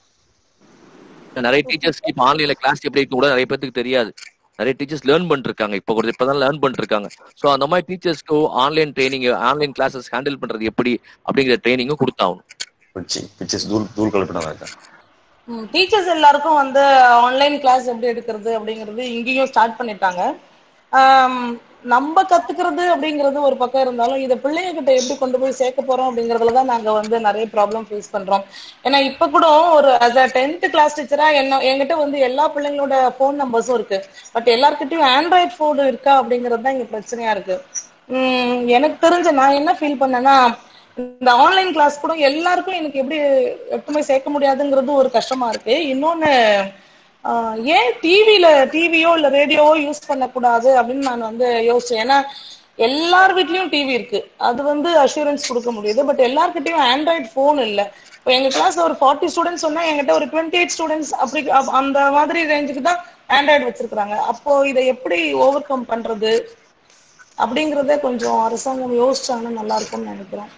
Speaker 5: நிறைய டீச்சர்ஸ்க்கு இப்ப ஆன்லைன்ல கிளாஸ் எப்படி இருக்கு கூட நிறைய பேருக்கு தெரியாது நிறைய டீச்சர்ஸ் லேர்ன் பண்ணிருக்காங்க இப்போ கூட இப்பதான் லேர்ன் பண்ணிருக்காங்க ஸோ அந்த மாதிரி டீச்சர்ஸ்க்கு online training online classes handle பண்றது எப்படி அப்படிங்கிற ட்ரைனிங்கும் கொடுத்தாகணும்
Speaker 7: பிச்சி பிச்சஸ் தூள் தூள் கலப்பினா இருக்கேன்
Speaker 4: டீச்சர்ஸ் எல்லாருக்கும் வந்து ஆன்லைன் கிளாஸ் எப்படி எடுக்கிறது அப்படிங்கிறது இங்கேயும் ஸ்டார்ட் பண்ணிட்டாங்க ஆம், நம்ம கத்துக்கிறது அப்படிங்கிறது ஒரு பக்கம் இருந்தாலும் இதை பிள்ளைங்க கிட்ட எப்படி கொண்டு போய் சேர்க்க போறோம் அப்படிங்கறதுல தான் நாங்க வந்து நிறைய ப்ராப்ளம் ஃபேஸ் பண்றோம் ஏன்னா இப்ப கூட ஒரு as a டென்த் கிளாஸ் டீச்சரா என்ன என்கிட்ட வந்து எல்லா பிள்ளைங்களோட ஃபோன் நம்பர்ஸும் இருக்கு பட் எல்லார்கிட்டயும் ஆண்ட்ராய்ட் ஃபோன் இருக்கா அப்படிங்கிறது தான் இங்க பிரச்சனையா இருக்கு உம் எனக்கு தெரிஞ்ச நான் என்ன ஃபீல் பண்ணேன்னா இந்த ஆன்லைன் கிளாஸ் கூட எல்லாருக்கும் எனக்கு எப்படி எப்பவுமே சேர்க்க முடியாதுங்கிறது ஒரு கஷ்டமா இருக்கு இன்னொன்னு ஆஹ் ஏன் டிவில டிவியோ இல்ல ரேடியோவோ யூஸ் பண்ணக்கூடாது அப்படின்னு நான் வந்து யோசிச்சேன் ஏன்னா எல்லார் வீட்லயும் டிவி இருக்கு அது வந்து அஷூரன்ஸ் கொடுக்க முடியுது பட் எல்லார்கிட்டயும் ஆண்ட்ராய்ட் ஃபோன் இல்ல இப்போ எங்க கிளாஸ்ல ஒரு ஃபார்ட்டி ஸ்டூடெண்ட்ஸ் சொன்னா என்கிட்ட ஒரு டுவெண்ட்டி எயிட் ஸ்டூடெண்ட்ஸ் அப்படி அப்- அந்த மாதிரி ரேஞ்சுக்கு தான் ஆண்ட்ராய்டு வச்சிருக்காங்க அப்போ இதை எப்படி ஓவர் கம் பண்றது அப்படிங்கறத கொஞ்சம் அரசாங்கம் யோசிச்சாங்கன்னா நல்லா இருக்கும்னு நினைக்கிறேன்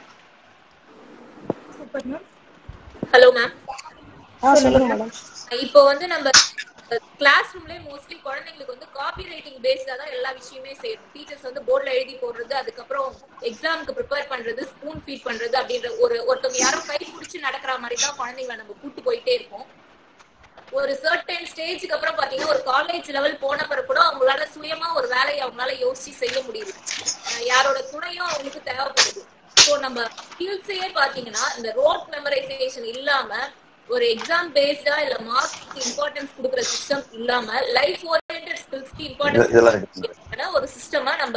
Speaker 1: சூப்பர் மேம்
Speaker 6: ஹலோ மேம்
Speaker 4: ஆ சொல்லுங்க மேடம்
Speaker 6: இப்போ வந்து நம்ம கிளாஸ் ரூம்லயே மோஸ்ட்லி குழந்தைங்களுக்கு வந்து காப்பி ரைட்டிங் பேஸ்டா தான் எல்லா விஷயமே செய்யணும் டீச்சர்ஸ் வந்து போர்ட்ல எழுதி போடுறது அதுக்கப்புறம் எக்ஸாமுக்கு ப்ரிப்பேர் பண்றது ஸ்பூன் ஃபீட் பண்றது அப்படின்ற ஒரு ஒருத்தவங்க யாரும் கை பிடிச்சி நடக்கிற மாதிரி தான் குழந்தைங்களை நம்ம கூட்டு போயிட்டே இருப்போம் ஒரு சர்டன் ஸ்டேஜுக்கு அப்புறம் பாத்தீங்கன்னா ஒரு காலேஜ் லெவல் போன பிறகு கூட அவங்களால சுயமா ஒரு வேலையை அவங்களால யோசிச்சு செய்ய முடியுது அஹ் யாரோட துணையும் அவங்களுக்கு தேவைப்படுது ஸோ நம்ம ஸ்கில்ஸையே பாத்தீங்கன்னா இந்த ரோட் மெமரைசேஷன் இல்லாம ஒரு எக்ஸாம் பேஸ்டா இல்ல மார்க் இம்பார்ட்டன்ஸ் கொடுக்குற சிஸ்டம் இல்லாம லைஃப் ஓரியன்ட் ஸ்கில்ஸ்க்கு
Speaker 7: இதெல்லாம் இருக்கு.
Speaker 6: இம்பார்ட்டன்ஸ் ஒரு சிஸ்டமா நம்ம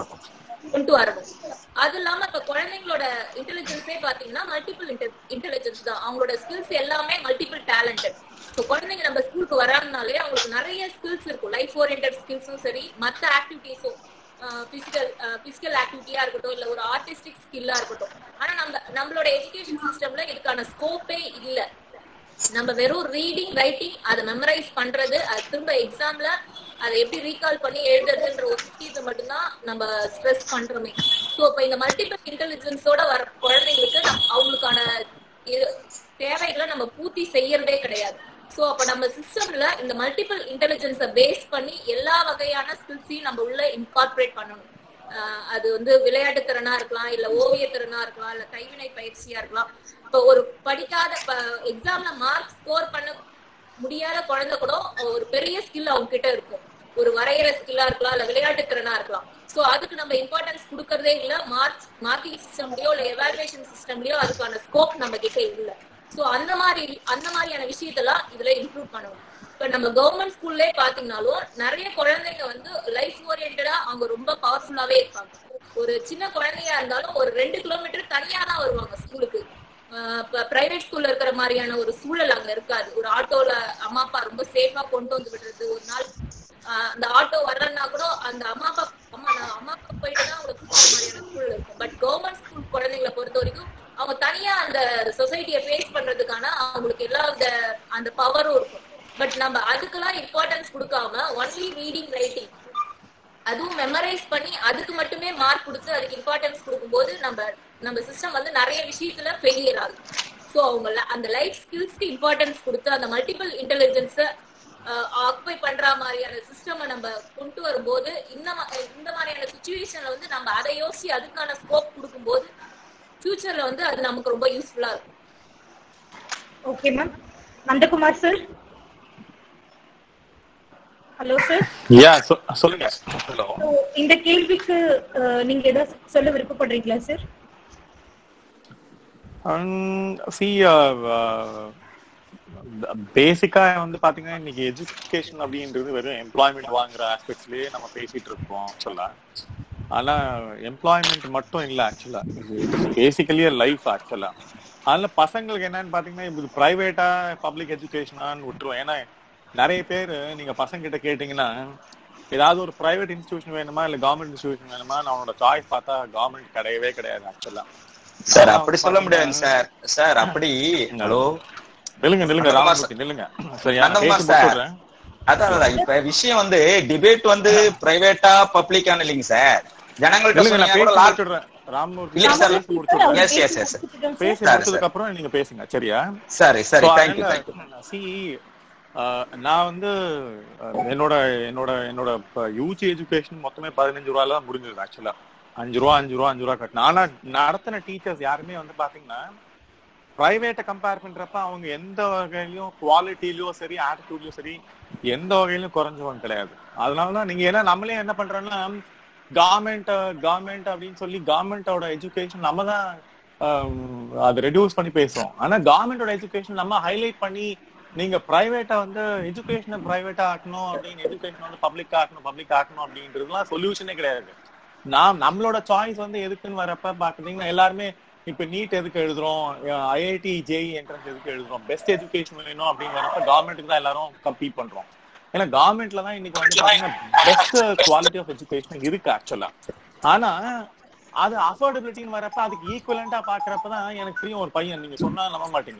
Speaker 6: கொண்டு வரணும் அது இல்லாம இப்ப குழந்தைங்களோட இன்டெலிஜென்ஸே பாத்தீங்கன்னா மல்டிபிள் இன்டெலிஜென்ஸ் தான் அவங்களோட ஸ்கில்ஸ் எல்லாமே மல்டிபிள் டேலண்டட் இப்போ குழந்தைங்க நம்ம ஸ்கூலுக்கு வராங்கனாலே அவங்களுக்கு நிறைய ஸ்கில்ஸ் இருக்கும் லைஃப் ஓரியன்ட் ஸ்கில்ஸும் சரி மத்த ஆக்டிவிட்டிஸும் பிசிக்கல் பிசிக்கல் ஆக்டிவிட்டியா இருக்கட்டும் இல்ல ஒரு ஆர்டிஸ்டிக் ஸ்கில்லா இருக்கட்டும் ஆனா நம்ம நம்மளோட எஜுகேஷன் சிஸ்டம்ல இதுக்கான ஸ்கோப்பே இல்ல நம்ம வெறும் ரீடிங் ரைட்டிங் அதை மெமரைஸ் பண்றது அது திரும்ப எக்ஸாம்ல அதை எப்படி ரீகால் பண்ணி எழுதுறதுன்ற ஒரு விஷயத்தை மட்டும்தான் நம்ம ஸ்ட்ரெஸ் பண்றோமே ஸோ இப்போ இந்த மல்டிபிள் இன்டெலிஜென்ஸோட வர குழந்தைங்களுக்கு நம்ம- அவங்களுக்கான இது- தேவைகளை நம்ம பூர்த்தி செய்யறதே கிடையாது ஸோ அப்ப நம்ம சிஸ்டம்ல இந்த மல்டிபிள் இன்டெலிஜென்ஸை பேஸ் பண்ணி எல்லா வகையான ஸ்கில்ஸையும் நம்ம உள்ள இன்கார்பரேட் பண்ணணும் ஆஹ் அது வந்து விளையாட்டு திறனா இருக்கலாம் இல்ல ஓவிய திறனா இருக்கலாம் இல்ல கைவினை பயிற்சியா இருக்கலாம் இப்போ ஒரு படிக்காத எக்ஸாம்ல மார்க் ஸ்கோர் பண்ண முடியாத குழந்தை கூட ஒரு பெரிய ஸ்கில் அவங்க கிட்ட இருக்கும் ஒரு வரைகிற ஸ்கில்லா இருக்கலாம் இல்ல விளையாட்டு திறனா இருக்கலாம் சோ அதுக்கு நம்ம இம்பார்ட்டன்ஸ் கொடுக்கறதே இல்ல மார்க் மார்க்கிங் சிஸ்டம்லயோ இல்ல எவாலுவேஷன் சிஸ்டம்லயோ அதுக்கான ஸ்கோப் நம்ம கிட்ட இல்ல சோ அந்த மாதிரி அந்த மாதிரியான விஷயத்தெல்லாம் இதுல இம்ப்ரூவ் பண்ணணும் இப்ப நம்ம கவர்மெண்ட் ஸ்கூல்லே பாத்தீங்கன்னாலும் நிறைய குழந்தைங்க வந்து லைஃப் ஓரியன்டா அவங்க ரொம்ப பவர்ஃபுல்லாவே இருப்பாங்க ஒரு சின்ன குழந்தையா இருந்தாலும் ஒரு ரெண்டு கிலோமீட்டர் தனியா தான் வருவாங்க ஸ்கூலுக்கு இப்ப பிரைவேட் ஸ்கூல்ல இருக்கிற மாதிரியான ஒரு சூழல் அங்க இருக்காது ஒரு ஆட்டோல அம்மா அப்பா ரொம்ப சேஃபா கொண்டு வந்து விடுறது ஒரு நாள் ஆஹ் அந்த ஆட்டோ வரலன்னா கூட அந்த அம்மா அப்பா அம்மா நான் அம்மா அப்பா போயிட்டு தான் அவங்களை கூப்பிடுற மாதிரியான சூழல் இருக்கும் பட் கவர்மெண்ட் ஸ்கூல் குழந்தைங்களை பொறுத்த வரைக்கும் அவங்க தனியா அந்த சொசைட்டியை ஃபேஸ் பண்றதுக்கான அவங்களுக்கு எல்லா அந்த அந்த பவரும் இருக்கும் பட் நம்ம அதுக்கெல்லாம் இம்பார்ட்டன்ஸ் கொடுக்காம ஒன்லி ரீடிங் ரைட்டிங் அதுவும் மெமரைஸ் பண்ணி அதுக்கு மட்டுமே மார்க் கொடுத்து அதுக்கு இம்பார்ட்டன்ஸ் கொடுக்கும்போது நம்ம நம்ம சிஸ்டம் வந்து நிறைய விஷயத்துல ஃபெயிலியர் ஆகுது ஸோ அவங்க ல- அந்த லைஃப் ஸ்கில்ஸ்க்கு இம்பார்ட்டன்ஸ் கொடுத்து அந்த மல்டிபிள் இன்டெலிஜென்ஸை ஆக்குபை பண்ற மாதிரியான சிஸ்டம் நம்ம கொண்டு வரும்போது இந்த மா- இந்த மாதிரியான சுச்சுவேஷன்ல வந்து நம்ம அதை யோசிச்சு அதுக்கான ஸ்கோப் கொடுக்கும்போது ஃபியூச்சர்ல வந்து அது நமக்கு ரொம்ப யூஸ்ஃபுல்லா இருக்கும்
Speaker 1: okay ma'am Nandakumar sir hello sir
Speaker 2: yeah சொல்லுங்க ஹலோ
Speaker 1: இந்த கேள்விக்கு அஹ், நீங்க ஏதாவது சொல்ல விருப்பப்படுறீங்களா சார்
Speaker 2: சி பேசிக்கா வந்து பாத்தீங்கன்னா இன்னைக்கு எஜுகேஷன் அப்படின்றது வெறும் எம்ப்ளாய்மெண்ட் வாங்குற ஆஸ்பெக்ட்ஸ்லயே நம்ம பேசிட்டு இருக்கோம் சொல்ல ஆனா எம்ப்ளாய்மெண்ட் மட்டும் இல்ல ஆக்சுவலா பேசிக்கலி லைஃப் ஆக்சுவலா அதனால பசங்களுக்கு என்னன்னு பாத்தீங்கன்னா இது பிரைவேட்டா பப்ளிக் எஜுகேஷனான்னு விட்டுருவோம் ஏன்னா நிறைய பேர் நீங்க பசங்க கிட்ட கேட்டீங்கன்னா ஏதாவது ஒரு பிரைவேட் இன்ஸ்டிடியூஷன் வேணுமா இல்ல கவர்மெண்ட் இன்ஸ்டிடியூஷன் வேணுமா அவனோட சாய்ஸ் பார்த்தா கவர்மெண்ட் கிடையவே கிடையாது ஆக்சுவலா
Speaker 7: சார் அப்படி சொல்ல முடியாதுங்க சார் சார் அப்படி ஹலோ
Speaker 2: நில்லுங்க நில்லுங்க
Speaker 7: நந்தகுமார்
Speaker 2: ராமமூர்த்தி நில்லுங்க சரி நான்
Speaker 7: நந்தகுமார்
Speaker 2: பேசி
Speaker 7: சார்.
Speaker 2: முடிச்சுடுறேன்
Speaker 7: அதான் அதான் இப்ப விஷயம் வந்து டிபேட் வந்து பிரைவேட்டா பப்ளிக்கான இல்லைங்க சார் ஜனங்கள்ட்ட
Speaker 2: இல்லைங்க, நான்
Speaker 7: சொன்னீங்கன்னா கூட
Speaker 2: பேசி
Speaker 7: லாக்
Speaker 2: முடிச்சிடுறேன். ராமமூர்த்தி
Speaker 7: இல்ல சார்.
Speaker 2: பேசி முடிச்சிடுறேன்.
Speaker 7: Yes, yes, yes, sir.
Speaker 2: பேசி
Speaker 7: சார்,
Speaker 2: முடிச்சதுக்கு அப்புறம் நீங்க பேசுங்க சரியா
Speaker 7: சரி சரி
Speaker 2: So,
Speaker 7: தேங்க்யூ
Speaker 2: அதனால,
Speaker 7: தேங்க்யூ
Speaker 2: see, uh, நான் வந்து uh, என்னோட என்னோட என்னோட யூஜி எஜுகேஷன் மொத்தமே பதினஞ்சு ரூபாயில தான் முடிஞ்சது ஆக்சுவலா அஞ்சு ரூபா அஞ்சு ரூபா அஞ்சு ரூபா கட்டணும் ஆனா நடத்தின டீச்சர்ஸ் யாருமே வந்து பாத்தீங்கன்னா பிரைவேட்டை கம்பேர் பண்றப்ப அவங்க எந்த வகையிலயும் குவாலிட்டிலயும் சரி ஆட்டிடியூட்லயும் சரி எந்த வகையிலும் குறைஞ்சவங்க கிடையாது அதனாலதான் நீங்க ஏன்னா நம்மளே என்ன பண்றோம்னா கவர்மெண்ட் கவர்மெண்ட் அப்படின்னு சொல்லி கவர்மெண்டோட எஜுகேஷன் நம்ம தான் அதை ரெடியூஸ் பண்ணி பேசுவோம் ஆனா கவர்மெண்டோட எஜுகேஷன் நம்ம ஹைலைட் பண்ணி நீங்க பிரைவேட்டா வந்து எஜுகேஷனை பிரைவேட்டா ஆக்கணும் அப்படின்னு எஜுகேஷன் வந்து பப்ளிக் ஆக்கணும் பப்ளிக் ஆக்கணும் அப்படின்றதுலாம் சொல்யூஷனே கிடையாது நான் நம்மளோட சாய்ஸ் வந்து எதுக்குன்னு வரப்ப பாத்தீங்கன்னா எல்லாருமே இப்ப நீட் எதுக்கு எழுதுறோம் ஐஐடி ஜேஇ என்ட்ரன்ஸ் எதுக்கு எழுதுறோம் பெஸ்ட் எஜுகேஷன் வேணும் அப்படின்னு வரப்ப கவர்மெண்ட்டுக்கு தான் எல்லாரும் கம்பீட் பண்றோம் ஏன்னா கவர்மெண்ட்ல தான் இன்னைக்கு வந்து பாத்தீங்கன்னா பெஸ்ட் குவாலிட்டி ஆஃப் எஜுகேஷன் இருக்கு ஆக்சுவலா ஆனா அது அஃபோர்டபிலிட்டின்னு வரப்ப அதுக்கு ஈக்குவலண்டா பாக்குறப்ப தான் எனக்கு புரியும் ஒரு பையன் நீங்க சொன்னா நம்ப மாட்டீங்க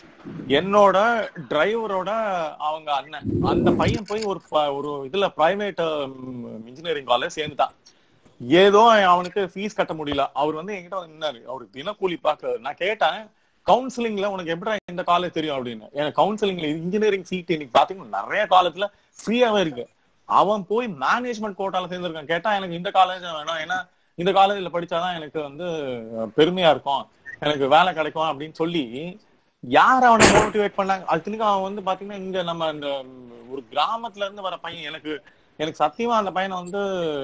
Speaker 2: என்னோட டிரைவரோட அவங்க அண்ணன் அந்த பையன் போய் ஒரு ப- ஒரு இதுல பிரைவேட் இன்ஜினியரிங் காலேஜ் சேர்ந்துட்டான் ஏதோ அவனுக்கு ஃபீஸ் கட்ட முடியல அவர் வந்து என்கிட்ட வந்து நின்னாரு அவருக்கு தினக்கூலி பார்க்க நான் கேட்டேன் கவுன்சிலிங்ல உனக்கு எப்படி இந்த காலேஜ் தெரியும் அப்படின்னு எனக்கு கவுன்சிலிங்ல இன்ஜினியரிங் சீட் இன்னைக்கு பாத்தீங்கன்னா நிறைய காலேஜ்ல ஃப்ரீயாவே இருக்கு அவன் போய் மேனேஜ்மெண்ட் கோட்டால சேர்ந்திருக்கான் கேட்டா எனக்கு இந்த காலேஜ் வேணும் ஏன்னா இந்த காலேஜ்ல படிச்சாதான் எனக்கு வந்து அஹ், பெருமையா இருக்கும் எனக்கு வேலை கிடைக்கும் அப்படின்னு சொல்லி யார் அவனை மோட்டிவேட் பண்ணாங்க அதுக்கு அவன் வந்து பாத்தீங்கன்னா இங்க நம்ம இந்த ம், ஒரு கிராமத்துல இருந்து வர பையன் எனக்கு எனக்கு சத்தியமா அந்த பையனை வந்து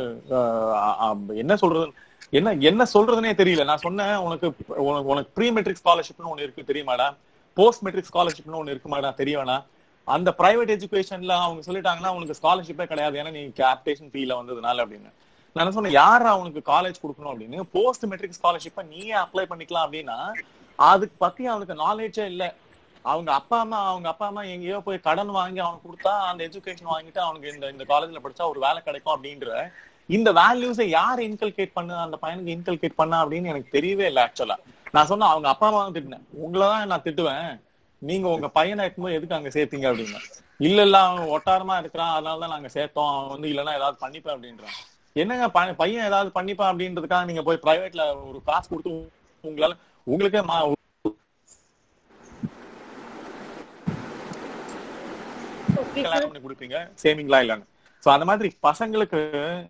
Speaker 2: அஹ், அ- அ- என்ன சொல்றது என்ன என்ன சொல்றதுனே தெரியல நான் சொன்னேன் உனக்கு உனக்கு உனக்கு ப்ரீ மெட்ரிக் ஸ்காலர்ஷிப்னு ஒண்ணு இருக்கு தெரியுமாடா போஸ்ட் மெட்ரிக் ஸ்காலர்ஷிப்னு ஒண்ணு இருக்குமாடா தெரியவேணா அந்த பிரைவேட் எஜுகேஷன்ல அவங்க சொல்லிட்டாங்கன்னா உனக்கு ஸ்காலர்ஷிப்பே கிடையாது ஏன்னா நீ கேப்டேஷன் ஃபீல வந்ததுனால அப்படின்னு நான் என்ன சொன்னேன் யாரா உனக்கு காலேஜ் கொடுக்கணும் அப்படின்னு போஸ்ட் மெட்ரிக் ஸ்காலர்ஷிப்பை நீயே அப்ளை பண்ணிக்கலாம் அப்படின்னா அதுக்கு பத்தி அவனுக்கு நாலேஜே இல்ல அவங்க அப்பா அம்மா அவங்க அப்பா அம்மா எங்கேயோ போய் கடன் வாங்கி அவனுக்கு கொடுத்தா அந்த எஜுகேஷன் வாங்கிட்டு அவனுக்கு இந்த இந்த காலேஜ்ல படிச்சா ஒரு வேலை கிடைக்கும் அப்படின்ற இந்த வேல்யூஸை யார் இன்கல்கேட் பண்ண அந்த பையனுக்கு இன்கல்கேட் பண்ணா அப்படின்னு எனக்கு தெரியவே இல்லை ஆக்சுவலா நான் சொன்னேன் அவங்க அப்பா அம்மா திட்டினேன் உங்களை தான் நான் திட்டுவேன் நீங்க உங்க பையனை இருக்கும்போது எதுக்கு அங்க சேர்த்தீங்க அப்படின்னு இல்ல இல்ல அவன் ஒட்டாரமா இருக்கிறான் அதனால தான் நாங்க சேர்த்தோம் அவன் வந்து இல்லைன்னா ஏதாவது பண்ணிப்பேன் அப்படின்றான் என்னங்க ப- பையன் ஏதாவது பண்ணிப்பான் அப்படின்றதுக்காக நீங்க போய் பிரைவேட்ல ஒரு காசு கொடுத்து உங்களால உங்களுக்கே மா-
Speaker 1: ஓகே
Speaker 2: கல்யாணம் பண்ணி கொடுப்பீங்க சேமிங்களா இல்லன்னு சோ அந்த மாதிரி பசங்களுக்கு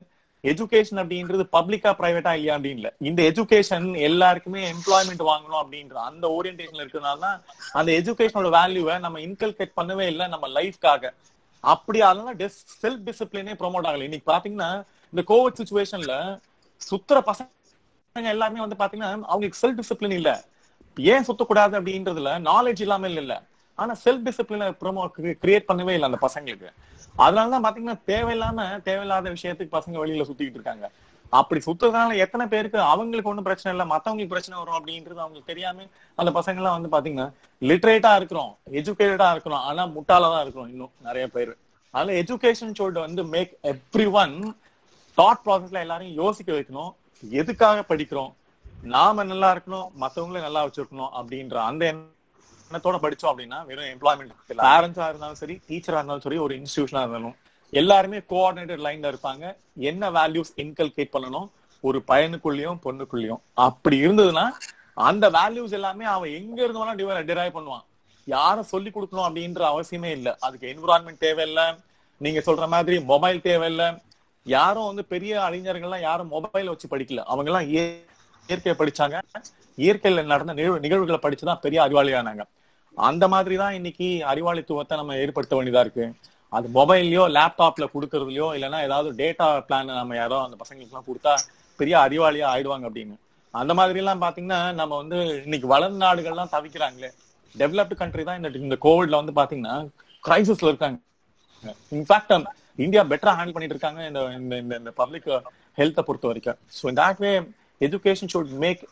Speaker 2: எஜுகேஷன் அப்படின்றது பப்ளிக்கா பிரைவேட்டா இல்லையா அப்படின்னு இல்ல இந்த எஜுகேஷன் எல்லாருக்குமே எம்ப்ளாய்மெண்ட் வாங்கணும் அப்படின்ற அந்த ஓரியன்டேஷன்ல இருக்கிறதுனால தான் அந்த எஜுகேஷனோட வேல்யூவை நம்ம இன்கல்கேட் பண்ணவே இல்லை நம்ம லைஃப்காக அப்படி அதெல்லாம் செல்ஃப் டிசிப்ளினே ப்ரோமோட் ஆகல இன்னைக்கு பாத்தீங்கன்னா இந்த கோவிட் சுச்சுவேஷன்ல சுத்துற பசங்க எல்லாருமே வந்து பாத்தீங்கன்னா அவங்களுக்கு செல்ஃப் டிசிப்ளின் இல்ல ஏன் சுத்தக்கூடாது அப்படின்றதுல நாலேஜ் இல்லாம இல்ல ஆனா செல்ஃப் டிசிப்ளினை ப்ரோமோ கிரியேட் பண்ணவே இல்லை அந்த பசங்களுக்கு அதனாலதான் பாத்தீங்கன்னா தேவையில்லாம தேவையில்லாத விஷயத்துக்கு பசங்க வெளியில சுத்திக்கிட்டு இருக்காங்க அப்படி சுத்துறதுனால எத்தனை பேருக்கு அவங்களுக்கு ஒண்ணும் பிரச்சனை இல்லை மத்தவங்களுக்கு பிரச்சனை வரும் அப்படின்றது அவங்களுக்கு தெரியாம அந்த பசங்க எல்லாம் வந்து பாத்தீங்கன்னா லிட்ரேட்டா இருக்கிறோம் எஜுகேட்டடா இருக்கிறோம் ஆனா முட்டாளதான் இருக்கிறோம் இன்னும் நிறைய பேர் அதனால எஜுகேஷன் ஷோல்ட் வந்து மேக் எவ்ரி ஒன் தாட் ப்ராசஸ்ல எல்லாரையும் யோசிக்க வைக்கணும் எதுக்காக படிக்கிறோம் நாம நல்லா இருக்கணும் மத்தவங்கள நல்லா வச்சிருக்கணும் அப்படின்ற அந்த எண்ணத்தோட படிச்சோம் அப்படின்னா வெறும் எம்ப்ளாய்மெண்ட் பேரண்ட்ஸா இருந்தாலும் சரி டீச்சரா இருந்தாலும் சரி ஒரு இன்ஸ்டிடியூஷனா இருந்தாலும் எல்லாருமே கோஆர்டினேட்டட் லைன்ல இருப்பாங்க என்ன வேல்யூஸ் இன்கல்கேட் பண்ணணும் ஒரு பையனுக்குள்ளயும் பொண்ணுக்குள்ளயும் அப்படி இருந்ததுன்னா அந்த வேல்யூஸ் எல்லாமே அவன் எங்க இருந்து வேணா டிரைவ் பண்ணுவான் யாரும் சொல்லி கொடுக்கணும் அப்படின்ற அவசியமே இல்ல அதுக்கு என்விரான்மெண்ட் தேவையில்லை நீங்க சொல்ற மாதிரி மொபைல் தேவையில்லை யாரும் வந்து பெரிய அறிஞர்கள்லாம் யாரும் மொபைல் வச்சு படிக்கல அவங்க எல்லாம் இய- இயற்கையை படிச்சாங்க இயற்கையில நடந்த நிகழ்வு நிகழ்வுகளை படிச்சுதான் பெரிய அறிவாளியானாங்க அந்த மாதிரி தான் இன்னைக்கு அறிவாளித்துவத்தை நம்ம ஏற்படுத்த வேண்டியதா இருக்கு அது மொபைல்லயோ லேப்டாப்ல கொடுக்கறதுலயோ இல்லைன்னா ஏதாவது டேட்டா பிளான் நம்ம யாரோ அந்த பசங்களுக்கு எல்லாம் கொடுத்தா பெரிய அறிவாளியா ஆயிடுவாங்க அப்படின்னு அந்த மாதிரி எல்லாம் பாத்தீங்கன்னா நம்ம வந்து இன்னைக்கு வளர்ந்த நாடுகள்லாம் தவிக்கிறாங்களே டெவலப்டு கண்ட்ரி தான் இந்த இந்த கோவிட்ல வந்து பாத்தீங்கன்னா கிரைசிஸ்ல இருக்காங்க இன்ஃபேக்ட் இந்தியா பெட்டரா ஹேண்டில் பண்ணிட்டு இருக்காங்க இந்த இந்த இந்த இந்த பப்ளிக் ஹெல்த்தை பொறுத்த வரைக்கும் ஸோ இந்த way education should make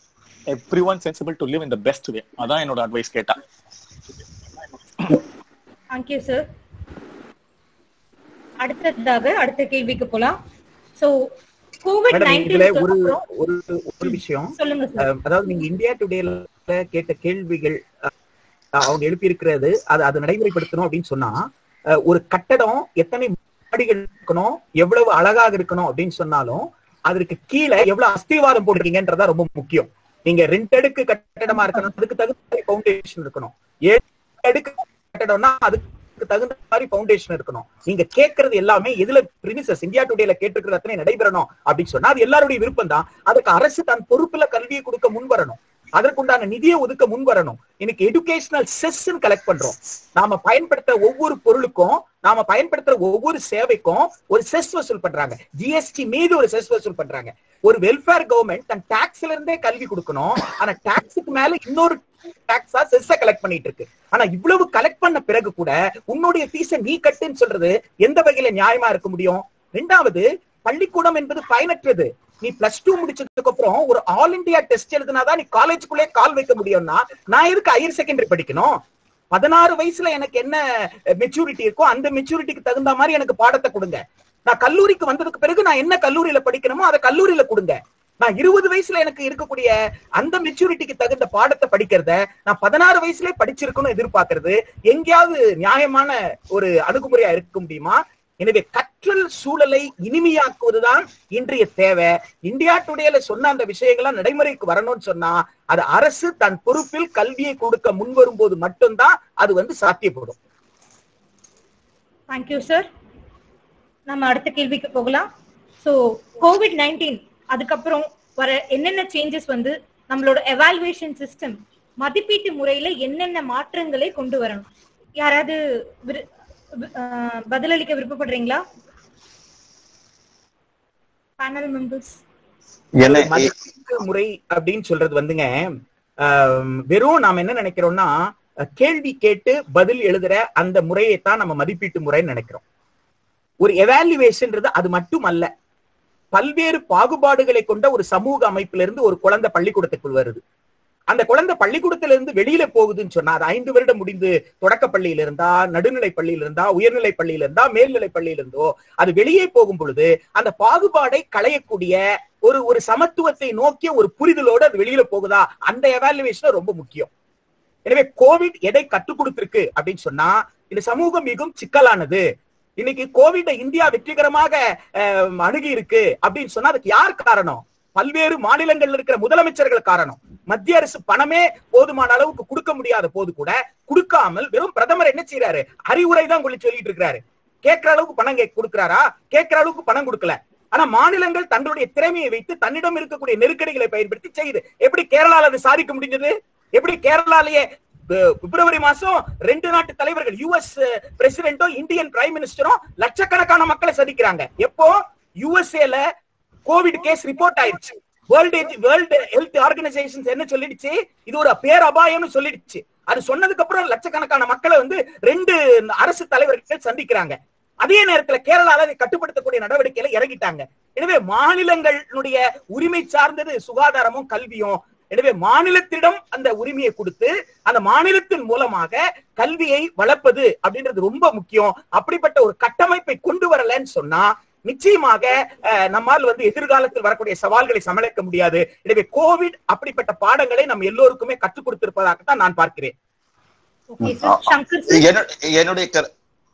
Speaker 2: every one sensible to live in the best way அதான் என்னோட அட்வைஸ் கேட்டா
Speaker 1: தேங்க்யூ சார் அடுத்ததாக அடுத்த கேள்விக்கு போலாம் சோ கோவிட்
Speaker 3: மேடம் இதுல ஒரு
Speaker 1: நைன்டீன்
Speaker 3: ஒரு ஒரு விஷயம்
Speaker 1: சொல்லுங்க சார்
Speaker 3: அஹ், அதாவது நீங்க இந்தியா டுடேல கேட்ட கேள்விகள் அஹ், அவங்க எழுப்பி இருக்கிறது அது அதை நடைமுறைப்படுத்தணும் அப்படின்னு சொன்னா அஹ், ஒரு கட்டடம் எத்தனை மாடிகள் இருக்கணும் எவ்வளவு அழகாக இருக்கணும் அப்படின்னு சொன்னாலும் அதற்கு கீழே எவ்வளவு அஸ்திவாரம் போட்டிருக்கீங்கன்றதா ரொம்ப முக்கியம் நீங்க ரெண்டு அடுக்கு கட்டடமா இருக்கணும் அதுக்கு தகுந்த ஃபவுண்டேஷன் இருக்கணும் ஏழு அடுக்கு கட்டடம்னா அதுக்கு தகுந்த மாதிரி ஃபவுண்டேஷன் இருக்கணும் நீங்க கேட்கறது எல்லாமே எதுல பிரிமிசஸ் இந்தியா டுடேல கேட்டுக்கிறது அத்தனை நடைபெறணும் அப்படின்னு சொன்னா அது எல்லாருடைய விருப்பம் தான் அதுக்கு அரசு தன் பொறுப்புல கல்வியை கொடுக்க முன் வரணும் அதற்குண்டான நிதியை ஒதுக்க முன் வரணும் இன்னைக்கு எஜுகேஷனல் செஸ் கலெக்ட் பண்றோம் நாம பயன்படுத்துற ஒவ்வொரு பொருளுக்கும் நாம பயன்படுத்துற ஒவ்வொரு சேவைக்கும் ஒரு செஸ் வசூல் பண்றாங்க ஜிஎஸ்டி மீது ஒரு செஸ் வசூல் பண்றாங்க ஒரு வெல்ஃபேர் கவர்மெண்ட் தன் டாக்ஸ்ல இருந்தே கல்வி கொடுக்கணும் ஆனா டாக்ஸுக்கு மேல இன்னொரு டாக்ஸா செஸ்ஸ கலெக்ட் பண்ணிட்டு இருக்கு ஆனா இவ்வளவு கலெக்ட் பண்ண பிறகு கூட உன்னுடைய ஃபீஸ நீ கட்டுன்னு சொல்றது எந்த வகையில நியாயமா இருக்க முடியும் ரெண்டாவது பள்ளிக்கூடம் என்பது பயனற்றது நீ பிளஸ் டூ முடிச்சதுக்கு அப்புறம் ஒரு ஆல் இந்தியா டெஸ்ட் எழுதினாதான் நீ காலேஜுக்குள்ளே கால் வைக்க முடியும்னா நான் எதுக்கு ஹையர் செகண்டரி படிக்கணும் பதினாறு வயசுல எனக்கு என்ன மெச்சூரிட்டி இருக்கோ அந்த மெச்சூரிட்டிக்கு தகுந்த மாதிரி எனக்கு பாடத்தை கொடுங்க நான் கல்லூரிக்கு வந்ததுக்கு பிறகு நான் என்ன கல்லூரியில படிக்கணுமோ அதை கல்லூரியில கொடுங்க நான் இருபது வயசுல எனக்கு இருக்கக்கூடிய அந்த மெச்சூரிட்டிக்கு தகுந்த பாடத்தை படிக்கிறத நான் பதினாறு வயசுலயே படிச்சிருக்கணும் எதிர்பார்க்கறது எங்கேயாவது நியாயமான ஒரு அணுகுமுறையா இருக்க முடியுமா எனவே கற்றல் சூழலை இனிமையாக்குவதுதான் இன்றைய தேவை இந்தியா டுடேல சொன்ன அந்த விஷயங்கள்லாம் நடைமுறைக்கு வரணும்னு சொன்னா அது அரசு தன் பொறுப்பில் கல்வியை கொடுக்க முன் வரும்போது மட்டும்தான் அது வந்து சாத்தியப்படும்
Speaker 1: தேங்க்யூ சார் நம்ம அடுத்த கேள்விக்கு போகலாம் ஸோ கோவிட் நைன்டீன் அதுக்கப்புறம் வர என்னென்ன சேஞ்சஸ் வந்து நம்மளோட எவாலுவேஷன் சிஸ்டம் மதிப்பீட்டு முறையில என்னென்ன மாற்றங்களை கொண்டு வரணும் யாராவது விரு- வி- ஆஹ் பதிலளிக்க விருப்பப்படுறீங்களா பேனல் மெம்பர்ஸ்
Speaker 7: என்ன
Speaker 3: மதிப்பீட்டு முறை அப்படின்னு சொல்றது வந்துங்க ஆம், வெறும் நாம என்ன நினைக்கிறோம்னா அஹ், கேள்வி கேட்டு பதில் எழுதுற அந்த முறையை தான் நம்ம மதிப்பீட்டு முறைன்னு நினைக்கிறோம் ஒரு எவாலுவேஷன்ன்றது அது மட்டும் அல்ல பல்வேறு பாகுபாடுகளை கொண்ட ஒரு சமூக அமைப்பிலிருந்து ஒரு குழந்தை பள்ளிக்கூடத்துக்குள் வருது அந்த குழந்தை பள்ளிக்கூடத்துல இருந்து வெளியில போகுதுன்னு சொன்னா அது ஐந்து வருடம் முடிந்து தொடக்க பள்ளியில இருந்தா நடுநிலை பள்ளியில இருந்தா உயர்நிலை பள்ளியில இருந்தா மேல்நிலை பள்ளியில இருந்தோ அது வெளியே போகும் பொழுது அந்த பாகுபாடை களையக்கூடிய ஒரு ஒரு சமத்துவத்தை நோக்கிய ஒரு புரிதலோடு அது வெளியில போகுதா அந்த எவாலுவேஷன் ரொம்ப முக்கியம் எனவே கோவிட் எதை கற்றுக் கொடுத்திருக்கு அப்படின்னு சொன்னா இந்த சமூகம் மிகவும் சிக்கலானது இன்னைக்கு கோவிட இந்தியா வெற்றிகரமாக அஹ், அணுகி இருக்கு அப்படின்னு சொன்னா அதுக்கு யார் காரணம் பல்வேறு மாநிலங்கள்ல இருக்கிற முதலமைச்சர்கள் காரணம் மத்திய அரசு பணமே போதுமான அளவுக்கு கொடுக்க முடியாத போது கூட கொடுக்காமல் வெறும் பிரதமர் என்ன செய்யறாரு அறிவுரை தான் சொல்லி சொல்லிட்டு இருக்கிறாரு கேட்கிற அளவுக்கு பணம் கே- கொடுக்கிறாரா கேட்கிற அளவுக்கு பணம் கொடுக்கல ஆனா மாநிலங்கள் தங்களுடைய திறமையை வைத்து தன்னிடம் இருக்கக்கூடிய நெருக்கடிகளை பயன்படுத்தி செய்யுது எப்படி கேரளால அது சாதிக்க முடிஞ்சது எப்படி கேரளாலேயே அஹ், பிப்ரவரி மாசம் ரெண்டு நாட்டு தலைவர்கள் யுஎஸ் பிரசிடென்ட்டும் இந்தியன் பிரைம் மினிஸ்டரும் லட்சக்கணக்கான மக்களை சந்திக்கிறாங்க எப்போ யுஎஸ்ஏல கோவிட் கேஸ் ரிப்போர்ட் ஆயிருச்சு வேர்ல்டு வேர்ல்டு ஹெல்த் ஆர்கனைசேஷன் என்ன சொல்லிடுச்சு இது ஒரு பேரபாயம்னு சொல்லிடுச்சு அது சொன்னதுக்கு அப்புறம் லட்சக்கணக்கான மக்களை வந்து ரெண்டு அரசு தலைவர்கள் சந்திக்கிறாங்க அதே நேரத்துல கேரளால அதை கட்டுப்படுத்தக்கூடிய நடவடிக்கையில இறங்கிட்டாங்க எனவே மாநிலங்களுடைய உரிமை சார்ந்தது சுகாதாரமும் கல்வியும் எனவே மாநிலத்திடம் அந்த உரிமையை கொடுத்து அந்த மாநிலத்தின் மூலமாக கல்வியை வளர்ப்பது அப்படின்றது ரொம்ப முக்கியம் அப்படிப்பட்ட ஒரு கட்டமைப்பை கொண்டு வரலன்னு சொன்னா நிச்சயமாக அஹ், நம்மால் வந்து எதிர்காலத்தில் வரக்கூடிய சவால்களை சமாளிக்க முடியாது எனவே கோவிட் அப்படிப்பட்ட பாடங்களை நம்ம எல்லோருக்குமே கற்றுக் கொடுத்திருப்பதாகத்தான் நான் பார்க்கிறேன்
Speaker 1: ஓகே சார் சங்கர் சார்
Speaker 7: என்னு- என்னுடைய கரு-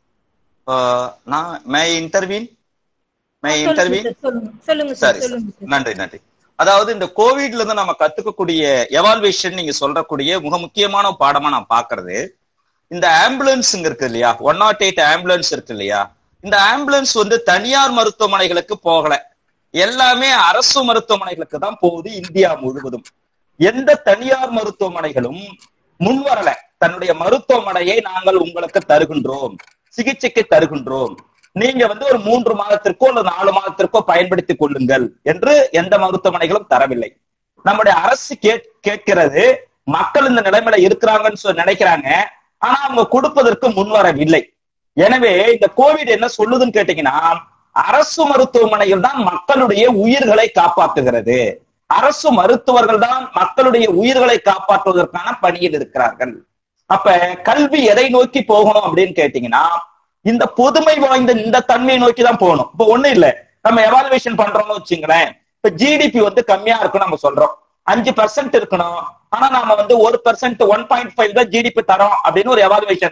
Speaker 7: ஆஹ், நான் மே இன்டர்வின் மே
Speaker 1: சொல்லுங்க
Speaker 7: இன்டர்வின்
Speaker 1: சார், சொல்லுங்க சொல்லுங்க
Speaker 7: சரி
Speaker 1: சார் சொல்லுங்க சார்
Speaker 7: நன்றி நன்றி அதாவது இந்த கோவிட்ல இருந்து நம்ம கத்துக்கக்கூடிய எவால்வேஷன் நீங்க சொல்றக்கூடிய மிக முக்கியமான பாடமா நான் பாக்குறது இந்த ஆம்புலன்ஸ்ங்க இருக்கு இல்லையா ஒன் நாட் எயிட் ஆம்புலன்ஸ் இருக்கு இல்லையா இந்த ஆம்புலன்ஸ் வந்து தனியார் மருத்துவமனைகளுக்கு போகல எல்லாமே அரசு மருத்துவமனைகளுக்கு தான் போகுது இந்தியா முழுவதும் எந்த தனியார் மருத்துவமனைகளும் முன்வரல தன்னுடைய மருத்துவமனையை நாங்கள் உங்களுக்கு தருகின்றோம் சிகிச்சைக்கு தருகின்றோம் நீங்க வந்து ஒரு மூன்று மாதத்திற்கோ அல்லது நாலு மாதத்திற்கோ பயன்படுத்திக் கொள்ளுங்கள் என்று எந்த மருத்துவமனைகளும் தரவில்லை நம்முடைய அரசு கேட் கேட்கிறது மக்கள் இந்த நிலைமையில இருக்கிறாங்கன்னு சொல்லி நினைக்கிறாங்க ஆனா அவங்க கொடுப்பதற்கு முன்வரவில்லை எனவே இந்த கோவிட் என்ன சொல்லுதுன்னு கேட்டீங்கன்னா அரசு மருத்துவமனைகள் தான் மக்களுடைய உயிர்களை காப்பாற்றுகிறது அரசு மருத்துவர்கள் தான் மக்களுடைய உயிர்களை காப்பாற்றுவதற்கான பணியில் இருக்கிறார்கள் அப்ப கல்வி எதை நோக்கி போகணும் அப்படின்னு கேட்டீங்கன்னா இந்த பொதுமை வாய்ந்த இந்த தன்மையை நோக்கி தான் போகணும் இப்ப ஒண்ணு இல்ல நம்ம எவாலுவேஷன் பண்றோம்னு வச்சுங்களேன் இப்ப ஜிடிபி வந்து கம்மியா இருக்கும் நம்ம சொல்றோம் அஞ்சு பர்சன்ட் இருக்கணும் ஆனா நாம வந்து ஒரு பர்சன்ட் ஒன் பாயிண்ட் ஃபைவ் தான் ஜிடிபி தரோம் அப்படின்னு ஒரு எவாலுவேஷன்ல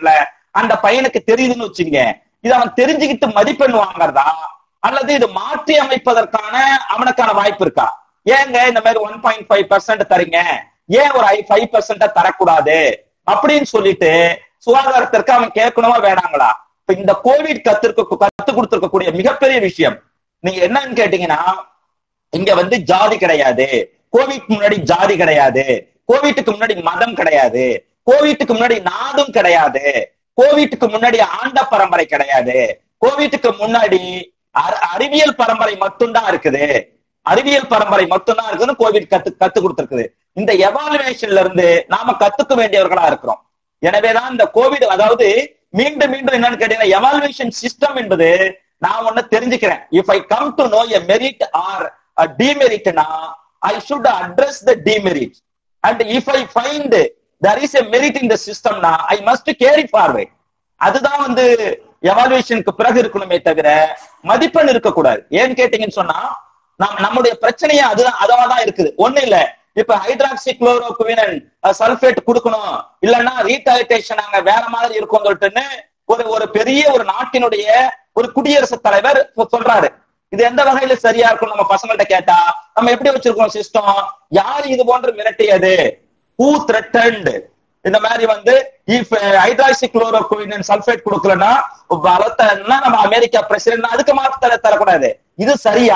Speaker 7: அந்த பையனுக்கு தெரியுதுன்னு வச்சுங்க இது அவன் தெரிஞ்சுக்கிட்டு மதிப்பெண் வாங்குறதா அல்லது இது மாற்றி அமைப்பதற்கான அவனுக்கான வாய்ப்பு இருக்கா ஏங்க இந்த மாதிரி ஒன் பாயிண்ட் ஃபைவ் பர்சன்ட் தரீங்க ஏன் ஒரு ஃபைவ் பர்சன்ட தரக்கூடாது அப்படின்னு சொல்லிட்டு சுகாதாரத்திற்கு அவன் கேட்கணுமா வேணாங்களா இப்ப இந்த கோவிட் கத்திருக்க கத்து கொடுத்திருக்கக்கூடிய மிகப்பெரிய விஷயம் நீங்க என்னன்னு கேட்டீங்கன்னா இங்க வந்து ஜாதி கிடையாது கோவிட் முன்னாடி ஜாதி கிடையாது கோவிட்டுக்கு முன்னாடி மதம் கிடையாது கோவிட்டுக்கு முன்னாடி நாடும் கிடையாது கோவிட்டுக்கு முன்னாடி ஆண்ட பரம்பரை கிடையாது கோவிட்டுக்கு முன்னாடி அ- அறிவியல் பரம்பரை மட்டும்தான் இருக்குது அறிவியல் பரம்பரை மட்டும்தான் இருக்குதுன்னு கோவிட் கத்து கத்து கொடுத்திருக்குது இந்த எவாலுவேஷன்ல இருந்து நாம கத்துக்க வேண்டியவர்களா இருக்கிறோம் எனவேதான் இந்த கோவிட் அதாவது மீண்டும் மீண்டும் என்னன்னு கேட்டீங்கன்னா எவாலுவேஷன் சிஸ்டம் என்பது நான் ஒண்ணு தெரிஞ்சுக்கிறேன் if I come to know a merit or டிமெரிட்னா I should address the demerit and if I find there is a merit in the சிஸ்டம்னா ஐ மஸ்ட் கேரி ஃபார்வர்ட் அதுதான் வந்து எவாலுவேஷனுக்கு பிறகு இருக்கணுமே தவிர மதிப்பெண் இருக்கக்கூடாது ஏன்னு கேட்டீங்கன்னு சொன்னா நாம் நம்முடைய பிரச்சனையே அதுதான் அதான் தான் இருக்குது ஒண்ணு இல்ல இப்ப ஹைட்ராக்சி குளோரோகுவினன் சல்பேட் கொடுக்கணும் இல்லைன்னா ரீடாலிட்டேஷன் அங்க வேற மாதிரி இருக்கும் சொல்லிட்டுன்னு ஒரு ஒரு பெரிய ஒரு நாட்டினுடைய ஒரு குடியரசுத் தலைவர் சொ- சொல்றாரு இது எந்த வகையில சரியா இருக்கும் நம்ம பசங்கள்ட்ட கேட்டா நம்ம எப்படி வச்சிருக்கோம் சிஸ்டம் யார் இது போன்று மிரட்டியது ஹூ த்ரெட்டன்ட் இந்த மாதிரி வந்து இஃப் ஹைட்ராக்சி குளோரோகுவினன் சல்பேட் கொடுக்கலன்னா பலத்தன்னா நம்ம அமெரிக்கா பிரசிடென்ட் அதுக்கு மாற்று தர தரக்கூடாது இது சரியா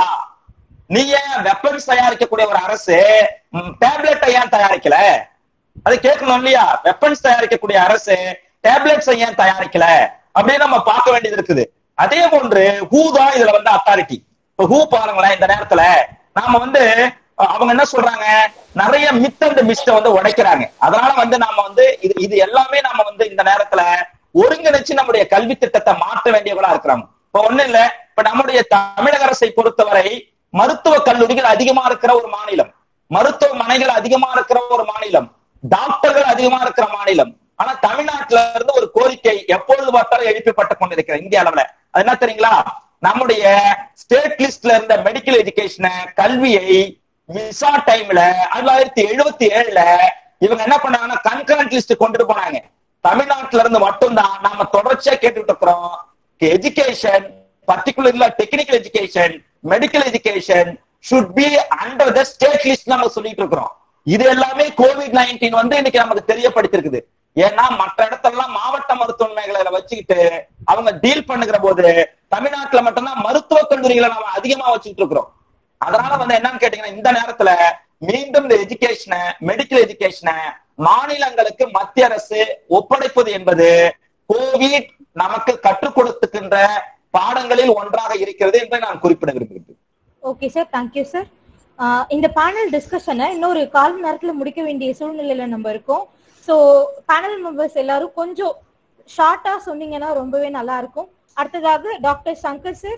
Speaker 7: நீ ஏன் வெப்பன்ஸ் தயாரிக்கக்கூடிய ஒரு அரசு டேப்லெட்டை ஏன் தயாரிக்கல அது கேட்கணும் இல்லையா வெப்பன்ஸ் தயாரிக்கக்கூடிய அரசு டேப்லெட்ஸ் ஏன் தயாரிக்கல அப்படின்னு நம்ம பார்க்க வேண்டியது இருக்குது அதே போன்று ஹூ தான் இதுல வந்து அத்தாரிட்டி இப்ப ஹூ பாருங்களேன் இந்த நேரத்துல நாம வந்து அஹ், அவங்க என்ன சொல்றாங்க நிறைய மித் அண்ட் மிஸ்ட வந்து உடைக்கிறாங்க அதனால வந்து நாம வந்து இது இது எல்லாமே நாம வந்து இந்த நேரத்துல ஒருங்கிணைச்சு நம்முடைய கல்வி திட்டத்தை மாற்ற வேண்டியவங்களா இருக்கிறாங்க இப்ப ஒண்ணு இல்ல இப்ப நம்முடைய தமிழக அரசை பொறுத்தவரை மருத்துவ கல்லூரிகள் அதிகமா இருக்கிற ஒரு மாநிலம் மருத்துவமனைகள் அதிகமா இருக்கிற ஒரு மாநிலம் டாக்டர்கள் அதிகமா இருக்கிற மாநிலம் ஆனா தமிழ்நாட்டுல இருந்து ஒரு கோரிக்கை எப்பொழுது பார்த்தாலும் எழுப்பப்பட்டு கொண்டிருக்கிற இந்திய அளவுல அது என்ன தெரியுங்களா நம்முடைய ஸ்டேட் லிஸ்ட்ல இருந்த மெடிக்கல் எஜுகேஷனை கல்வியை விசா டைம்ல ஆயிரத்தி தொள்ளாயிரத்தி எழுபத்தி ஏழுல இவங்க என்ன பண்ணாங்கன்னா கன்கரண்ட் லிஸ்ட் கொண்டுட்டு போனாங்க தமிழ்நாட்டுல இருந்து மட்டும்தான் நாம தொடர்ச்சியா கேட்டுட்டு இருக்கிறோம் எஜுகேஷன் பர்டிகுலர்ல technical education medical education should be under the state list நம்ம சொல்லிட்டு இருக்கிறோம் இது எல்லாமே கோவிட் நைன்டீன் வந்து இன்னைக்கு நமக்கு தெரியப்படுத்திருக்குது ஏன்னா மற்ற இடத்தெல்லாம் மாவட்ட மருத்துவமனைகளை வச்சுக்கிட்டு அவங்க டீல் பண்ணுகிற போது தமிழ்நாட்டுல மட்டும்தான் மருத்துவ கல்லூரிகளை நம்ம அதிகமா வச்சுக்கிட்டு இருக்கிறோம் அதனால வந்து என்னன்னு கேட்டீங்கன்னா இந்த நேரத்துல மீண்டும் இந்த எஜுகேஷனை மெடிக்கல் எஜுகேஷனை மாநிலங்களுக்கு மத்திய அரசு ஒப்படைப்பது என்பது கோவிட் நமக்கு கற்றுக் கொடுத்துக்கின்ற பாடங்களில் ஒன்றாக இருக்கிறது என்று நான் குறிப்பிட விரும்புகிறேன்
Speaker 1: ஓகே சார் தேங்க்யூ சார் இந்த பேனல் டிஸ்கஷனை இன்னொரு கால் மணி நேரத்துல முடிக்க வேண்டிய சூழ்நிலையில நம்ம இருக்கோம் ஸோ பேனல் மெம்பர்ஸ் எல்லாரும் கொஞ்சம் ஷார்ட்டா சொன்னீங்கன்னா ரொம்பவே நல்லா இருக்கும் அடுத்ததாக டாக்டர் சங்கர் சார்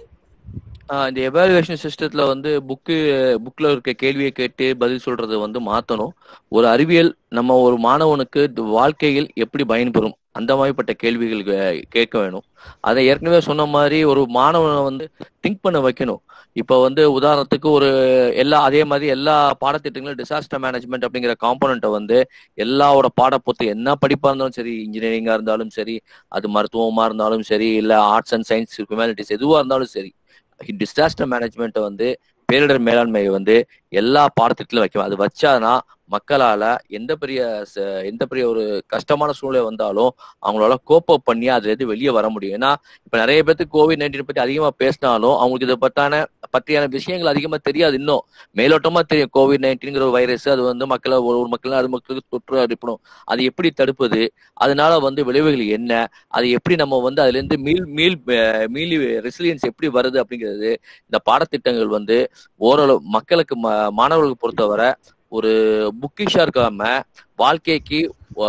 Speaker 5: ஆஹ் இந்த எவாலுவேஷன் சிஸ்டத்துல வந்து புக்கு புக்ல இருக்க கேள்வியை கேட்டு பதில் சொல்றதை வந்து மாத்தணும் ஒரு அறிவியல் நம்ம ஒரு மாணவனுக்கு இந்த வாழ்க்கையில் எப்படி பயன்பெறும் அந்த மாதிரிப்பட்ட கேள்விகள் கே- கேட்க வேணும் அதை ஏற்கனவே சொன்ன மாதிரி ஒரு மாணவனை வந்து திங்க் பண்ண வைக்கணும் இப்போ வந்து உதாரணத்துக்கு ஒரு எல்லா அதே மாதிரி எல்லா பாடத்திட்டங்களும் டிசாஸ்டர் மேனேஜ்மெண்ட் அப்படிங்கிற காம்போனண்ட்டை வந்து எல்லாவோட பாடப்புத்து என்ன படிப்பா இருந்தாலும் சரி இன்ஜினியரிங்கா இருந்தாலும் சரி அது மருத்துவமா இருந்தாலும் சரி இல்ல ஆர்ட்ஸ் அண்ட் சயின்ஸ் ஹியூமனிட்டிஸ் எதுவா இருந்தாலும் சரி டிசாஸ்டர் மேனேஜ்மெண்ட்டை வந்து பேரிடர் மேலாண்மையை வந்து எல்லா பாடத்திட்டத்திலும் வைக்கணும் அது வச்சாதான் மக்களால எந்த பெரிய ச- எந்த பெரிய ஒரு கஷ்டமான சூழ்நிலை வந்தாலும் அவங்களால கோப்பப் பண்ணி அதுல இருந்து வெளியே வர முடியும் ஏன்னா இப்ப நிறைய பேருக்கு கோவிட் நைன்டீன் பத்தி அதிகமா பேசினாலும் அவங்களுக்கு இதை பத்தான பற்றியான விஷயங்கள் அதிகமா தெரியாது இன்னும் மேலோட்டமா தெரியும் கோவிட் நைன்டீன்ங்கிற ஒரு வைரஸ் அது வந்து மக்களை ஒரு ஒரு மக்கள் அது மக்களுக்கு தொற்று அனுப்பணும் அது எப்படி தடுப்பது அதனால வந்து விளைவுகள் என்ன அது எப்படி நம்ம வந்து அதுல இருந்து மீள் மீள் அஹ் மீள் ரெசிலியன்ஸ் எப்படி வருது அப்படிங்கிறது இந்த பாடத்திட்டங்கள் வந்து ஓரளவு மக்களுக்கு ம- மாணவர்களுக்கு பொறுத்தவரை ஒரு புக்கிஷா இருக்காம வாழ்க்கைக்கு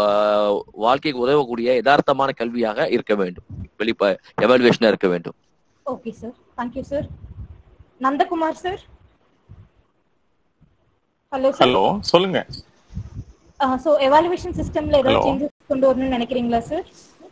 Speaker 5: ஆஹ் வாழ்க்கைக்கு உதவக்கூடிய யதார்த்தமான கல்வியாக இருக்க வேண்டும் வெளிப்ப எவாலுவேஷனா இருக்க வேண்டும்
Speaker 1: okay sir thank you sir Nandakumar sir hello sir
Speaker 2: hello சொல்லுங்க
Speaker 1: ஸோ எவாலுவேஷன் சிஸ்டம்ல ஏதாவது
Speaker 2: Hello.
Speaker 1: சேஞ்சஸ் கொண்டு வரணும்னு நினைக்கிறீங்களா சார்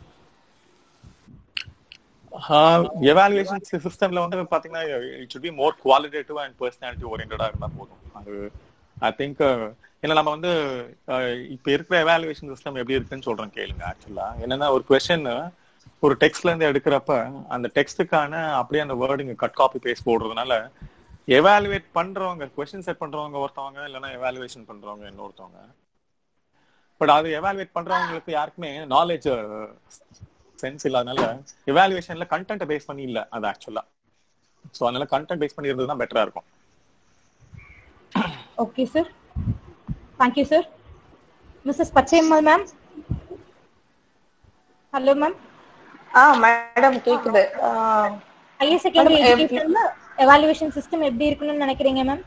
Speaker 2: எவாலுவேஷன் சிஸ்டம்ல வந்து பாத்தீங்கன்னா it should be more qualitative and personality ஓரியன்டா இருந்தா போதும் அது ஐ திங்க் ஏன்னா நம்ம வந்து அஹ், இப்ப இருக்கிற எவாலுவேஷன் சிஸ்டம் எப்படி இருக்குன்னு சொல்றேன் கேளுங்க ஆக்சுவலா என்னன்னா ஒரு கொஸ்டின் ஒரு டெக்ஸ்ட்ல இருந்து எடுக்கிறப்ப அந்த டெக்ஸ்டுக்கான அப்படியே அந்த வேர்டுங்க கட் காப்பி பேஸ்ட் போடுறதுனால எவாலுவேட் பண்றவங்க கொஸ்டின் செட் பண்றவங்க ஒருத்தவங்க இல்லைன்னா எவாலுவேஷன் பண்றவங்க இன்னொருத்தவங்க பட் அது எவாலுவேட் பண்றவங்களுக்கு யாருக்குமே நாலேஜ் சென்ஸ் இல்லாதனால எவாலுவேஷன்ல கண்டென்ட் பேஸ் பண்ணி இல்ல அது ஆக்சுவலா ஸோ அதனால கண்டென்ட் பேஸ் பண்ணி இருந்தது தான் பெட்டரா இருக்கும்
Speaker 1: okay sir thank you sir Mrs Pachaiyammal ma'am hello ma'am
Speaker 4: ஆ மேடம் கேக்குது ஆ,
Speaker 1: ஹையர் செகண்டரி
Speaker 4: Madam,
Speaker 1: எஜுகேஷன்ல எவாலுவேஷன் சிஸ்டம் எப்படி இருக்கணும்னு நினைக்கிறீங்க மேம்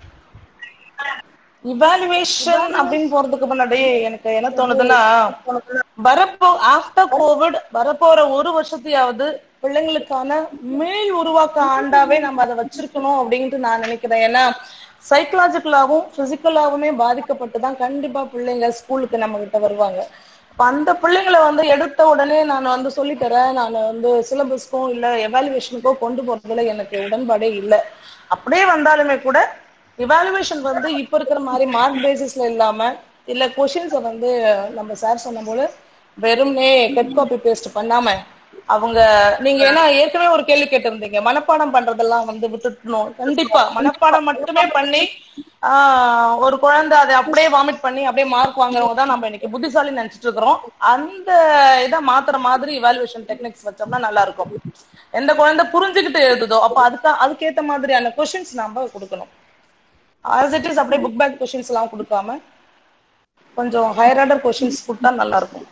Speaker 4: இவாலுவேஷன் அப்படின்னு போறதுக்கு முன்னாடி எனக்கு என்ன தோணுதுன்னா வரப்போ ஆஃப்டர் கோவிட் வரப்போற ஒரு வருஷத்தையாவது பிள்ளைங்களுக்கான மேல் உருவாக்க ஆண்டாவே நம்ம அதை வச்சிருக்கணும் அப்படின்ட்டு நான் நினைக்கிறேன் ஏன்னா சைக்கலாஜிக்கலாவும் பிசிக்கலாவுமே பாதிக்கப்பட்டு தான் கண்டிப்பா பிள்ளைங்க ஸ்கூலுக்கு நம்ம கிட்ட வருவாங்க அப்ப அந்த பிள்ளைங்களை வந்து எடுத்த உடனே நான் வந்து சொல்லித்தரேன் நான் வந்து சிலபஸ்க்கும் இல்ல எவாலுவேஷனுக்கோ கொண்டு போறதுல எனக்கு உடன்பாடே இல்லை அப்படியே வந்தாலுமே கூட இவாலுவேஷன் வந்து இப்ப இருக்கிற மாதிரி மார்க் பேசிஸ்ல இல்லாம இல்ல கொஷின்ஸை வந்து நம்ம சார் சொன்ன போல வெறும்னே கட் காப்பி பேஸ்ட் பண்ணாம அவங்க நீங்க ஏன்னா ஏற்கனவே ஒரு கேள்வி கேட்டிருந்தீங்க மனப்பாடம் பண்றதெல்லாம் வந்து விட்டுட்டணும் கண்டிப்பா மனப்பாடம் மட்டுமே பண்ணி ஆஹ் ஒரு குழந்தை அதை அப்படியே வாமிட் பண்ணி அப்படியே மார்க் வாங்குறவங்க தான் நம்ம இன்னைக்கு புத்திசாலி நினைச்சிட்டு இருக்கிறோம் அந்த இதை மாத்துற மாதிரி இவாலுவேஷன் டெக்னிக்ஸ் வச்சோம்னா நல்லா இருக்கும் எந்த குழந்தை புரிஞ்சுக்கிட்டு எழுதுதோ அப்ப அதுக்கு அதுக்கேத்த மாதிரியான கொஷின்ஸ் நாம கொடுக்கணும் ஆஸ் இட் இஸ் அப்படியே புக் பேக் கொஷின்ஸ் எல்லாம் கொடுக்காம கொஞ்சம் ஹையர் ஆர்டர் கொஷின்ஸ் கொடுத்தா நல்லா இருக்கும்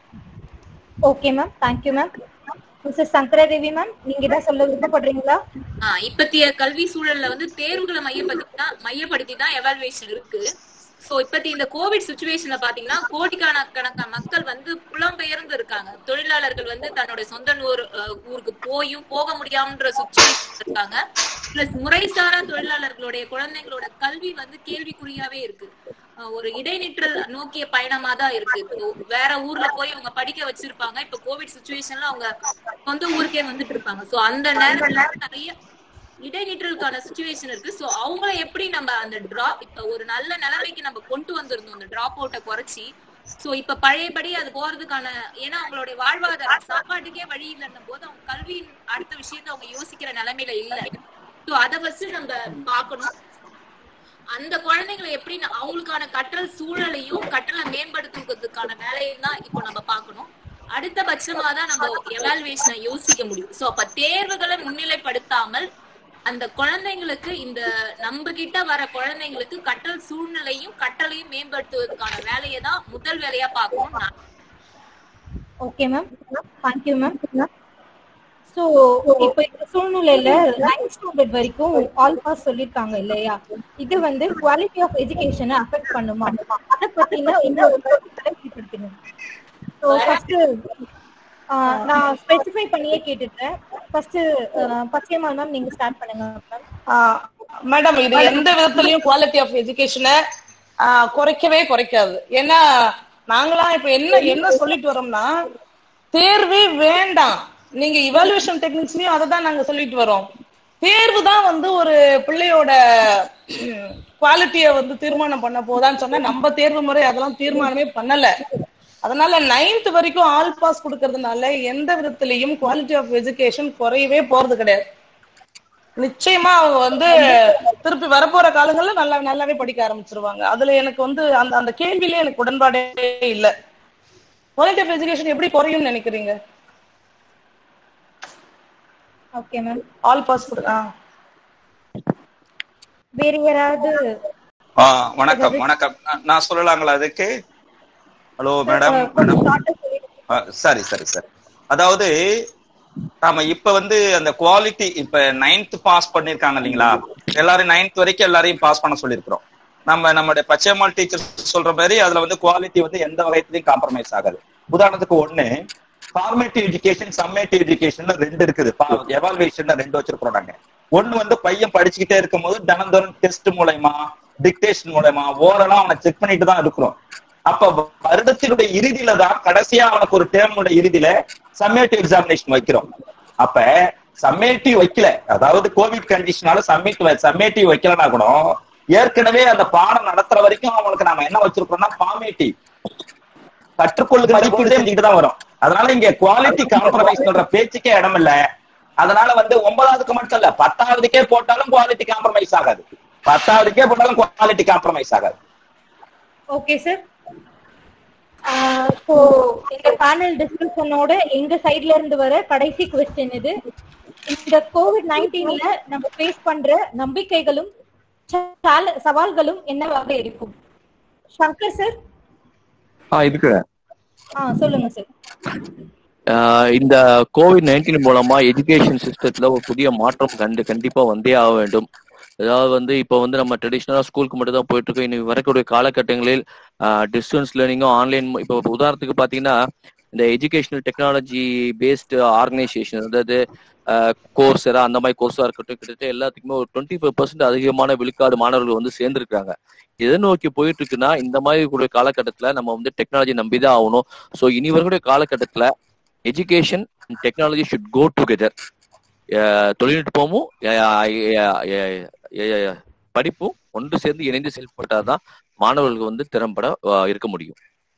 Speaker 1: okay ma'am thank you ma'am Mrs Sankaradevi ma'am நீங்க ஏதாவது சொல்ல விருப்பப்படுறீங்களா
Speaker 6: ஆஹ் இப்பத்திய கல்வி சூழல்ல வந்து தேர்வுகளை மையப்படுத்தி தான் மையப்படுத்தி தான் எவாலுவேஷன் இருக்கு சோ இப்பத்தி இந்த கோவிட் சுச்சுவேஷன்ல பாத்தீங்கன்னா கோடிக்கணக்கான மக்கள் வந்து புலம்பெயர்ந்து இருக்காங்க தொழிலாளர்கள் வந்து தன்னோட சொந்த ஊர் அஹ், ஊருக்கு போயும் போக முடியாமன்ற சுச்சுவேஷன் இருக்காங்க பிளஸ் முறைசாரா தொழிலாளர்களுடைய குழந்தைங்களோட கல்வி வந்து கேள்விக்குறியாவே இருக்கு அஹ், ஒரு இடைநிற்றல் நோக்கிய பயணமா தான் இருக்கு இப்போ வேற ஊர்ல போய் அவங்க படிக்க வச்சிருப்பாங்க இப்ப கோவிட் சுச்சுவேஷன்ல அவங்க சொந்த ஊருக்கே வந்துட்டு இருப்பாங்க சோ அந்த நேரத்துல நிறைய இடைநிற்றலுக்கான சுச்சுவேஷன் இருக்கு சோ அவங்கள எப்படி நம்ம அந்த டிராப் இப்ப ஒரு நல்ல நிலைமைக்கு நம்ம கொண்டு வந்திருந்தோம் அந்த டிராப் அவுட்டை குறைச்சி சோ இப்ப பழையபடி அது போறதுக்கான ஏன்னா அவங்களுடைய வாழ்வாதாரம் சாப்பாட்டுக்கே வழி இல்லைன்னும் போது அவங்க கல்வியின் அடுத்த விஷயத்த அவங்க யோசிக்கிற நிலைமையில இல்ல சோ அதை வச்சு நம்ம பார்க்கணும் அந்த குழந்தைங்களை எப்படி ந- அவங்களுக்கான கற்றல் சூழலையும் கற்றலை மேம்படுத்துவதற்கான வேலையும் தான் இப்போ நம்ம பார்க்கணும் அடுத்த பட்சமா தான் நம்ம எவாலுவேஷனை யோசிக்க முடியும் சோ அப்ப தேர்வுகளை முன்னிலைப்படுத்தாமல் அந்த குழந்தைங்களுக்கு இந்த நம்ம கிட்ட வர குழந்தைங்களுக்கு கற்றல் சூழ்நிலையும் கற்றலையும் மேம்படுத்துவதற்கான வேலையை தான் முதல் வேலையா பார்க்கணும் நான்
Speaker 1: okay ma'am thank you ma'am so இப்போ இந்த சூழ்நிலையில நைன்த் ஸ்டாண்டர்ட் வரைக்கும் ஆல் பாஸ் சொல்லிருக்காங்க இல்லையா இது வந்து குவாலிட்டி ஆஃப் எஜுகேஷனை அஃபெக்ட் பண்ணுமா அதை பத்தின இன்னொரு கருத்துக்களை வெளிப்படுத்துங்க ஸோ ஃபர்ஸ்ட் நான் ஸ்பெசிஃபை பண்ணியே கேட்டுட்டேன் ஃபர்ஸ்ட் பச்சையம்மா மேம் நீங்க ஸ்டார்ட் பண்ணுங்க மேம்
Speaker 4: மேடம் இது எந்த விதத்திலயும் குவாலிட்டி ஆஃப் எஜுகேஷனை குறைக்கவே குறைக்காது ஏன்னா நாங்களாம் இப்ப என்ன என்ன சொல்லிட்டு வரோம்னா தேர்வே வேண்டாம் நீங்க இவாலுவேஷன் டெக்னிக்ஸ்லயும் அதை தான் நாங்க சொல்லிட்டு வரோம் தேர்வு தான் வந்து ஒரு பிள்ளையோட குவாலிட்டிய வந்து தீர்மானம் பண்ண போதான்னு சொன்னா நம்ம தேர்வு முறை அதெல்லாம் தீர்மானமே பண்ணல அதனால நைன்த் வரைக்கும் ஆல் பாஸ் கொடுக்கறதுனால எந்த விதத்திலையும் குவாலிட்டி ஆஃப் எஜுகேஷன் குறையவே போறது கிடையாது நிச்சயமா அவங்க வந்து திருப்பி வரப்போற காலங்கள்ல நல்லா நல்லாவே படிக்க ஆரம்பிச்சிருவாங்க அதுல எனக்கு வந்து அந்த அந்த கேள்வியிலே எனக்கு உடன்பாடே இல்ல குவாலிட்டி ஆஃப் எஜுகேஷன் எப்படி குறையும்னு நினைக்கிறீங்க
Speaker 1: ஓகே மேம்
Speaker 4: ஆல் பாஸ் ஆ
Speaker 1: வேற யாராவது
Speaker 7: ஆ, வணக்கம் வணக்கம் நான் நான் சொல்லலாங்களா அதுக்கு ஹலோ மேடம் மேடம்
Speaker 1: கொஞ்சம் ஷார்ட்டா சொல்லிடுங்க
Speaker 7: ஆ, சரி சரி சரி அதாவது நாம இப்ப வந்து அந்த குவாலிட்டி இப்ப நைன்த் பாஸ் பண்ணிருக்காங்க இல்லைங்களா எல்லாரும் நைன்த் வரைக்கும் எல்லாரையும் பாஸ் பண்ண சொல்லியிருக்கிறோம் நம்ம நம்மளுடைய பச்சையம்மாள் டீச்சர் சொல்ற மாதிரி அதுல வந்து குவாலிட்டி வந்து எந்த வகைத்திலையும் காம்ப்ரமைஸ் ஆகாது உதாரணத்துக்கு ஒண்ணு ஃபார்மேட்டிவ் எஜுகேஷன் சம்மேட்டிவ் எஜுகேஷன் ரெண்டு இருக்குது எவால்வேஷன் ரெண்டு வச்சிருக்கிறோம் நாங்க ஒண்ணு வந்து பையன் படிச்சுக்கிட்டே இருக்கும்போது தினந்தோறும் டெஸ்ட் மூலயமா டிக்டேஷன் மூலயமா ஓரளா அவனை செக் பண்ணிட்டு தான் இருக்கிறோம் அப்ப வருடத்தினுடைய இறுதியில தான் கடைசியா அவனுக்கு ஒரு டேர்மோட இறுதியில சம்மேட்டிவ் எக்ஸாமினேஷன் வைக்கிறோம் அப்ப சம்மேட்டிவ் வைக்கல அதாவது கோவிட் கண்டிஷனால சம்மேட்டிவ் சம்மேட்டிவ் வைக்கலனா கூட ஏற்கனவே அந்த பாடம் நடத்துற வரைக்கும் அவங்களுக்கு நாம என்ன வச்சிருக்கிறோம்னா ஃபார்மேட்டிவ் கற்றுக்கொள்ளுகிற மதிப்பீடு செஞ்சுக்கிட்டு தான் வரும் அதனால இங்க குவாலிட்டி காம்ப்ரமைஸ் சொல்ற பேச்சுக்கே இடம் இல்ல அதனால வந்து ஒன்பதாவதுக்கு மட்டும் இல்ல பத்தாவதுக்கே போட்டாலும் குவாலிட்டி காம்ப்ரமைஸ் ஆகாது பத்தாவதுக்கே போட்டாலும் குவாலிட்டி காம்ப்ரமைஸ் ஆகாது
Speaker 1: ஓகே சார் ஸோ இந்த பேனல் டிஸ்கஷனோட எங்க சைட்ல இருந்து வர கடைசி கொஸ்டின் இது இந்த கோவிட் நைன்டீன்ல நம்ம ஃபேஸ் பண்ற நம்பிக்கைகளும் சால- சவால்களும் என்னவாக இருக்கும் சங்கர் சார்
Speaker 5: ஆ இதுக்கு
Speaker 1: ஆ சொல்லுங்க சார்
Speaker 5: ஆஹ் இந்த கோவிட் நைன்டீன் மூலமா எஜுகேஷன் சிஸ்டத்துல ஒரு புதிய மாற்றம் கண்டு கண்டிப்பா வந்தே ஆக வேண்டும் அதாவது வந்து இப்போ வந்து நம்ம ட்ரெடிஷ்னலா ஸ்கூலுக்கு மட்டும் தான் போயிட்டு இருக்கோம் இனி வரக்கூடிய காலகட்டங்களில் டிஸ்டன்ஸ் லேர்னிங்கும் ஆன்லைன் இப்போ உதாரணத்துக்கு பாத்தீங்கன்னா இந்த எஜுகேஷனல் டெக்னாலஜி பேஸ்டு ஆர்கனைசேஷன் அதாவது கோர்ஸரா அந்த மாதிரி கோர்ஸா இருக்கட்டும் கிட்டத்தட்ட எல்லாத்துக்குமே ஒரு டுவெண்ட்டி ஃபைவ் பர்சன்ட் அதிகமான விழுக்காடு மாணவர்கள் வந்து சேர்ந்திருக்காங்க எதை நோக்கி போயிட்டு இருக்குன்னா இந்த மாதிரி கூடிய காலகட்டத்துல நம்ம வந்து டெக்னாலஜி நம்பிதான் ஆகணும் ஸோ இனி வரக்கூடிய காலகட்டத்துல education technology should go together தொழில்நுட்பமும் அஹ், அஹ், அஹ், படிப்பும் ஒன்று சேர்ந்து இணைந்து செயல்பட்டாதான் மாணவர்களுக்கு வந்து திறம்பட அஹ், இருக்க முடியும்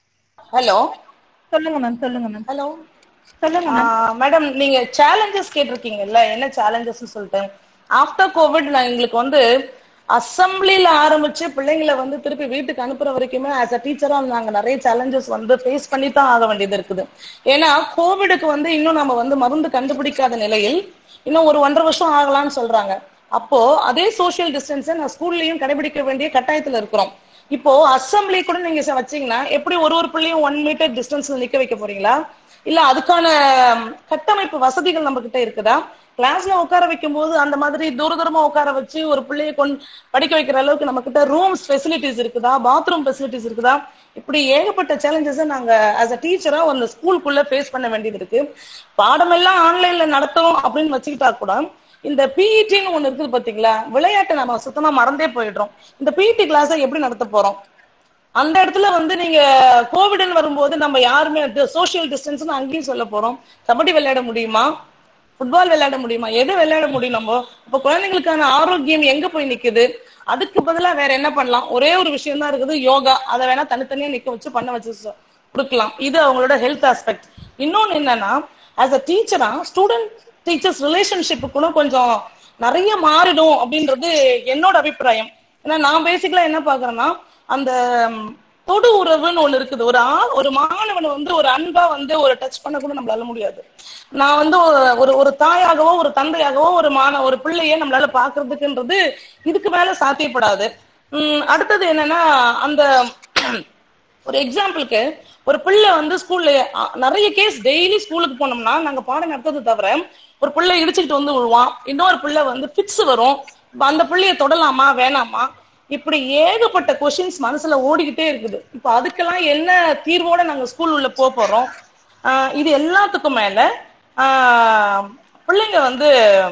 Speaker 4: ஹலோ
Speaker 1: சொல்லுங்க மேம் சொல்லுங்க மேம்
Speaker 4: ஹலோ
Speaker 1: சொல்லுங்க மேம்
Speaker 4: மேடம் நீங்க சேலஞ்சஸ் கேட்டிருக்கீங்கல்ல என்ன சேலஞ்சஸ் சொல்லிட்டு ஆஃப்டர் கோவிட் நான் எங்களுக்கு வந்து அசம்பிளில ஆரம்பிச்சு பிள்ளைங்களை வந்து திருப்பி வீட்டுக்கு அனுப்புற வரைக்குமே ஆஸ் அ டீச்சரா நாங்க நிறைய சேலஞ்சஸ் வந்து ஃபேஸ் பண்ணி தான் ஆக வேண்டியது இருக்குது ஏன்னா கோவிடுக்கு வந்து இன்னும் நம்ம வந்து மருந்து கண்டுபிடிக்காத நிலையில் இன்னும் ஒரு ஒன்றரை வருஷம் ஆகலாம்னு சொல்றாங்க அப்போ அதே சோஷியல் டிஸ்டன்ஸை நான் ஸ்கூல்லயும் கடைபிடிக்க வேண்டிய கட்டாயத்துல இருக்கிறோம் இப்போ அசம்பிளி கூட நீங்க ச- வச்சீங்கன்னா எப்படி ஒரு ஒரு பிள்ளையும் ஒன் மீட்டர் டிஸ்டன்ஸ்ல நிக்க வைக்க போறீங்களா இல்ல அதுக்கான ம், கட்டமைப்பு வசதிகள் நம்ம கிட்ட இருக்குதா கிளாஸ்ல உட்கார வைக்கும் போது அந்த மாதிரி தூர தூரமா உட்கார வச்சு ஒரு பிள்ளைய கொண்டு படிக்க வைக்கிற அளவுக்கு நம்ம கிட்ட ரூம்ஸ் ஃபெசிலிட்டிஸ் இருக்குதா பாத்ரூம் ஃபெசிலிட்டிஸ் இருக்குதா இப்படி ஏகப்பட்ட சேலஞ்சஸை நாங்க ஆஸ் அ டீச்சரா அந்த ஸ்கூலுக்குள்ள ஃபேஸ் பண்ண வேண்டியது இருக்கு பாடமெல்லாம் ஆன்லைன்ல நடத்தணும் அப்படின்னு வச்சுக்கிட்டா கூட இந்த பிஇடின்னு ஒண்ணு இருக்குது பாத்தீங்களா விளையாட்டை நம்ம சுத்தமா மறந்தே போயிடுறோம் இந்த பிஇடி கிளாஸை எப்படி நடத்த போறோம் அந்த இடத்துல வந்து நீங்க கோவிட்னு வரும்போது நம்ம யாருமே சோஷியல் டிஸ்டன்ஸ் அங்கேயும் சொல்ல போறோம் கபடி விளையாட முடியுமா ஃபுட்பால் விளையாட முடியுமா எது விளையாட முடியும் நம்ம இப்ப குழந்தைங்களுக்கான ஆரோக்கியம் எங்க போய் நிக்குது அதுக்கு பதிலா வேற என்ன பண்ணலாம் ஒரே ஒரு விஷயம் தான் இருக்குது யோகா அதை வேணா தனித்தனியா நிக்க வச்சு பண்ண வச்சு சொ- கொடுக்கலாம் இது அவங்களோட ஹெல்த் ஆஸ்பெக்ட் இன்னொன்னு என்னன்னா ஆஸ் அ டீச்சரா ஸ்டூடெண்ட் டீச்சர்ஸ் ரிலேஷன்ஷிப் கூட கொஞ்சம் நிறைய மாறிடும் அப்படின்றது என்னோட அபிப்பிராயம் ஏன்னா நான் பேசிக்கலா என்ன பாக்குறேன்னா அந்த ம், தொடு உறவுன்னு ஒண்ணு இருக்குது ஒரு ஆ ஒரு மாணவனை வந்து ஒரு அன்பா வந்து ஒரு டச் பண்ண கூட நம்மளால முடியாது நான் வந்து ஒரு- ஒரு ஒரு தாயாகவோ ஒரு தந்தையாகவோ ஒரு மான ஒரு பிள்ளைய நம்மளால பாக்குறதுக்குன்றது இதுக்கு மேல சாத்தியப்படாது உம் அடுத்தது என்னன்னா அந்த ஒரு எக்ஸாம்பிளுக்கு ஒரு பிள்ளை வந்து ஸ்கூல்ல நிறைய கேஸ் டெய்லி ஸ்கூலுக்கு போனோம்னா நாங்க பாடம் நடத்துறது தவிர ஒரு பிள்ளை இடிச்சுக்கிட்டு வந்து விழுவான் இன்னொரு பிள்ளை வந்து ஃபிட்ஸ் வரும் இப்ப அந்த பிள்ளைய தொடலாமா வேணாமா இப்படி ஏகப்பட்ட கொஷின்ஸ் மனசுல ஓடிக்கிட்டே இருக்குது இப்ப அதுக்கெல்லாம் என்ன தீர்வோட நாங்க ஸ்கூல் உள்ள போக போறோம் ஆஹ் இது எல்லாத்துக்கும் மேல ஆஹ் பிள்ளைங்க வந்து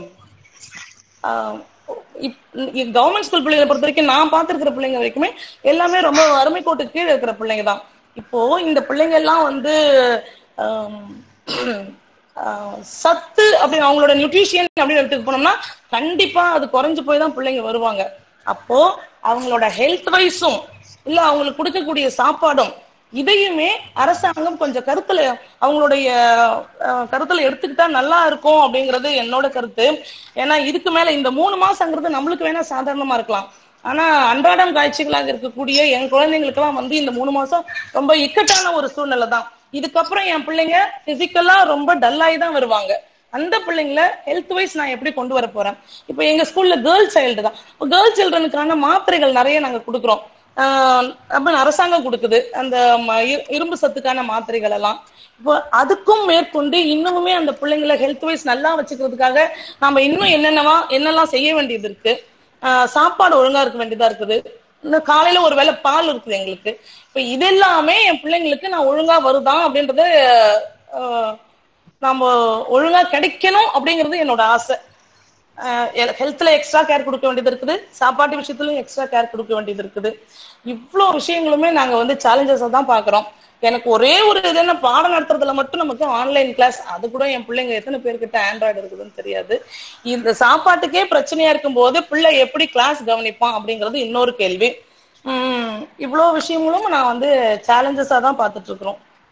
Speaker 4: கவர்மெண்ட் ஸ்கூல் பிள்ளைங்களை பொறுத்த வரைக்கும் நான் பார்த்திருக்கிற பிள்ளைங்க வரைக்குமே எல்லாமே ரொம்ப வறுமை கோட்டுக்கு கீழே இருக்கிற பிள்ளைங்க தான் இப்போ இந்த பிள்ளைங்க எல்லாம் வந்து ஆம், ஆஹ், சத்து அப்படின்னு அவங்களோட நியூட்ரிஷியன் அப்படின்னு எடுத்துட்டு போனோம்னா கண்டிப்பா அது குறைஞ்சு போய் தான் பிள்ளைங்க வருவாங்க அப்போ அவங்களோட ஹெல்த் வைஸும் இல்ல அவங்களுக்கு கொடுக்கக்கூடிய சாப்பாடும் இதையுமே அரசாங்கம் கொஞ்சம் கருத்துல அவங்களுடைய அஹ், கருத்துல எடுத்துக்கிட்டா நல்லா இருக்கும் அப்படிங்கிறது என்னோட கருத்து ஏன்னா இதுக்கு மேல இந்த மூணு மாசங்கிறது நம்மளுக்கு வேணா சாதாரணமா இருக்கலாம் ஆனா அன்றாடம் காட்சிகளாக இருக்கக்கூடிய என் குழந்தைங்களுக்கெல்லாம் வந்து இந்த மூணு மாசம் ரொம்ப இக்கட்டான ஒரு சூழ்நிலை தான் இதுக்கப்புறம் என் பிள்ளைங்க பிசிக்கலா ரொம்ப டல்லாகி தான் வருவாங்க அந்த பிள்ளைங்கள ஹெல்த் வைஸ் நான் எப்படி கொண்டு வர போறேன் இப்போ எங்க ஸ்கூல்ல கேர்ள் சைல்டு தான் இப்போ கேர்ள் சில்ட்ரனுக்கான மாத்திரைகள் நிறைய நாங்க கொடுக்குறோம் ஆஹ் அப்ப அரசாங்கம் கொடுக்குது அந்த ம- இரு- இரும்பு சத்துக்கான மாத்திரைகள் எல்லாம் இப்போ அதுக்கும் மேற்கொண்டு இன்னுமே அந்த பிள்ளைங்களை ஹெல்த் வைஸ் நல்லா வச்சுக்கிறதுக்காக நாம இன்னும் என்னென்னவா என்னெல்லாம் செய்ய வேண்டியது இருக்கு ஆஹ் சாப்பாடு ஒழுங்கா இருக்க வேண்டியதா இருக்குது இந்த காலையில ஒரு வேளை பால் இருக்குது எங்களுக்கு இப்ப இது எல்லாமே என் பிள்ளைங்களுக்கு நான் ஒழுங்கா வருதான் அப்படின்றத ஆஹ் நாம ஒழுங்கா கிடைக்கணும் அப்படிங்கிறது என்னோட ஆசை ஹெல்த்ல எக்ஸ்ட்ரா கேர் கொடுக்க வேண்டியது இருக்குது சாப்பாட்டு விஷயத்துலயும் எக்ஸ்ட்ரா கேர் கொடுக்க வேண்டியது இருக்குது இவ்வளோ விஷயங்களுமே நாங்க வந்து சேலஞ்சஸா தான் பாக்குறோம் எனக்கு ஒரே ஒரு இது என்ன பாடம் நடத்துறதுல மட்டும் நமக்கு ஆன்லைன் கிளாஸ் அது கூட என் பிள்ளைங்க எத்தனை பேர்கிட்ட ஆண்ட்ராய்டு இருக்குதுன்னு தெரியாது இந்த சாப்பாட்டுக்கே பிரச்சனையா இருக்கும்போது பிள்ளை எப்படி கிளாஸ் கவனிப்பான் அப்படிங்கிறது இன்னொரு கேள்வி உம் இவ்வளோ விஷயங்களும் நான் வந்து சேலஞ்சஸா தான் பார்த்துட்டு இருக்கிறோம்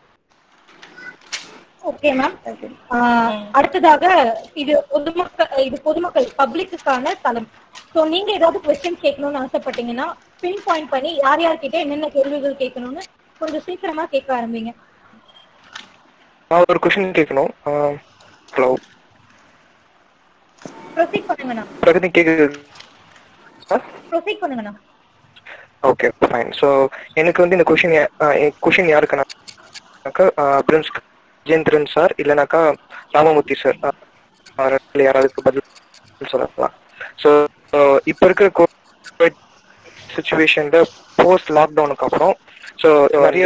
Speaker 1: ஓகே மேம் அடுத்ததாக இது பொதுமக்கள் இது பொதுமக்கள் பப்ளிக்குக்கான தளம் சோ நீங்க ஏதாவது கொஸ்டின் கேட்கணும்னு ஆசைப்பட்டீங்கன்னா பின் பாயிண்ட் பண்ணி யார் யார்கிட்ட என்னென்ன கேள்விகள் கேட்கணும்னு கொஞ்சம் சீக்கிரமா கேட்க ஆரம்பிங்க
Speaker 8: நான் ஒரு கொஸ்டின் கேட்கணும் ஹலோ
Speaker 1: ப்ரொசீட் பண்ணுங்கண்ணா
Speaker 8: பிரகதி கேக்குது
Speaker 1: ப்ரொசீட் பண்ணுங்கண்ணா
Speaker 8: ஓகே ஃபைன் ஸோ எனக்கு வந்து இந்த கொஷின் கொஷின் யாருக்குனாக்கா பிரின்ஸ் கஜேந்திரன் சார் இல்லைனாக்கா ராமமூர்த்தி சார் யாராவது பதில் சொல்லலாம் ஸோ இப்போ இருக்கிற கோவிட் சுச்சுவேஷன்ல போஸ்ட் லாக்டவுனுக்கு அப்புறம் ஸோ நிறைய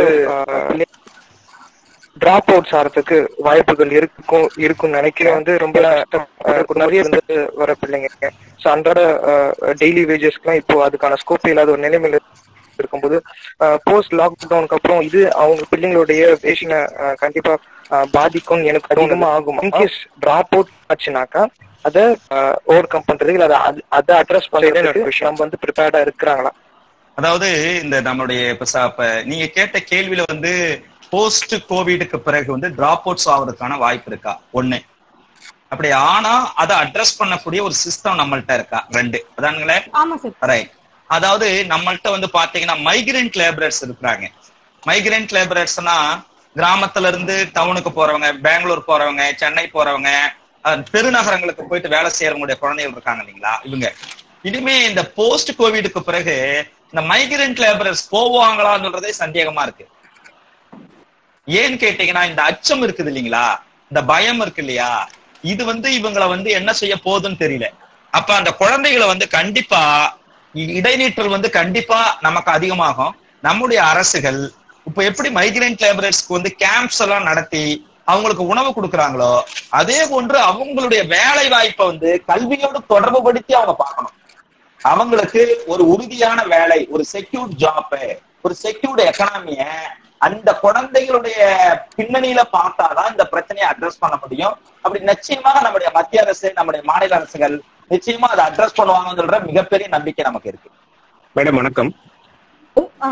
Speaker 8: டிராப் அவுட்ஸ் ஆகிறதுக்கு வாய்ப்புகள் இருக்கும் இருக்கும்னு நினைக்கிறேன் வந்து ரொம்ப கஷ்டம் நிறைய வந்து வர பிள்ளைங்க ஸோ அன்றாட டெய்லி வேஜஸ்க்குலாம் இப்போ அதுக்கான ஸ்கோப் இல்லாத ஒரு நிலைமையில இருக்கும்போது போஸ்ட் லாக்டவுனுக்கு அப்புறம் இது அவங்க பிள்ளைங்களுடைய பேஷனை கண்டிப்பா பாதிக்கும் எனக்கு அதிகமா ஆகும் இன்கேஸ் டிராப் அவுட் ஆச்சுனாக்கா அதை ஓவர் கம் பண்றதுக்கு இல்லை அதை அட்ரஸ் பண்றதுக்கு விஷயம் நம்ம வந்து ப்ரிப்பேர்டா இருக்கிறாங்களா
Speaker 7: அதாவது இந்த நம்மளுடைய இப்ப ச- இப்ப நீங்க கேட்ட கேள்வியில வந்து போஸ்ட் கோவிடுக்கு பிறகு வந்து டிராப் அவுட்ஸ் ஆகுறதுக்கான வாய்ப்பு இருக்கா ஒண்ணு அப்படி ஆனா அதை அட்ரஸ் பண்ணக்கூடிய ஒரு சிஸ்டம் நம்மள்ட்ட இருக்கா ரெண்டு அதானுங்களே
Speaker 1: ஆமா சார்
Speaker 7: ரைட் அதாவது நம்மள்ட்ட வந்து பாத்தீங்கன்னா மைக்ரெண்ட் லேபரர்ஸ் இருக்கிறாங்க மைக்ரெண்ட் லேபரர்ஸ்னா கிராமத்துல இருந்து டவுனுக்கு போறவங்க பெங்களூர் போறவங்க சென்னை போறவங்க அஹ், பெருநகரங்களுக்கு போயிட்டு வேலை செய்யறவங்களுடைய குழந்தைகள் இருக்காங்க இல்லைங்களா இவங்க இனிமே இந்த போஸ்ட் கோவிடுக்கு பிறகு இந்த மைக்ரெண்ட் லேபரர்ஸ் போவாங்களான்றதே சந்தேகமா இருக்கு ஏன்னு கேட்டீங்கன்னா இந்த அச்சம் இருக்குது இல்லைங்களா இந்த பயம் இருக்கு இல்லையா இது வந்து இவங்களை வந்து என்ன செய்ய போகுதுன்னு தெரியல அப்ப அந்த குழந்தைகளை வந்து கண்டிப்பா இ- இடைநீற்றல் வந்து கண்டிப்பா நமக்கு அதிகமாகும் நம்முடைய அரசுகள் இப்ப எப்படி மைக்ரெண்ட் லேபரர்ஸ்க்கு வந்து கேம்ப்ஸ் எல்லாம் நடத்தி அவங்களுக்கு உணவு கொடுக்குறாங்களோ அதே போன்று அவங்களுடைய வேலை வாய்ப்பை வந்து கல்வியோடு தொடர்பு படுத்தி அவங்க பார்க்கணும் அவங்களுக்கு ஒரு உறுதியான வேலை ஒரு செக்யூர்ட் ஜாப் ஒரு செக்யூர்ட் எக்கனாமிய அந்த குழந்தைகளுடைய பின்னணியில பார்த்தாதான் இந்த பிரச்சனையை அட்ரஸ் பண்ண முடியும் அப்படி நிச்சயமாக நம்முடைய மத்திய அரசு நம்முடைய மாநில அரசுகள் நிச்சயமா அதை அட்ரஸ் பண்ணுவாங்கன்னு சொல்ற மிகப்பெரிய நம்பிக்கை நமக்கு இருக்கு
Speaker 9: மேடம் வணக்கம்
Speaker 1: ஆ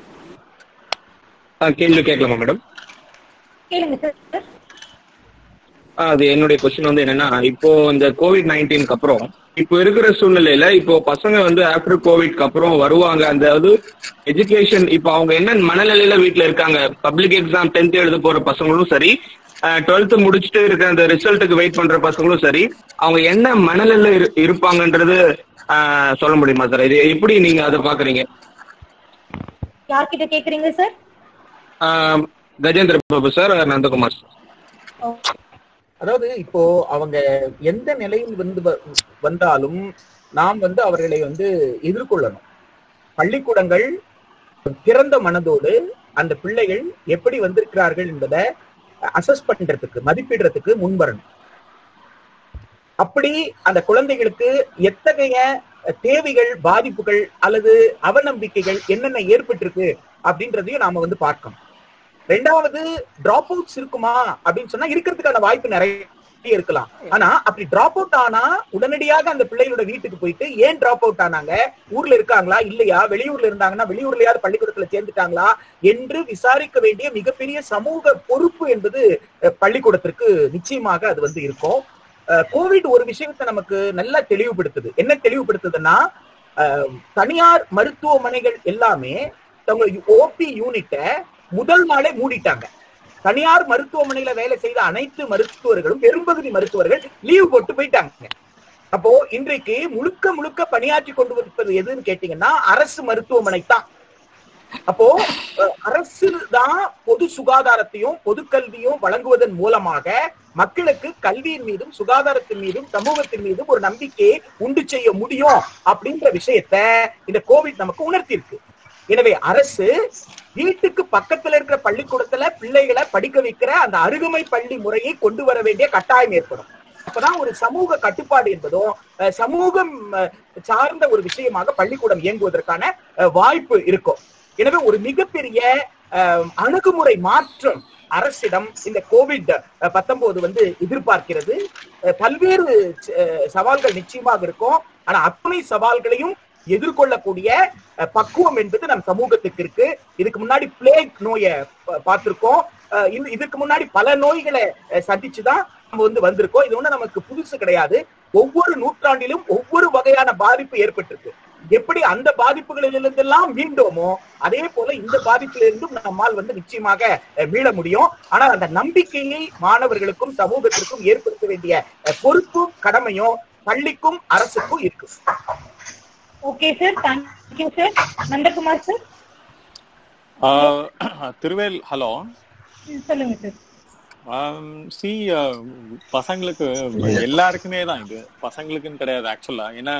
Speaker 9: ஆ, கேள்வி கேட்கலாமா மேடம்
Speaker 1: கேளுங்க சார்
Speaker 9: ஆ, அது என்னுடைய கொஸ்டின் வந்து என்னன்னா இப்போ இந்த கோவிட் நைன்டீனுக்கு அப்புறம் இப்போ இருக்கிற சூழ்நிலையில இப்போ பசங்க வந்து ஆஃப்டர் கோவிட்க்கு அப்புறம் வருவாங்க அதாவது எஜுகேஷன் இப்போ அவங்க என்ன மனநிலையில வீட்ல இருக்காங்க பப்ளிக் எக்ஸாம் டென்த் எழுத போற பசங்களும் சரி டுவெல்த் முடிச்சுட்டு இருக்க அந்த ரிசல்ட்டுக்கு வெயிட் பண்ற பசங்களும் சரி அவங்க என்ன மனநிலையில இரு- இருப்பாங்கன்றது ஆ, சொல்ல முடியுமா சார் இது எப்படி நீங்க அதை பாக்குறீங்க
Speaker 1: யார்கிட்ட கேக்குறீங்க சார்
Speaker 9: ஆ, கஜேந்திர பாபு சார் நந்தகுமார் சார்
Speaker 3: அதாவது இப்போ அவங்க எந்த நிலையில் வந்து வ- வந்தாலும் நாம் வந்து அவர்களை வந்து எதிர்கொள்ளணும் பள்ளிக்கூடங்கள் திறந்த மனதோடு அந்த பிள்ளைகள் எப்படி வந்திருக்கிறார்கள் என்பதை அசஸ் பண்றதுக்கு மதிப்பிடுறதுக்கு முன்வரணும் அப்படி அந்த குழந்தைகளுக்கு எத்தகைய தேவைகள் பாதிப்புகள் அல்லது அவநம்பிக்கைகள் என்னென்ன ஏற்பட்டிருக்கு அப்படின்றதையும் நாம வந்து பார்க்கணும் ரெண்டாவது டிராப் அவுட்ஸ் இருக்குமா அப்படின்னு சொன்னா இருக்கிறதுக்கான வாய்ப்பு நிறைய இருக்கலாம் ஆனா அப்படி டிராப் அவுட் ஆனா உடனடியாக அந்த பிள்ளைகளோட வீட்டுக்கு போயிட்டு ஏன் டிராப் அவுட் ஆனாங்க ஊர்ல இருக்காங்களா இல்லையா வெளியூர்ல இருந்தாங்கன்னா வெளியூர்லயாவது பள்ளிக்கூடத்துல சேர்ந்துட்டாங்களா என்று விசாரிக்க வேண்டிய மிகப்பெரிய சமூக பொறுப்பு என்பது அஹ், பள்ளிக்கூடத்திற்கு நிச்சயமாக அது வந்து இருக்கும் அஹ், கோவிட் ஒரு விஷயத்தை நமக்கு நல்லா தெளிவுபடுத்துது என்ன தெளிவுபடுத்துதுன்னா அஹ், தனியார் மருத்துவமனைகள் எல்லாமே தங்களுடைய ஓபி யூனிட்டை முதல் நாளே மூடிட்டாங்க தனியார் மருத்துவமனையில வேலை செய்த அனைத்து மருத்துவர்களும் பெரும்பகுதி மருத்துவர்கள் லீவ் போட்டு போயிட்டாங்க அப்போ இன்றைக்கு முழுக்க முழுக்க பணியாற்றி கொண்டு இருப்பது எதுன்னு கேட்டீங்கன்னா அரசு மருத்துவமனை தான் அப்போ அஹ், அரசு தான் பொது சுகாதாரத்தையும் பொது கல்வியும் வழங்குவதன் மூலமாக மக்களுக்கு கல்வியின் மீதும் சுகாதாரத்தின் மீதும் சமூகத்தின் மீதும் ஒரு நம்பிக்கையை உண்டு செய்ய முடியும் அப்படின்ற விஷயத்த இந்த கோவிட் நமக்கு உணர்த்தியிருக்கு எனவே அரசு வீட்டுக்கு பக்கத்துல இருக்கிற பள்ளிக்கூடத்துல பிள்ளைகளை படிக்க வைக்கிற அந்த அருகுமை பள்ளி முறையை கொண்டு வர வேண்டிய கட்டாயம் ஏற்படும் அப்பதான் ஒரு சமூக கட்டுப்பாடு என்பதும் அஹ், சமூகம் அஹ், சார்ந்த ஒரு விஷயமாக பள்ளிக்கூடம் இயங்குவதற்கான அஹ், வாய்ப்பு இருக்கும் எனவே ஒரு மிகப்பெரிய அஹ், அணுகுமுறை மாற்றம் அரசிடம் இந்த கோவிட் பத்தொன்பது வந்து எதிர்பார்க்கிறது அஹ், பல்வேறு அஹ், சவால்கள் நிச்சயமாக இருக்கும் ஆனா அத்தனை சவால்களையும் எதிர்கொள்ளக்கூடிய அஹ், பக்குவம் என்பது நம் சமூகத்துக்கு இருக்கு இதுக்கு முன்னாடி பிளேக் நோயை ப- பார்த்திருக்கோம் அஹ், இது- இதுக்கு முன்னாடி பல நோய்களை அஹ், சந்திச்சுதான் நம்ம வந்து வந்திருக்கோம் இது ஒண்ணு நமக்கு புதுசு கிடையாது ஒவ்வொரு நூற்றாண்டிலும் ஒவ்வொரு வகையான பாதிப்பு ஏற்பட்டிருக்கு எப்படி அந்த பாதிப்புகளிலிருந்தெல்லாம் மீண்டோமோ அதே போல இந்த பாதிப்பிலிருந்தும் நம்மால் வந்து நிச்சயமாக அஹ், மீள முடியும் ஆனால் அந்த நம்பிக்கையை மாணவர்களுக்கும் சமூகத்திற்கும் ஏற்படுத்த வேண்டிய அஹ், பொறுப்பும் கடமையும் பள்ளிக்கும் அரசுக்கும் இருக்கு
Speaker 1: okay sir thank you sir Nandakumar sir
Speaker 2: ஆஹ் திருவேல் ஹலோ
Speaker 1: சொல்லுங்க சார்
Speaker 2: சி பசங்களுக்கு எல்லாருக்குமே தான் இது பசங்களுக்குன்னு கிடையாது ஆக்சுவலா ஏன்னா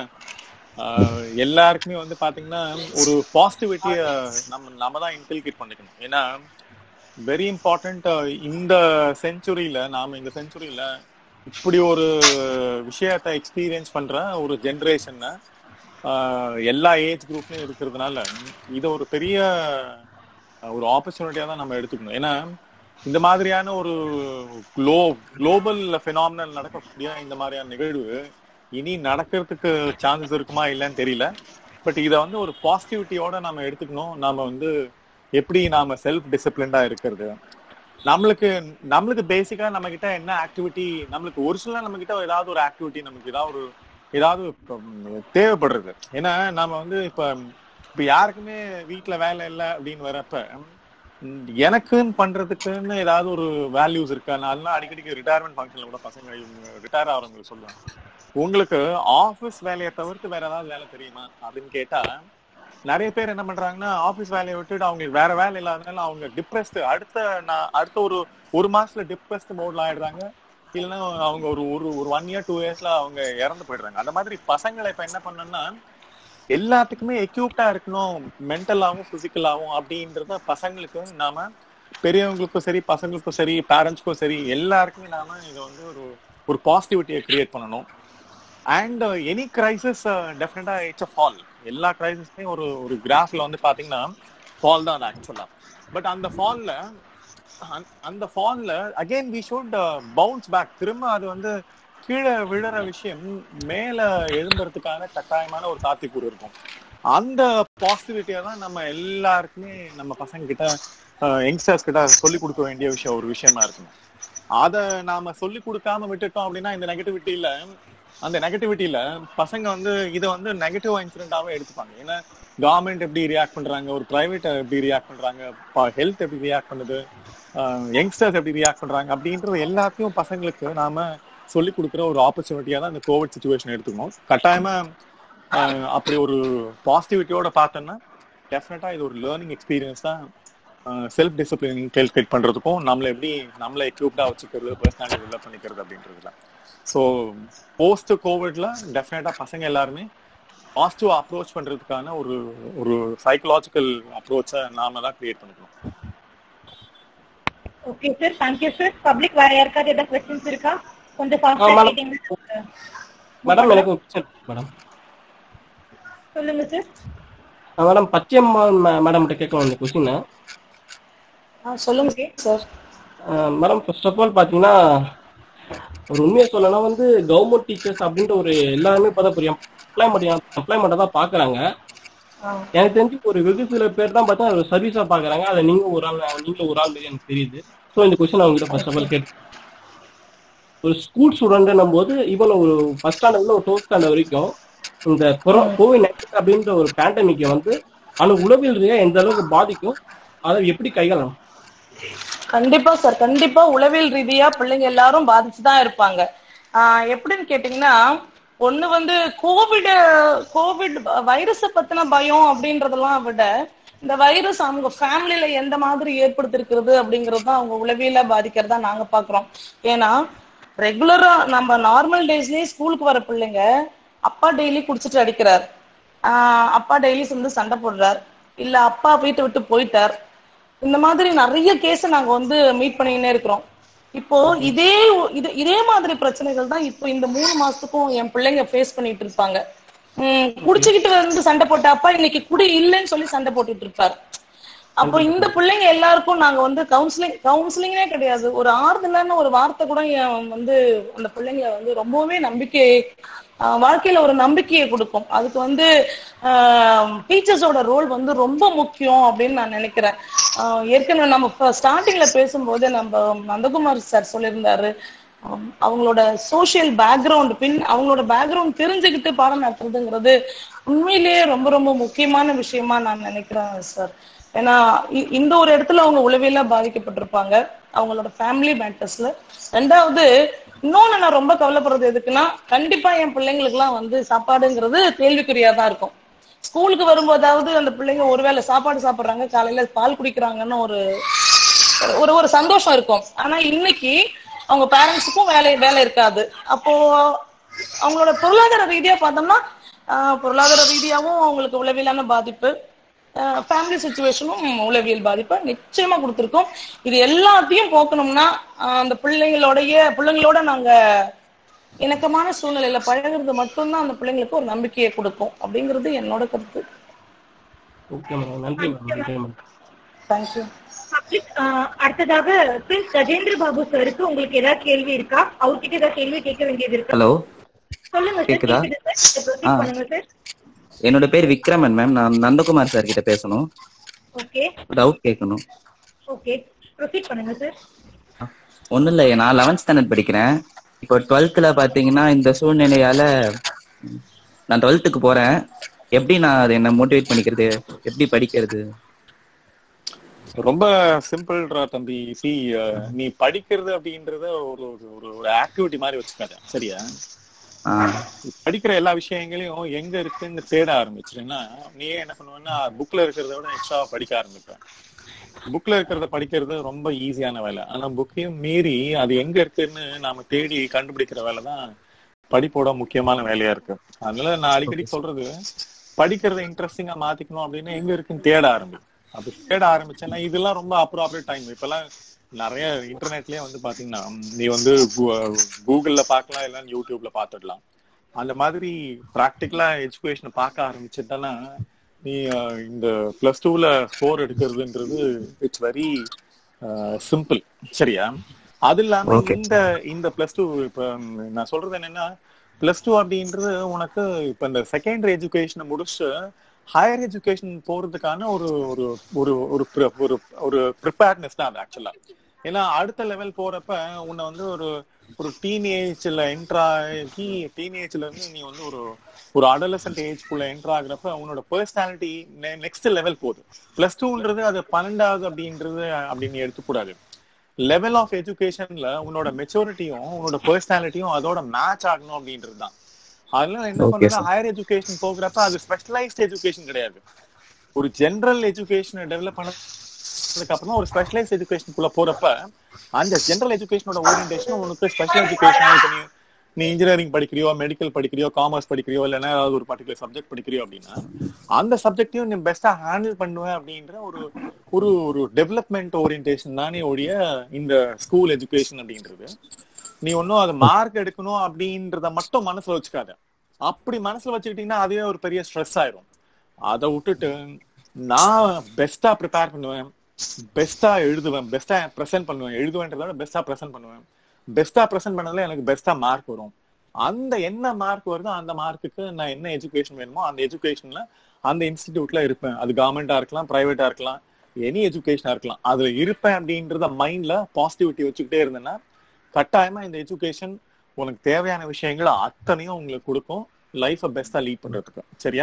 Speaker 2: ஆஹ் எல்லாருக்குமே வந்து பாத்தீங்கன்னா ஒரு பாசிட்டிவிட்டிய நம்ம நம்ம தான் இன்கல்கேட் பண்ணிக்கணும் ஏன்னா வெரி இம்பார்ட்டன்ட் இந்த செஞ்சுரியில நாம இந்த செஞ்சுரியில இப்படி ஒரு விஷயத்தை எக்ஸ்பீரியன்ஸ் பண்ற ஒரு ஜென்ரேஷன் எல்லா ஏஜ் குரூப்லயும் இருக்கிறதுனால இது ஒரு பெரிய அஹ், ஒரு ஆப்பர்ச்சுனிட்டியா தான் நம்ம எடுத்துக்கணும் ஏன்னா இந்த மாதிரியான ஒரு குளோ குளோபல் ஃபினாமினல் நடக்கக்கூடிய இந்த மாதிரியான நிகழ்வு இனி நடக்கிறதுக்கு சான்சஸ் இருக்குமா இல்லைன்னு தெரியல பட் இதை வந்து ஒரு பாசிட்டிவிட்டியோட நாம எடுத்துக்கணும் நாம வந்து எப்படி நாம செல்ஃப் டிசிப்ளின்டா இருக்கிறது நம்மளுக்கு நம்மளுக்கு பேசிக்கா நம்ம கிட்ட என்ன ஆக்டிவிட்டி நம்மளுக்கு ஒரிஜினலா நம்ம கிட்ட ஏதாவது ஒரு ஆக்டிவிட்டி நமக்கு ஏதாவது ஒரு ஏதாவது உம், தேவைப்படுறது ஏன்னா நாம வந்து இப்ப இப்ப யாருக்குமே வீட்ல வேலை இல்லை அப்படின்னு வரப்ப உம், எனக்குன்னு பண்றதுக்குன்னு ஏதாவது ஒரு வேல்யூஸ் இருக்கா நான் அதெல்லாம் அடிக்கடிக்கு ரிட்டையர்மெண்ட் ஃபங்க்ஷன்ல கூட பசங்க ரிட்டையர் ஆகிறவங்களுக்கு சொல்லுவாங்க உங்களுக்கு ஆபீஸ் வேலையை தவிர்த்து வேற ஏதாவது வேலை தெரியுமா அப்படின்னு கேட்டா நிறைய பேர் என்ன பண்றாங்கன்னா ஆபீஸ் வேலையை விட்டுட்டு அவங்களுக்கு வேற வேலை இல்லாதனால அவங்க டிப்ரெஸ்ட் அடுத்த நான் அடுத்த ஒரு ஒரு மாசத்துல டிப்ரெஸ்ட் மோட்ல ஆயிடுறாங்க இல்லைன்னா அவங்க ஒரு ஒரு ஒரு ஒன் இயர் டூ இயர்ஸ்ல அவங்க இறந்து போயிடுறாங்க அந்த மாதிரி பசங்களை இப்ப என்ன பண்ணணும்னா எல்லாத்துக்குமே எக்யூப்டா இருக்கணும் மென்டலாவும் பிசிக்கலாவும் அப்படின்றத பசங்களுக்கு நாம பெரியவங்களுக்கும் சரி பசங்களுக்கும் சரி பேரண்ட்ஸ்க்கும் சரி எல்லாருக்குமே நாம இதை வந்து ஒரு ஒரு பாசிட்டிவிட்டியை கிரியேட் பண்ணணும் அண்ட் எனி கிரைசிஸ் டெஃபினட்டா இட்ஸ் அ ஃபால் எல்லா கிரைசிஸ்மே ஒரு ஒரு கிராஃப்ல வந்து பாத்தீங்கன்னா ஃபால் தான் ஆக்சுவலா பட் அந்த ஃபால்ல அந்த ஃபால்ல again we should bounce back திரும்ப அது வந்து கீழே விழுற விஷயம் மேல எழும்புறதுக்கான கட்டாயமான ஒரு சாத்தியக்கூறு இருக்கும் அந்த பாசிட்டிவிட்டியை தான் நம்ம எல்லாருக்குமே நம்ம பசங்க கிட்ட யங்ஸ்டர்ஸ் கிட்ட சொல்லி கொடுக்க வேண்டிய விஷயம் ஒரு விஷயமா இருக்கும் அதை நாம சொல்லி கொடுக்காம விட்டுட்டோம் அப்படின்னா இந்த நெகட்டிவிட்டியில அந்த நெகட்டிவிட்டியில பசங்க வந்து இதை வந்து நெகட்டிவ் இன்சிடென்டாவே எடுத்துப்பாங்க ஏன்னா கவர்மெண்ட் எப்படி ரியாக்ட் பண்றாங்க ஒரு பிரைவேட் எப்படி ரியாக்ட் பண்றாங்க ஹெல்த் எப்படி ரியாக்ட் பண்ணுது யங்ஸ்டர்ஸ் எப்படி ரியாக்ட் பண்றாங்க அப்படின்றது எல்லாத்தையும் பசங்களுக்கு நாம சொல்லி கொடுக்குற ஒரு ஆப்பர்ச்சுனிட்டியா தான் இந்த கோவிட் சுச்சுவேஷன் எடுத்துக்கணும் கட்டாயமா ஆஹ் அப்படி ஒரு பாசிட்டிவிட்டியோட பார்த்தோம்னா டெஃபினட்டா இது ஒரு லேர்னிங் எக்ஸ்பீரியன்ஸ் தான் செல்ஃப் டிசிப்ளின் கேல்குலேட் பண்றதுக்கும் நம்மளை எப்படி நம்மளை எக்யூப்டா வச்சுக்கிறது பர்சனாலிட்டி டெவலப் பண்ணிக்கிறது அப்படின்றதுல ஸோ போஸ்ட் கோவிட்ல டெஃபினட்டா பசங்க எல்லாருமே பாசிட்டிவ் அப்ரோச் பண்றதுக்கான ஒரு ஒரு சைக்கலாஜிக்கல் அப்ரோச்சை நாம தான் கிரியேட் பண்ணிக்கணும்
Speaker 1: okay sir thank you sir public வேற யாருக்காவது ஏதாவது கொஸ்டின்ஸ் இருக்கா கொஞ்சம் ஃபாஸ்டா
Speaker 10: madam.
Speaker 1: கேட்டீங்கன்னா
Speaker 10: மேடம் எனக்கு ஒரு question இருக்கு மேடம்
Speaker 1: சொல்லுங்க சார்
Speaker 10: மேடம் பச்சையம்மா மேடம் கிட்ட கேட்கணும் இந்த கொஸ்டின்
Speaker 4: சொல்லுங்க sir
Speaker 10: madam first of all பாத்தீங்கன்னா ஒரு உண்மையை சொல்லணும்னா வந்து கவர்மெண்ட் டீச்சர்ஸ் அப்படின்ற ஒரு எல்லாருமே பார்த்தா புரியும் எம்ப்ளாய்மெண்ட் எம்ப்ளாய்மெண்ட்டை தான் பாக்குறாங்க எனக்கு தெரிஞ்சு ஒரு வெகு சில பேர் தான் பார்த்தா ஒரு சர்வீஸா பாக்குறாங்க அதை நீங்க ஒரு ஆள் நீங்களும் ஒரு ஆள் மாதிரி எனக்கு தெரியுது ஸோ இந்த கொஸ்டின் அவங்க கிட்ட ஃபர்ஸ்ட் ஆஃப் ஆல் கேட்டு ஒரு ஸ்கூல் ஸ்டூடெண்ட்னும் போது இவன் ஒரு ஃபர்ஸ்ட் ஸ்டாண்டர்ட்ல ஒரு டுவெல்த் ஸ்டாண்டர்ட் வரைக்கும் இந்த கோவிட் நைன்டீன் அப்படின்ற ஒரு பேண்டமிக்கை வந்து அணு உளவியல் ரீதியா எந்த அளவுக்கு பாதிக்கும் அதை எப்படி கையாளணும்
Speaker 4: கண்டிப்பா சார் கண்டிப்பா உளவியல் ரீதியா பிள்ளைங்க எல்லாரும் பாதிச்சுதான் இருப்பாங்க ஆஹ் எப்படின்னு கேட்டீங்கன்னா ஒண்ணு வந்து கோவிட் கோவிட் வைரஸ பத்தின பயம் அப்படின்றதெல்லாம் விட இந்த வைரஸ் அவங்க ஃபேமிலியில எந்த மாதிரி ஏற்படுத்திருக்கிறது அப்படிங்கிறது தான் அவங்க உளவியல பாதிக்கிறதா நாங்க பாக்குறோம் ஏன்னா ரெகுலரா நம்ம நார்மல் டேஸ்லயே ஸ்கூலுக்கு வர பிள்ளைங்க அப்பா டெய்லி குடிச்சிட்டு அடிக்கிறார் ஆஹ் அப்பா டெய்லி வந்து சண்டை போடுறார் இல்ல அப்பா வீட்டை விட்டு போயிட்டார் இந்த மாதிரி நிறைய கேஸ் நாங்க வந்து மீட் பண்ணிக்கினே இருக்கிறோம் இப்போ இதே இது இதே மாதிரி பிரச்சனைகள் தான் இப்போ இந்த மூணு மாசத்துக்கும் என் பிள்ளைங்க ஃபேஸ் பண்ணிட்டு இருப்பாங்க உம் குடிச்சுக்கிட்டு வந்து சண்டை போட்ட அப்பா இன்னைக்கு குடி இல்லைன்னு சொல்லி சண்டை போட்டுட்டு இருப்பாரு அப்போ இந்த பிள்ளைங்க எல்லாருக்கும் நாங்க வந்து கவுன்சிலிங் கவுன்சிலிங்கே கிடையாது ஒரு ஆறுதலான ஒரு வார்த்தை கூட என் வந்து அந்த பிள்ளைங்களை வந்து ரொம்பவே நம்பிக்கை ஆஹ் வாழ்க்கையில ஒரு நம்பிக்கையை கொடுக்கும் அதுக்கு வந்து டீச்சர்ஸோட ரோல் வந்து ரொம்ப முக்கியம் அப்படின்னு நான் நினைக்கிறேன் ஆஹ் ஏற்கனவே நம்ம ஸ்டார்டிங்ல பேசும்போது நம்ம நந்தகுமார் சார் சொல்லியிருந்தாரு ஆம், அவங்களோட சோஷியல் பேக்ரவுண்ட் பின் அவங்களோட பேக்ரவுண்ட் தெரிஞ்சுக்கிட்டு பாடம் நடத்துறதுங்கிறது உண்மையிலேயே ரொம்ப ரொம்ப முக்கியமான விஷயமா நான் நினைக்கிறேன் சார் ஏன்னா இ- இந்த ஒரு இடத்துல அவங்க உளவியலா பாதிக்கப்பட்டிருப்பாங்க அவங்களோட ஃபேமிலி மேட்டர்ஸ்ல ரெண்டாவது இன்னொன்னு நான் ரொம்ப கவலைப்படுறது எதுக்குன்னா கண்டிப்பா என் பிள்ளைங்களுக்குலாம் வந்து சாப்பாடுங்கிறது கேள்விக்குறியா தான் இருக்கும் ஸ்கூலுக்கு வரும்போதாவது அந்த பிள்ளைங்க ஒருவேளை சாப்பாடு சாப்பிடுறாங்க காலையில பால் குடிக்கிறாங்கன்னு ஒரு ஒரு ஒரு சந்தோஷம் இருக்கும் ஆனா இன்னைக்கு அவங்க பேரண்ட்ஸுக்கும் வேலை வேலை இருக்காது அப்போ அவங்களோட பொருளாதார ரீதியா பார்த்தோம்னா ஆஹ், பொருளாதார ரீதியாவும் அவங்களுக்கு உளவியலான பாதிப்பு ஃபேமிலி சுச்சுவேஷனும் உளவியல் பாதிப்பை நிச்சயமா கொடுத்துருக்கோம் இது எல்லாத்தையும் போக்கணும்னா ஆஹ், அந்த பிள்ளைங்களோடைய பிள்ளைங்களோட நாங்க இணக்கமான சூழ்நிலையில பழகுறது மட்டும்தான் அந்த பிள்ளைங்களுக்கு ஒரு நம்பிக்கையை கொடுக்கும் அப்படிங்கிறது என்னோட கருத்து
Speaker 10: ஓகே மேடம் நன்றி மேடம் நன்றி மேடம்
Speaker 4: தேங்க்யூ
Speaker 1: பப்ளிக் அடுத்ததாக பிரின்ஸ் கஜேந்திர பாபு சாருக்கு உங்களுக்கு ஏதாவது கேள்வி இருக்கா அவர்கிட்ட ஏதாவது கேள்வி கேட்க வேண்டியது இருக்கா
Speaker 11: ஹலோ
Speaker 1: சொல்லுங்க சார்
Speaker 11: கேக்குதா?
Speaker 1: கேக்குது சார் ப்ரொசீட்
Speaker 11: ஆ.
Speaker 1: பண்ணுங்க சார்
Speaker 11: என்னோட பேர் விக்ரமன் மேம் நான் நந்தகுமார் சார் கிட்ட பேசணும்
Speaker 1: ஓகே
Speaker 11: டவுட் கேட்கணும்
Speaker 1: ஓகே ப்ரொசீட் பண்ணுங்க சார்
Speaker 11: ஒன்றும் இல்லை நான் லெவன்த் ஸ்டாண்டர்ட் படிக்கிறேன் இப்போ டுவெல்த்தில் பார்த்தீங்கன்னா இந்த சூழ்நிலையால நான் டுவெல்த்துக்கு போகிறேன் எப்படி நான் அதை என்ன மோட்டிவேட் பண்ணிக்கிறது எப்படி படிக்கிறது
Speaker 2: ரொம்ப சிம்பிள்ரா தம்பி சி நீ படிக்கிறது அப்படின்றத ஒரு ஒரு- ஒரு ஒரு ஆக்டிவிட்டி மாதிரி வச்சுக்காத சரியா
Speaker 11: ஆ
Speaker 2: படிக்கிற எல்லா விஷயங்களையும் எங்க இருக்குன்னு தேட ஆரம்பிச்சிருன்னா நீ என்ன பண்ணுவேன்னா புக்ல இருக்கிறத விட எக்ஸ்ட்ரா படிக்க ஆரம்பிப்ப புக்ல இருக்கிறத படிக்கிறது ரொம்ப ஈஸியான வேலை ஆனா புக்கையும் மீறி அது எங்க இருக்குன்னு நாம தேடி கண்டுபிடிக்கிற வேலை தான் படிப்போட முக்கியமான வேலையா இருக்கு அதனால நான் அடிக்கடி சொல்றது படிக்கிறத இன்ட்ரெஸ்டிங்கா மாத்திக்கணும் அப்படின்னு எங்க இருக்குன்னு தேட ஆரம்பி அப்படி தேட ஆரம்பிச்சேன்னா இதெல்லாம் ரொம்ப அப்ராப்ரியேட் டைம் இப்பெல்லாம் நிறைய இன்டர்நெட்லயே வந்து பாத்தீங்கன்னா நீ வந்து கூ- கூகுள்ல பார்க்கலாம் இல்ல யூடியூப்ல பார்த்துடலாம் அந்த மாதிரி ப்ராக்டிக்கலா எஜுகேஷனை பார்க்க ஆரம்பிச்சிட்டனா நீ அஹ், இந்த பிளஸ் டூல ஸ்கோர் எடுக்கிறதுன்றது இட்ஸ் வெரி சிம்பிள் சரியா அது இல்லாம
Speaker 11: Okay.
Speaker 2: இந்த இந்த பிளஸ் டூ இப்ப ம், நான் சொல்றது என்னன்னா பிளஸ் டூ அப்படின்றது உனக்கு இப்ப இந்த செகண்டரி எஜுகேஷனை முடிச்சு ஹையர் எஜுகேஷன் போறதுக்கான ஒரு ஒரு ஒரு ஒரு pre- ஒரு ஒரு ப்ரிப்பேர்ட்னஸ் தான் அது ஆக்சுவலா ஏன்னா அடுத்த லெவல் போறப்ப உன்னை வந்து ஒரு ஒரு டீனேஜ்ல என்ட்ரா ஆகி டீனேஜ்ல இருந்து நீ வந்து ஒரு ஒரு அடலசன்ட் ஏஜ்குள்ள என்ட்ரு ஆகுறப்ப உன்னோட பர்சனாலிட்டி நெக்ஸ்ட் லெவல் போகுது பிளஸ் டூன்றது அது பன்னெண்டாவது அப்படின்றது அப்படின்னு எடுத்துக்கூடாது லெவல் ஆஃப் எஜுகேஷன்ல உன்னோட மெச்சூரிட்டியும் உன்னோட பர்சனாலிட்டியும் அதோட மேட்ச் ஆகணும் அப்படின்றது தான் அதனால என்ன
Speaker 11: Okay,
Speaker 2: பண்ணுன்னா
Speaker 11: sir.
Speaker 2: ஹையர் எஜுகேஷன் போகிறப்ப அது ஸ்பெஷலைஸ்ட் எஜுகேஷன் கிடையாது ஒரு ஜெனரல் எஜுகேஷனை டெவலப் பண்ணதுக்கு அப்புறமா ஒரு ஸ்பெஷலைஸ்ட் எஜுகேஷனுக்குள்ள போறப்ப அந்த ஜெனரல் எஜுகேஷனோட ஓரியன்டேஷன் உனக்கு ஸ்பெஷல் எஜுகேஷன் இப்ப நீ நீ இன்ஜினியரிங் படிக்கிறியோ மெடிக்கல் படிக்கிறியோ காமர்ஸ் படிக்கிறியோ இல்லைன்னா ஏதாவது ஒரு பர்டிகுலர் சப்ஜெக்ட் படிக்கிறியோ அப்படின்னா அந்த சப்ஜெக்டையும் நீ பெஸ்டா ஹேண்டில் பண்ணுவேன் அப்படின்ற ஒரு ஒரு ஒரு டெவலப்மெண்ட் ஓரியன்டேஷன் தானே ஒழிய இந்த ஸ்கூல் எஜுகேஷன் அப்படின்றது நீ ஒன்னும் அது மார்க் எடுக்கணும் அப்படின்றத மட்டும் மனசுல வச்சுக்காத அப்படி மனசுல வச்சுக்கிட்டீங்கன்னா அதுவே ஒரு பெரிய ஸ்ட்ரெஸ் ஆயிரும் அதை விட்டுட்டு நான் பெஸ்டா ப்ரிப்பேர் பண்ணுவேன் பெஸ்டா எழுதுவேன் பெஸ்டா ப்ரெசென்ட் பண்ணுவேன் எழுதுவேன்றத விட பெஸ்டா ப்ரெசென்ட் பண்ணுவேன் பெஸ்டா ப்ரெசென்ட் பண்ணதுல எனக்கு பெஸ்டா மார்க் வரும் அந்த என்ன மார்க் வருதோ அந்த மார்க்குக்கு நான் என்ன எஜுகேஷன் வேணுமோ அந்த எஜுகேஷன்ல அந்த இன்ஸ்டிடியூட்ல இருப்பேன் அது கவர்மெண்டா இருக்கலாம் பிரைவேட்டா இருக்கலாம் எனி எஜுகேஷனா இருக்கலாம் அதுல இருப்பேன் அப்படின்றத மைண்ட்ல பாசிட்டிவிட்டி வச்சுக்கிட்டே இருந்தேன்னா கட்டாயமா இந்த எஜுகேஷன் உனக்கு தேவையான விஷயங்களை அத்தனையும் உங்களுக்கு கொடுக்கும் லைஃப பெஸ்டா லீட் பண்றதுக்கு சரியா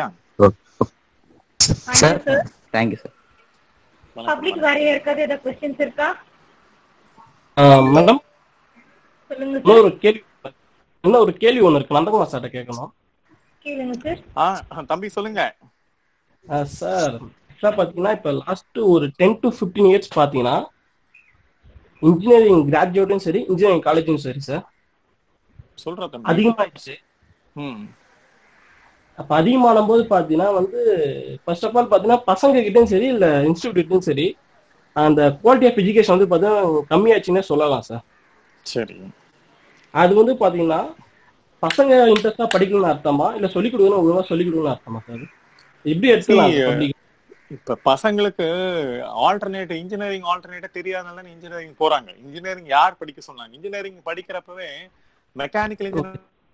Speaker 11: சார் தேங்க்யூ சார்
Speaker 1: பப்ளிக் வேற யாருக்காவது ஏதாவது கொஸ்டின்ஸ் இருக்கா
Speaker 10: மேடம்
Speaker 1: சொல்லுங்க சார்
Speaker 10: இன்னொரு கேள்வி இன்னும் ஒரு கேள்வி ஒண்ணு இருக்கு நந்தகுமார் சார்ட்ட கேட்கணும்
Speaker 1: கேளுங்க சார்
Speaker 2: ஆ தம்பி சொல்லுங்க
Speaker 10: சார் சார் பாத்தீங்கன்னா இப்ப லாஸ்ட் ஒரு டென் டு ஃபிஃப்டீன் இயர்ஸ் பாத்தீங்கன்னா இன்ஜினியரிங் கிராஜுவேட்டும் சரி இன்ஜினியரிங் காலேஜும் சரி சார்
Speaker 2: சொல்ற தம்பி
Speaker 10: அதிகமாயிடுச்சு
Speaker 2: ம்
Speaker 10: அப்ப அதிகமான போது பாத்தீங்கன்னா வந்து ஃபர்ஸ்ட் ஆஃப் ஆல் பாத்தீங்கன்னா பசங்க கிட்டயும் சரி இல்ல இன்ஸ்டியூட்டும் சரி அந்த குவாலிட்டி ஆஃப் எஜுகேஷன் வந்து பாத்தீங்கன்னா கம்மியாச்சுன்னே சொல்லலாம் சார்
Speaker 2: சரி
Speaker 10: அது வந்து பாத்தீங்கன்னா பசங்க இன்ட்ரெஸ்டா படிக்கணும்னு அர்த்தமா இல்ல சொல்லிக் கொடுக்கணும் ஒழுங்கா சொல்லிக் கொடுக்கணும்னு அர்த்தமா சார் எப்படி எடுத்துக்கலாம்
Speaker 2: See,
Speaker 10: public?
Speaker 2: இப்ப பசங்களுக்கு ஆல்டர்னேட் இன்ஜினியரிங் ஆல்டர்னேட்டா தெரியாதனால இன்ஜினியரிங் போறாங்க இன்ஜினியரிங் யார் படிக்க சொன்னாங்க இன்ஜினியரிங் படிக்கிறப்பவே மெக்கானிக்கல் இன்ஜினியரிங்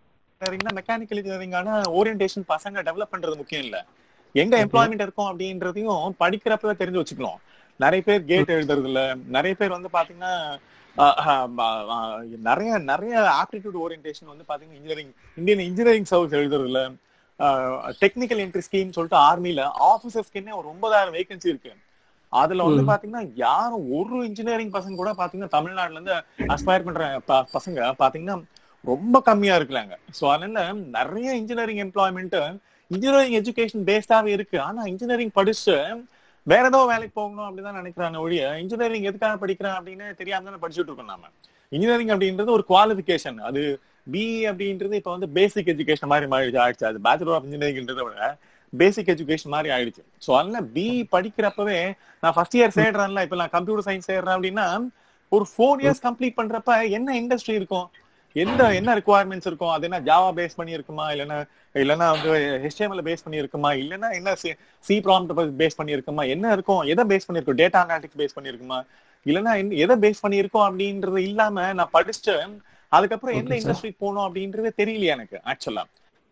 Speaker 2: இன்ஜினியரிங்னா மெக்கானிக்கல் இன்ஜினியரிங்கான ஓரியன்டேஷன் பசங்க டெவலப் பண்றது முக்கியம் இல்ல எங்க எம்ப்ளாய்மெண்ட் இருக்கும் அப்படின்றதையும் படிக்கிறப்பவே தெரிஞ்சு வச்சுக்கணும் நிறைய பேர் கேட் எழுதுறது இல்ல நிறைய பேர் வந்து பாத்தீங்கன்னா ஆஹ் ஆஹ் ஆஹ் நிறைய நிறைய ஆப்டிடியூட் ஓரியன்டேஷன் வந்து பாத்தீங்கன்னா இன்ஜினியரிங் இந்தியன் இன்ஜினியரிங் சர்வீஸ் எழுதுறது இல்ல டெக்னிக்கல் என்ட்ரி ஸ்கீம் சொல்லிட்டு ஆர்மில ஆபீசர்ஸ்க்குன்னே ஒரு ஒன்பதாயிரம் வேகன்சி இருக்கு அதுல வந்து
Speaker 10: ம்.
Speaker 2: பாத்தீங்கன்னா யாரும் ஒரு இன்ஜினியரிங் பசங்க கூட பாத்தீங்கன்னா தமிழ்நாட்டுல இருந்து அஸ்பயர் பண்ற ப- பசங்க பாத்தீங்கன்னா ரொம்ப கம்மியா இருக்கிறாங்க சோ அதனால நிறைய இன்ஜினியரிங் எம்ப்ளாய்மெண்ட் இன்ஜினியரிங் எஜுகேஷன் பேஸ்டாவே இருக்கு ஆனா இன்ஜினியரிங் படிச்சு வேற ஏதோ வேலைக்கு போகணும் அப்படிதான் நினைக்கிறாங்க ஒழிய இன்ஜினியரிங் எதுக்காக படிக்கிறேன் அப்படின்னு தெரியாம தானே படிச்சுட்டு இருக்கோம் நாம இன்ஜினியரிங் அப்படின்றது ஒரு குவாலிஃபிகேஷன் அது பிஇ அப்படின்றது இப்ப வந்து பேசிக் எஜுகேஷன் மாதிரி மாறிடுச்சு ஆயிடுச்சு அது பேச்சுலர் ஆஃப் இன்ஜினியரிங்ன்றத விட பேசிக் எஜுகேஷன் மாதிரி ஆயிடுச்சு சோ அதனால பிஇ படிக்கிறப்பவே நான் ஃபர்ஸ்ட் இயர் சேர்றேன்ல இப்ப நான் கம்ப்யூட்டர் சயின்ஸ் சேர்றேன் அப்படின்னா ஒரு ஃபோர் இயர்ஸ் கம்ப்ளீட் பண்றப்ப என்ன இண்டஸ்ட்ரி இருக்கும் எந்த என்ன ரெக்குவயர்மெண்ட்ஸ் இருக்கும் அது என்ன ஜாவா பேஸ் பண்ணி இருக்குமா இல்லைன்னா இல்லைன்னா வந்து ஹெச்டிஎம்எல் பேஸ் பண்ணி இருக்குமா இல்லைன்னா என்ன சி ப்ராம்ப்ட் பேஸ் பண்ணி இருக்குமா என்ன இருக்கும் எதை பேஸ் பண்ணி இருக்கும் டேட்டா அனாலிட்டிக்ஸ் பேஸ் பண்ணி இருக்குமா இல்லைன்னா என்ன- எதை பேஸ் பண்ணி இருக்கோம் அப்படின்றது இல்லாம நான் படிச்சுட்டு அதுக்கப்புறம் எந்த
Speaker 10: Okay, sir.
Speaker 2: இண்டஸ்ட்ரி போகணும் அப்படின்றது தெரியலையே எனக்கு ஆக்சுவலா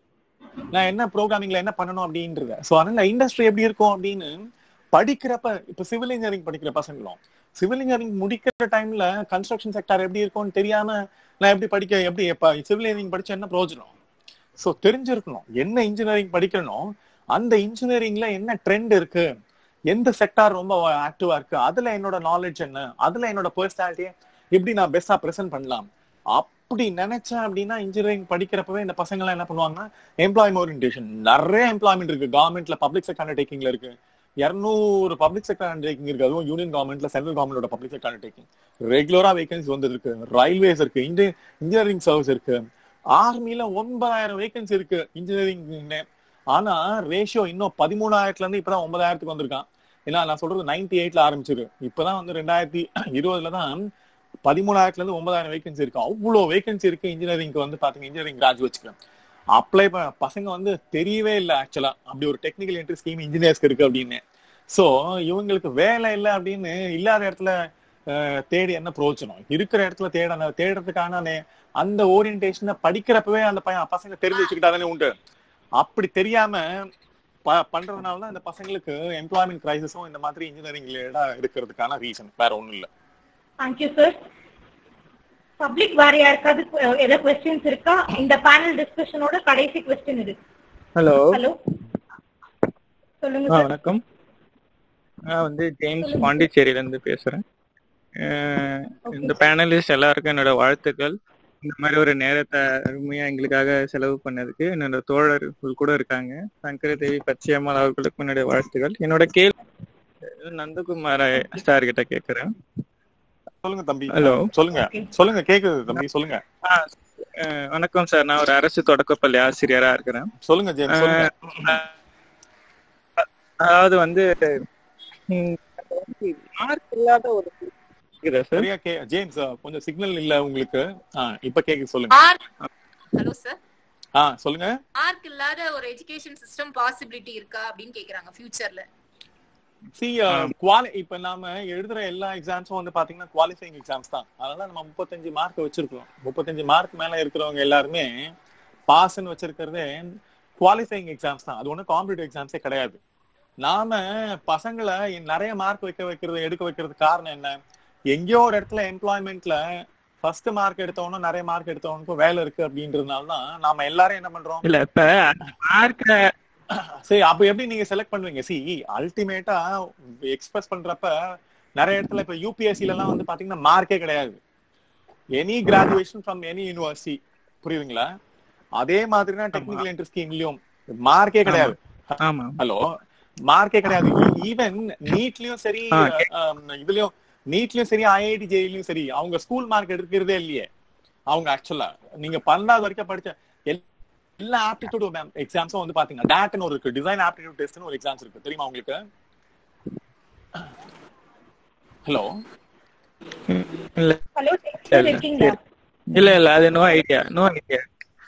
Speaker 2: நான் என்ன ப்ரோக்ராமிங்ல என்ன பண்ணணும் அப்படின்றத சோ அதனால இண்டஸ்ட்ரி எப்படி இருக்கும் அப்படின்னு படிக்கிறப்ப இப்ப சிவில் இன்ஜினியரிங் படிக்கிற பசங்களும் சிவில் இன்ஜினியரிங் முடிக்கிற டைம்ல கன்ஸ்ட்ரக்ஷன் செக்டார் எப்படி இருக்கும்னு தெரியாம நான் எப்படி படிக்க எப்படி சிவில் இன்ஜினியரிங் படிச்சா என்ன பிரயோஜனம் சோ தெரிஞ்சிருக்கணும் என்ன இன்ஜினியரிங் படிக்கணும் அந்த இன்ஜினியரிங்ல என்ன ட்ரெண்ட் இருக்கு எந்த செக்டார் ரொம்ப ஆக்டிவா இருக்கு அதுல என்னோட நாலேஜ் என்ன அதுல என்னோட பர்சனாலிட்டியை எப்படி நான் பெஸ்டா பிரசன்ட் பண்ணலாம் அப்படி நினைச்சேன் அப்படின்னா இன்ஜினியரிங் படிக்கிறப்பவே இந்த பசங்க எல்லாம் என்ன பண்ணுவாங்கன்னா எம்ப்ளாய்மெண்ட் ஓரியன்டேஷன் நிறைய எம்ப்ளாய்மெண்ட் இருக்கு கவர்மெண்ட்ல பப்ளிக் செக்டர் அண்டர்டேக்கிங்ல இருக்கு இருநூறு பப்ளிக் செக்டர் அண்டர்டேக்கிங் இருக்கு அதுவும் யூனியன் கவர்மெண்ட்ல சென்ட்ரல் கவர்மெண்டோட பப்ளிக் செக்டர் அண்டர்டேக்கிங் ரெகுலரா வேகன்சி வந்து இருக்கு ரயில்வேஸ் இருக்கு இன்ஜினியரிங் சர்வீஸ் இருக்கு ஆர்மில ஒன்பதாயிரம் வேகன்சி இருக்கு இன்ஜினியரிங் ஆனா ரேஷியோ இன்னும் பதிமூணாயிரத்துல இருந்து இப்பதான் ஒன்பதாயிரத்துக்கு வந்திருக்கான் ஏன்னா நான் சொல்றது நைன்டி எயிட்ல ஆரம்பிச்சிரு இப்பதான் வந்து ரெண்டாயிரத்தி இருபதுல தான் பதிமூணாயிரத்துல இருந்து ஒன்பதாயிரம் வேகன்சி இருக்கு அவ்வளவு வேகன்சி இருக்கு இன்ஜினியரிங்க்கு வந்து பாத்தீங்க இன்ஜினியரிங் கிராஜுவேட்ஸ்க்கு அப்ளை பசங்க வந்து தெரியவே இல்லை ஆக்சுவலா அப்படி ஒரு டெக்னிக்கல் என்ட்ரி ஸ்கீம் இன்ஜினியர்ஸ்க்கு இருக்கு அப்படின்னு சோ இவங்களுக்கு வேலை இல்லை அப்படின்னு இல்லாத இடத்துல அஹ், தேடி என்ன பிரயோஜனம் இருக்கிற இடத்துல தேட தேடுறதுக்கான நே- அந்த ஓரியன்டேஷனை படிக்கிறப்பவே அந்த பையன் பசங்க தெரிஞ்சு வச்சுக்கிட்டாதானே உண்டு அப்படி தெரியாம ப- பண்றதுனால தான் இந்த பசங்களுக்கு எம்ப்ளாய்மெண்ட் கிரைசிஸும் இந்த மாதிரி இன்ஜினியரிங்ல இருக்கிறதுக்கான ரீசன் வேற ஒண்ணும் இல்ல
Speaker 1: தேங்க்யூ சார் பப்ளிக் வேற யாருக்காவது அஹ், ஏதாவது கொஸ்டின்ஸ் இருக்கா இந்த பேனல் டிஸ்கஷனோட கடைசி கொஸ்டின் இது
Speaker 12: ஹலோ
Speaker 1: ஹலோ சொல்லுங்க
Speaker 12: ஆ
Speaker 1: சார்
Speaker 12: வணக்கம் நான் வந்து ஜேம்ஸ்
Speaker 1: சொல்லுங்க.
Speaker 12: பாண்டிச்சேரியில இருந்து பேசுறேன் அஹ் இந்த பேனலிஸ்ட் எல்லாருக்கும் என்னோட வாழ்த்துக்கள் இந்த மாதிரி ஒரு நேரத்தை அருமையா எங்களுக்காக செலவு பண்ணதுக்கு என்னோட தோழர்கள் கூட இருக்காங்க சங்கர தேவி பச்சையம்மாள் அவர்களுக்கும் என்னுடைய வாழ்த்துக்கள் என்னோட கேள்வி நந்தகுமார் ஸ்டார் கிட்ட கேக்குறேன்
Speaker 2: சொல்லுங்க தம்பி
Speaker 12: ஹலோ
Speaker 2: சொல்லுங்க சொல்லுங்க கேக்குது தம்பி சொல்லுங்க
Speaker 12: அஹ் வணக்கம் சார் நான் ஒரு அரசு தொடக்கப்பள்ளி ஆசிரியரா இருக்கிறேன்
Speaker 2: சொல்லுங்க ஜேம்ஸ் சொல்லுங்க
Speaker 12: அஹ் அதாவது வந்து மார்க் இல்லாத ஒரு கேக்குதா சார்
Speaker 2: சரியா கே ஜேம்ஸ் கொஞ்சம் சிக்னல் இல்ல உங்களுக்கு ஆ, இப்ப கேக்குது சொல்லுங்க
Speaker 6: மார்க் ஹலோ சார்
Speaker 2: ஆ சொல்லுங்க
Speaker 6: மார்க் இல்லாத ஒரு எஜுகேஷன் சிஸ்டம் பாசிபிலிட்டி இருக்கா அப்படின்னு கேக்குறாங்க ஃபியூச்சர்ல
Speaker 2: சி குவாலி இப்ப நாம எழுதுற எல்லா எக்ஸாம்ஸும் வந்து பாத்தீங்கன்னா குவாலிஃபைங் எக்ஸாம்ஸ் தான் அதனால நம்ம முப்பத்தஞ்சு மார்க் வச்சிருக்கோம் முப்பத்தஞ்சு மார்க் மேல இருக்கிறவங்க எல்லாருமே பாஸ்ன்னு வச்சிருக்கிறதே குவாலிஃபைங் எக்ஸாம்ஸ் தான் அது ஒன்றும் காம்படிட்டிவ் எக்ஸாம்ஸே கிடையாது நாம பசங்களை நிறைய மார்க் வைக்க வைக்கிறது எடுக்க வைக்கிறது காரணம் என்ன எங்கேயோ ஒரு இடத்துல எம்ப்ளாய்மெண்ட்ல ஃபர்ஸ்ட் மார்க் எடுத்தவனும் நிறைய மார்க் எடுத்தவனுக்கும் வேலை இருக்கு அப்படின்றதுனால தான் நாம எல்லாரும் என்ன பண்றோம்
Speaker 12: இல்ல இப்ப மார்க்க
Speaker 2: சரி அப்ப எப்படி நீங்க செலக்ட் பண்ணுவீங்க சி அல்டிமேட்டா எக்ஸ்பிரஸ் பண்றப்ப நிறைய இடத்துல இப்ப யூபிஎஸ்சில எல்லாம் வந்து பாத்தீங்கன்னா மார்க்கே கிடையாது any graduation from any university புரியுதுங்களா அதே மாதிரி தான் டெக்னிக்கல் என்ட்ரி ஸ்கீம்லயும் மார்க்கே கிடையாது
Speaker 12: ஆமா
Speaker 2: ஹலோ மார்க்கே கிடையாது ஈவன் நீட்லயும் சரி
Speaker 12: ஆ,
Speaker 2: அஹ், இதுலயும் நீட்லயும் சரி ஐஐடி ஜேஇலயும் சரி அவங்க ஸ்கூல் மார்க் எடுக்கிறதே இல்லையே அவங்க ஆக்சுவலா நீங்க பன்னெண்டாவது வரைக்கும் படிச்ச எல்- எல்லா ஆப்டிடியூட் எக்ஸாம்ஸும் வந்து பாத்தீங்கன்னா டேட்னு ஒரு இருக்கு டிசைன் ஆப்டிடியூட் டெஸ்ட்னு ஒரு எக்ஸாம்ஸ் இருக்கு தெரியுமா உங்களுக்கு ஹலோ
Speaker 12: இல்ல
Speaker 1: ஹலோ
Speaker 12: இல்ல
Speaker 1: இருக்கீங்களா
Speaker 12: இல்ல இல்ல அது நோ ஐடியா நோ ஐடியா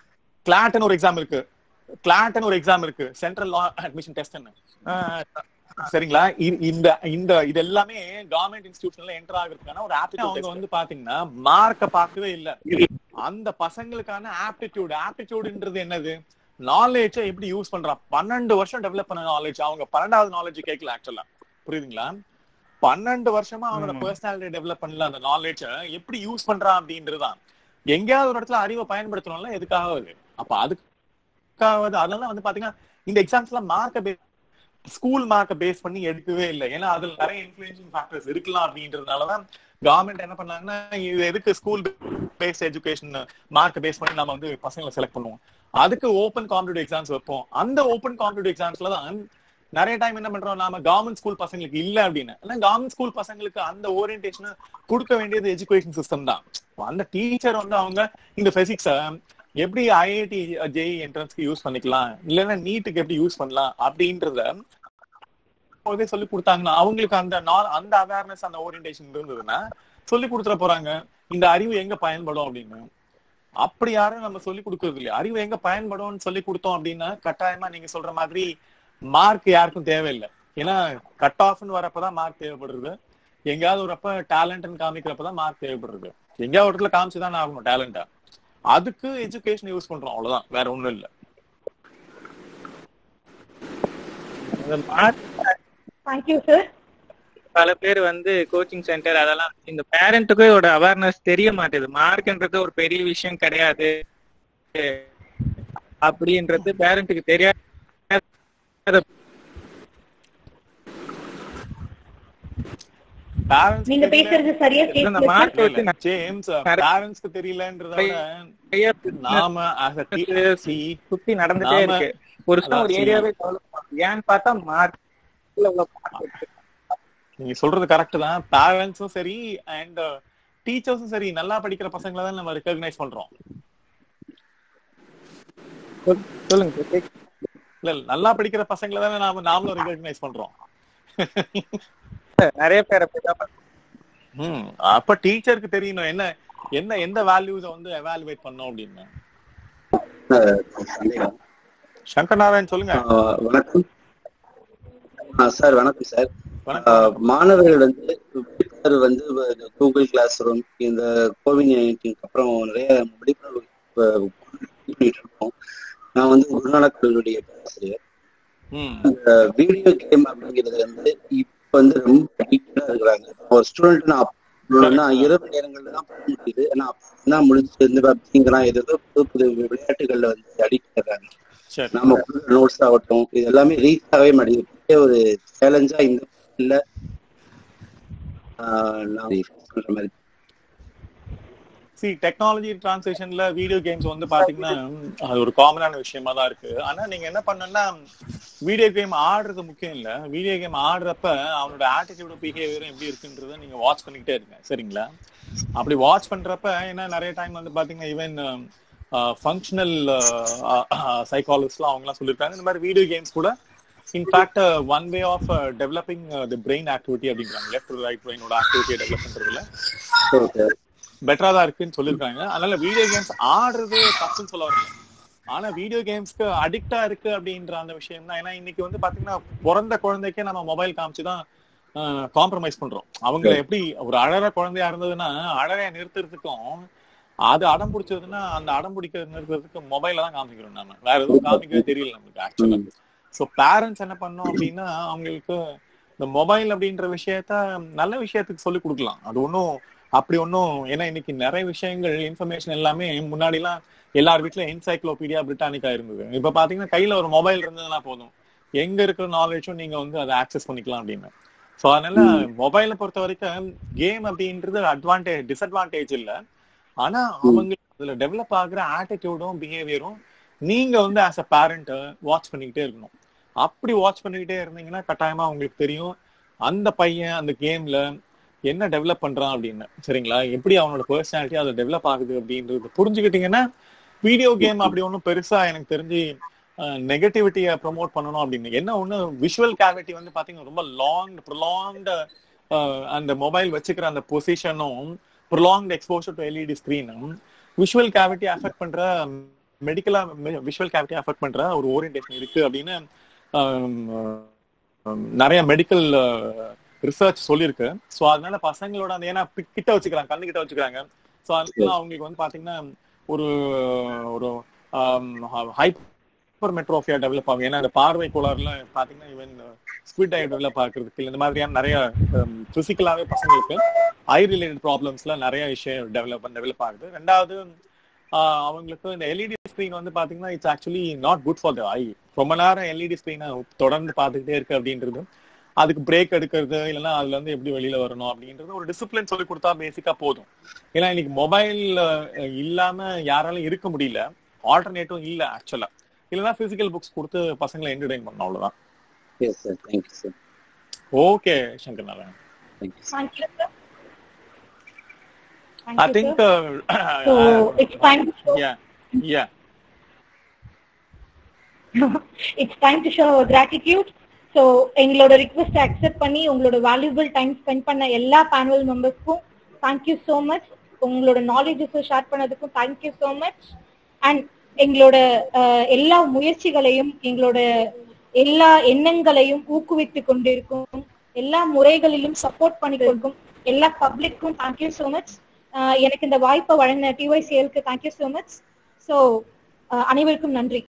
Speaker 2: கிளாட்னு ஒரு எக்ஸாம் இருக்கு கிளாட்னு ஒரு எக்ஸாம் இருக்கு சென்ட்ரல் லா அட்மிஷன் டெஸ்ட்னு சரிங்களா இ- இந்த இந்த இது எல்லாமே கவர்மெண்ட் இன்ஸ்டிடியூஷன்ல என்டர் ஆகுறதுக்கான ஒரு ஆப்டிடியூட் அவங்க வந்து பாத்தீங்கன்னா மார்க்க பார்க்கவே இல்ல அந்த பசங்களுக்கான ஆப்டிடியூட் ஆப்டிடியூட்ன்றது என்னது நாலேஜ எப்படி யூஸ் பண்றான் பன்னெண்டு வருஷம் டெவலப் பண்ண நாலேஜ் அவங்க பன்னெண்டாவது நாலேஜ் கேட்கல ஆக்சுவலா புரியுதுங்களா பன்னெண்டு வருஷமா அவங்களோட பர்சனாலிட்டி டெவலப் பண்ணல அந்த நாலேஜ எப்படி யூஸ் பண்றான் அப்படின்றதுதான் எங்கேயாவது ஒரு இடத்துல அறிவை பயன்படுத்தணும்ல எதுக்காக அப்ப அதுக்காக அதெல்லாம் வந்து பாத்தீங்கன்னா இந்த எக்ஸாம்ஸ் எல்லாம் மார்க்க ஸ்கூல் மார்க்கை பேஸ் பண்ணி எடுக்கவே இல்லை ஏன்னா அதுல நிறைய இன்ஃபுளுன்சிங் ஃபேக்டர்ஸ் இருக்கலாம் அப்படின்றதுனாலதான் கவர்மெண்ட் என்ன பண்ணாங்கன்னா இது எதுக்கு ஸ்கூல் பேஸ் எஜுகேஷன் மார்க்கை பேஸ் பண்ணி நம்ம வந்து பசங்களை செலக்ட் பண்ணுவோம் அதுக்கு ஓப்பன் காம்படிட்டிவ் எக்ஸாம்ஸ் வைப்போம் அந்த ஓப்பன் காம்படிட்டிவ் எக்ஸாம்ஸ்ல தான் நிறைய டைம் என்ன பண்றோம் நாம கவர்மெண்ட் ஸ்கூல் பசங்களுக்கு இல்ல அப்படின்னு ஆனா கவர்மெண்ட் ஸ்கூல் பசங்களுக்கு அந்த ஓரியன்டேஷன் கொடுக்க வேண்டியது எஜுகேஷன் சிஸ்டம் தான் அந்த டீச்சர் வந்து அவங்க இந்த பிசிக்ஸ எப்படி ஐஐடி ஜேஇ என்ட்ரன்ஸ்க்கு யூஸ் பண்ணிக்கலாம் இல்லைன்னா நீட்டுக்கு எப்படி யூஸ் பண்ணலாம் அப்படின்றத போதே சொல்லி கொடுத்தாங்கன்னா அவங்களுக்கு அந்த நா- அந்த அவேர்னஸ் அந்த ஓரியன்டேஷன் இருந்ததுன்னா சொல்லி கொடுத்துட போறாங்க இந்த அறிவு எங்க பயன்படும் அப்படின்னு அப்படி யாரும் நம்ம சொல்லி கொடுக்கறது இல்லையா அறிவு எங்க பயன்படும்னு சொல்லி கொடுத்தோம் அப்படின்னா கட்டாயமா நீங்க சொல்ற மாதிரி மார்க் யாருக்கும் தேவையில்லை ஏன்னா கட் ஆஃப்னு வரப்பதான் மார்க் தேவைப்படுறது எங்கேயாவது ஒரு அப்ப டேலண்ட்னு காமிக்கிறப்பதான் மார்க் தேவைப்படுறது எங்கேயாவது ஒரு இடத்துல காமிச்சுதான் ஆகணும் டேலண்டா அதுக்கு எஜுகேஷன் யூஸ் பண்றோம் அவ்வளவுதான் வேற ஒண்ணும் இல்ல
Speaker 12: அந்த mark
Speaker 1: தேங்க்யூ சார்
Speaker 12: பல பேர் வந்து கோச்சிங் சென்டர் அதெல்லாம் இந்த பேரண்ட்டுக்கும் இதோட அவேர்னஸ் தெரிய மாட்டேது மார்க்ன்றது ஒரு பெரிய விஷயம் கிடையாது அப்படின்றது பேரண்ட்டுக்கு தெரியாது
Speaker 2: Parents
Speaker 1: நீங்க பேசுறது சரியா
Speaker 12: இந்த
Speaker 1: கேட்கல
Speaker 12: மார்க்
Speaker 1: sir.
Speaker 12: வச்சு
Speaker 2: இல்ல, ஜேம்ஸ் பேரண்ட்ஸ்க்கு தெரியலன்றத விட நாம as a teacher, see,
Speaker 12: சுத்தி நடந்துட்டே
Speaker 2: நாம-
Speaker 12: இருக்கு ஒரு வருஷம் ஒரு
Speaker 2: அதான் see,
Speaker 12: ஏரியாவே டெவலப் ஆகுது ஏன்னு பார்த்தா மார்க்
Speaker 2: நீங்க சொல்றது கரெக்ட் தான் பேரண்ட்ஸும் சரி அண்ட் டீச்சர்ஸும் சரி நல்லா படிக்கிற பசங்களை தான் நம்ம ரெக்கக்னைஸ் பண்றோம்
Speaker 12: சொல்லுங்க
Speaker 2: இல்ல இல்ல, நல்லா படிக்கிற பசங்களை தானே நாம நாமளும் ரெக்கக்னைஸ் பண்றோம்
Speaker 12: நிறைய பேர் அப்படிதான் பண்றாங்க.
Speaker 2: ம் அப்ப டீச்சருக்கு தெரியணும் என்ன என்ன எந்த வேல்யூஸ வந்து எவாலுவேட் பண்ணோம் அப்படின்னு
Speaker 13: சந்தேகம்
Speaker 2: சங்கர் நாராயண் சொல்லுங்க
Speaker 13: ஆஹ் வணக்கம் சார் வணக்கம் சார்
Speaker 2: வணக்கம்
Speaker 13: மாணவர்கள் வந்து விழிப்புணர்வு வந்து கூகுள் கிளாஸ் ரூம் இந்த கோவிட் நைன்டீனுக்கு அப்புறம் நிறைய விழிப்புணர்வு அஹ், பண்ணிட்டு இருக்கோம் நான் வந்து குருநானக் கல்லூரிய பேராசிரியர்
Speaker 2: ம்
Speaker 13: இந்த வீடியோ கேம் அப்படிங்கிறது வந்து இப்ப வந்து ரொம்ப அடிக்டா இருக்கிறாங்க ஒரு ஸ்டூடெண்ட் நான் அப்ப- நான் இரவு நேரங்கள்ல தான் பண்ண முடியுது ஆனா அப்பதான் முடிச்சு இந்த பப்ஜிங்கெல்லாம் ஏதோ புது புது விளையாட்டுகள்ல வந்து அடிக்ட் ஆகிறாங்க
Speaker 2: சரி
Speaker 13: நம்ம நோட்ஸ் ஆகட்டும் இது எல்லாமே ரீச் ஆகவே மாட்டேங்குது பெரிய ஒரு சேலஞ்சா இந்த இல்ல நான் சொல்ற மாதிரி
Speaker 2: சி டெக்னாலஜி டிரான்ஸ்லேஷன்ல வீடியோ கேம்ஸ் வந்து பாத்தீங்கன்னா அது ஒரு காமனான விஷயமா தான் இருக்கு ஆனா நீங்க என்ன பண்ணணும்னா வீடியோ கேம் ஆடுறது முக்கியம் இல்ல வீடியோ கேம் ஆடுறப்ப அவனோட ஆட்டிடியூடும் பிஹேவியரும் எப்படி இருக்குன்றத நீங்க வாட்ச் பண்ணிக்கிட்டே இருங்க சரிங்களா அப்படி வாட்ச் பண்றப்ப ஏன்னா நிறைய டைம் வந்து பாத்தீங்கன்னா ஈவன் ஃபங்க்ஷனல் சைக்காலஜிஸ்ட்லாம் அவங்கலாம் சொல்லியிருக்காங்க இந்த மாதிரி வீடியோ கேம்ஸ் கூட in fact one way of developing the brain activity அப்படிங்கிறாங்க லெஃப்ட் ரைட் பிரெயினோட ஆக்டிவிட்டியை டெவலப் பண்றதுல
Speaker 13: ஓகே
Speaker 2: பெட்டரா தான் இருக்குன்னு சொல்லிருக்காங்க அதனால வீடியோ கேம்ஸ் ஆடுறது தப்புன்னு சொல்ல வரல ஆனா வீடியோ கேம்ஸ்க்கு அடிக்டா இருக்கு அப்படின்ற அந்த விஷயம் தான் ஏன்னா இன்னைக்கு வந்து பாத்தீங்கன்னா பிறந்த குழந்தைக்கே நம்ம மொபைல் காமிச்சுதான் காம்ப்ரமைஸ் பண்றோம் அவங்க எப்படி ஒரு அழற குழந்தையா இருந்ததுன்னா அழறைய நிறுத்துறதுக்கும் அது அடம் பிடிச்சதுன்னா அந்த அடம் பிடிக்க நிறுத்துறதுக்கு மொபைல தான் காமிக்கிறோம் நம்ம வேற எதுவும் காமிக்கவே தெரியல நமக்கு ஆக்சுவலா சோ பேரண்ட்ஸ் என்ன பண்ணோம் அப்படின்னா அவங்களுக்கு இந்த மொபைல் அப்படின்ற விஷயத்த நல்ல விஷயத்துக்கு சொல்லி கொடுக்கலாம் அது ஒன்றும் அப்படி ஒன்றும் ஏன்னா இன்னைக்கு நிறைய விஷயங்கள் இன்ஃபர்மேஷன் எல்லாமே முன்னாடி எல்லாம் எல்லார் வீட்லயும் என்சைக்ளோபீடியா பிரிட்டானிக்கா இருந்தது இப்ப பாத்தீங்கன்னா கையில ஒரு மொபைல் இருந்ததுன்னா போதும் எங்க இருக்கிற நாலேஜும் நீங்க வந்து அதை ஆக்சஸ் பண்ணிக்கலாம் அப்படின்னு சோ அதனால மொபைலை பொறுத்த வரைக்கும் கேம் அப்படின்றது அட்வான்டேஜ் டிஸ்அட்வான்டேஜ் இல்ல ஆனா அவங்க அதுல டெவலப் ஆகுற ஆட்டிடியூடும் பிஹேவியரும் நீங்க வந்து ஆஸ் அ பேரண்ட் வாட்ச் பண்ணிக்கிட்டே இருக்கணும் அப்படி வாட்ச் பண்ணிக்கிட்டே இருந்தீங்கன்னா கட்டாயமா உங்களுக்கு தெரியும் அந்த பையன் அந்த கேம்ல என்ன டெவலப் பண்றான் அப்படின்னு சரிங்களா எப்படி அவனோட பர்சனாலிட்டி அதை டெவலப் ஆகுது அப்படின்றது புரிஞ்சுக்கிட்டீங்கன்னா வீடியோ கேம் அப்படி ஒன்றும் பெருசா எனக்கு தெரிஞ்சு நெகட்டிவிட்டியை ப்ரொமோட் பண்ணணும் அப்படின்னு என்ன ஒண்ணு விஷுவல் கேவிட்டி வந்து பாத்தீங்கன்னா ரொம்ப லாங் ப்ரொலாங்டு அந்த மொபைல் வச்சுக்கிற அந்த பொசிஷனும் ப்ரொலாங்ட் எக்ஸ்போஷர் டு எல்இடி ஸ்கிரீனும் விஷுவல் கேவிட்டி அஃபெக்ட் பண்ற மெடிக்கலா விஷுவல் கேவிட்டி அஃபெக்ட் பண்ற ஒரு ஓரியன்டேஷன் இருக்கு அப்படின்னு நிறைய மெடிக்கல் ரிசர்ச் சொல்லியிருக்கு ஸோ அதனால பசங்களோட அந்த ஏன்னா பி- கிட்ட வச்சுக்கிறாங்க கண்ணு கிட்ட வச்சுக்கிறாங்க ஸோ அதனால அவங்களுக்கு வந்து பாத்தீங்கன்னா ஒரு ஒரு ஹைப்பர் மெட்ரோஃபியா டெவலப் ஆகும் ஏன்னா அந்த பார்வை கோளாறுல பாத்தீங்கன்னா ஈவன் ஸ்குவிட் ஐ டெவலப் ஆகுறதுக்கு இந்த மாதிரியான நிறைய பிசிக்கலாவே பசங்களுக்கு ஐ ரிலேட்டட் ப்ராப்ளம்ஸ்ல நிறைய விஷயம் டெவலப் டெவலப் ஆகுது ரெண்டாவது ஆஹ் அவங்களுக்கு இந்த எல்இடி ஸ்க்ரீன் வந்து பாத்தீங்கன்னா it's actually not good for the eye ரொம்ப நேரம் எல்இடி ஸ்க்ரீனை தொடர்ந்து பார்த்துக்கிட்டே இருக்கு அப்படின்றது அதுக்கு பிரேக் எடுக்கிறது இல்லைன்னா அதுல இருந்து எப்படி வெளியில வரணும் அப்படின்றது ஒரு டிசிப்ளின் சொல்லி கொடுத்தா பேசிக்கா போதும் ஏன்னா இன்னைக்கு மொபைல் இல்லாம யாராலும் இருக்க முடியல ஆல்டர்னேட்டிவ் இல்ல ஆக்சுவலா இல்லைன்னா பிசிக்கல் புக்ஸ் கொடுத்து பசங்களை என்டர்டைன் பண்ணணும் அவ்வளவுதான்
Speaker 13: yes sir thank you sir
Speaker 2: okay Shankar Narayan
Speaker 1: Thank you, sir. Thank
Speaker 2: I
Speaker 1: you,
Speaker 2: think
Speaker 1: sir.
Speaker 2: uh,
Speaker 1: So it's time to show,
Speaker 2: yeah yeah
Speaker 1: it's time to show our gratitude. So எங்களோட ரிக்வெஸ்ட் அக்செப்ட் பண்ணி உங்களோட வேல்யூபிள் டைம் ஸ்பெண்ட் பண்ண எல்லா பேனல் மெம்பர்ஸ்க்கும் தேங்க்யூ ஸோ மச் உங்களோட நாலேஜஸ் ஷேர் பண்ணதுக்கும் தேங்க்யூ ஸோ மச் அண்ட் எங்களோட அஹ், எல்லா முயற்சிகளையும் எங்களோட எல்லா எண்ணங்களையும் ஊக்குவித்து கொண்டிருக்கும் எல்லா முறைகளிலும் சப்போர்ட் பண்ணி கொடுக்கும் எல்லா பப்ளிக்கும் தேங்க்யூ ஸோ மச் எனக்கு இந்த வாய்ப்பை வழங்கின டிஒய்சிஎலுக்கு தேங்க்யூ ஸோ மச் ஸோ அனைவருக்கும் நன்றி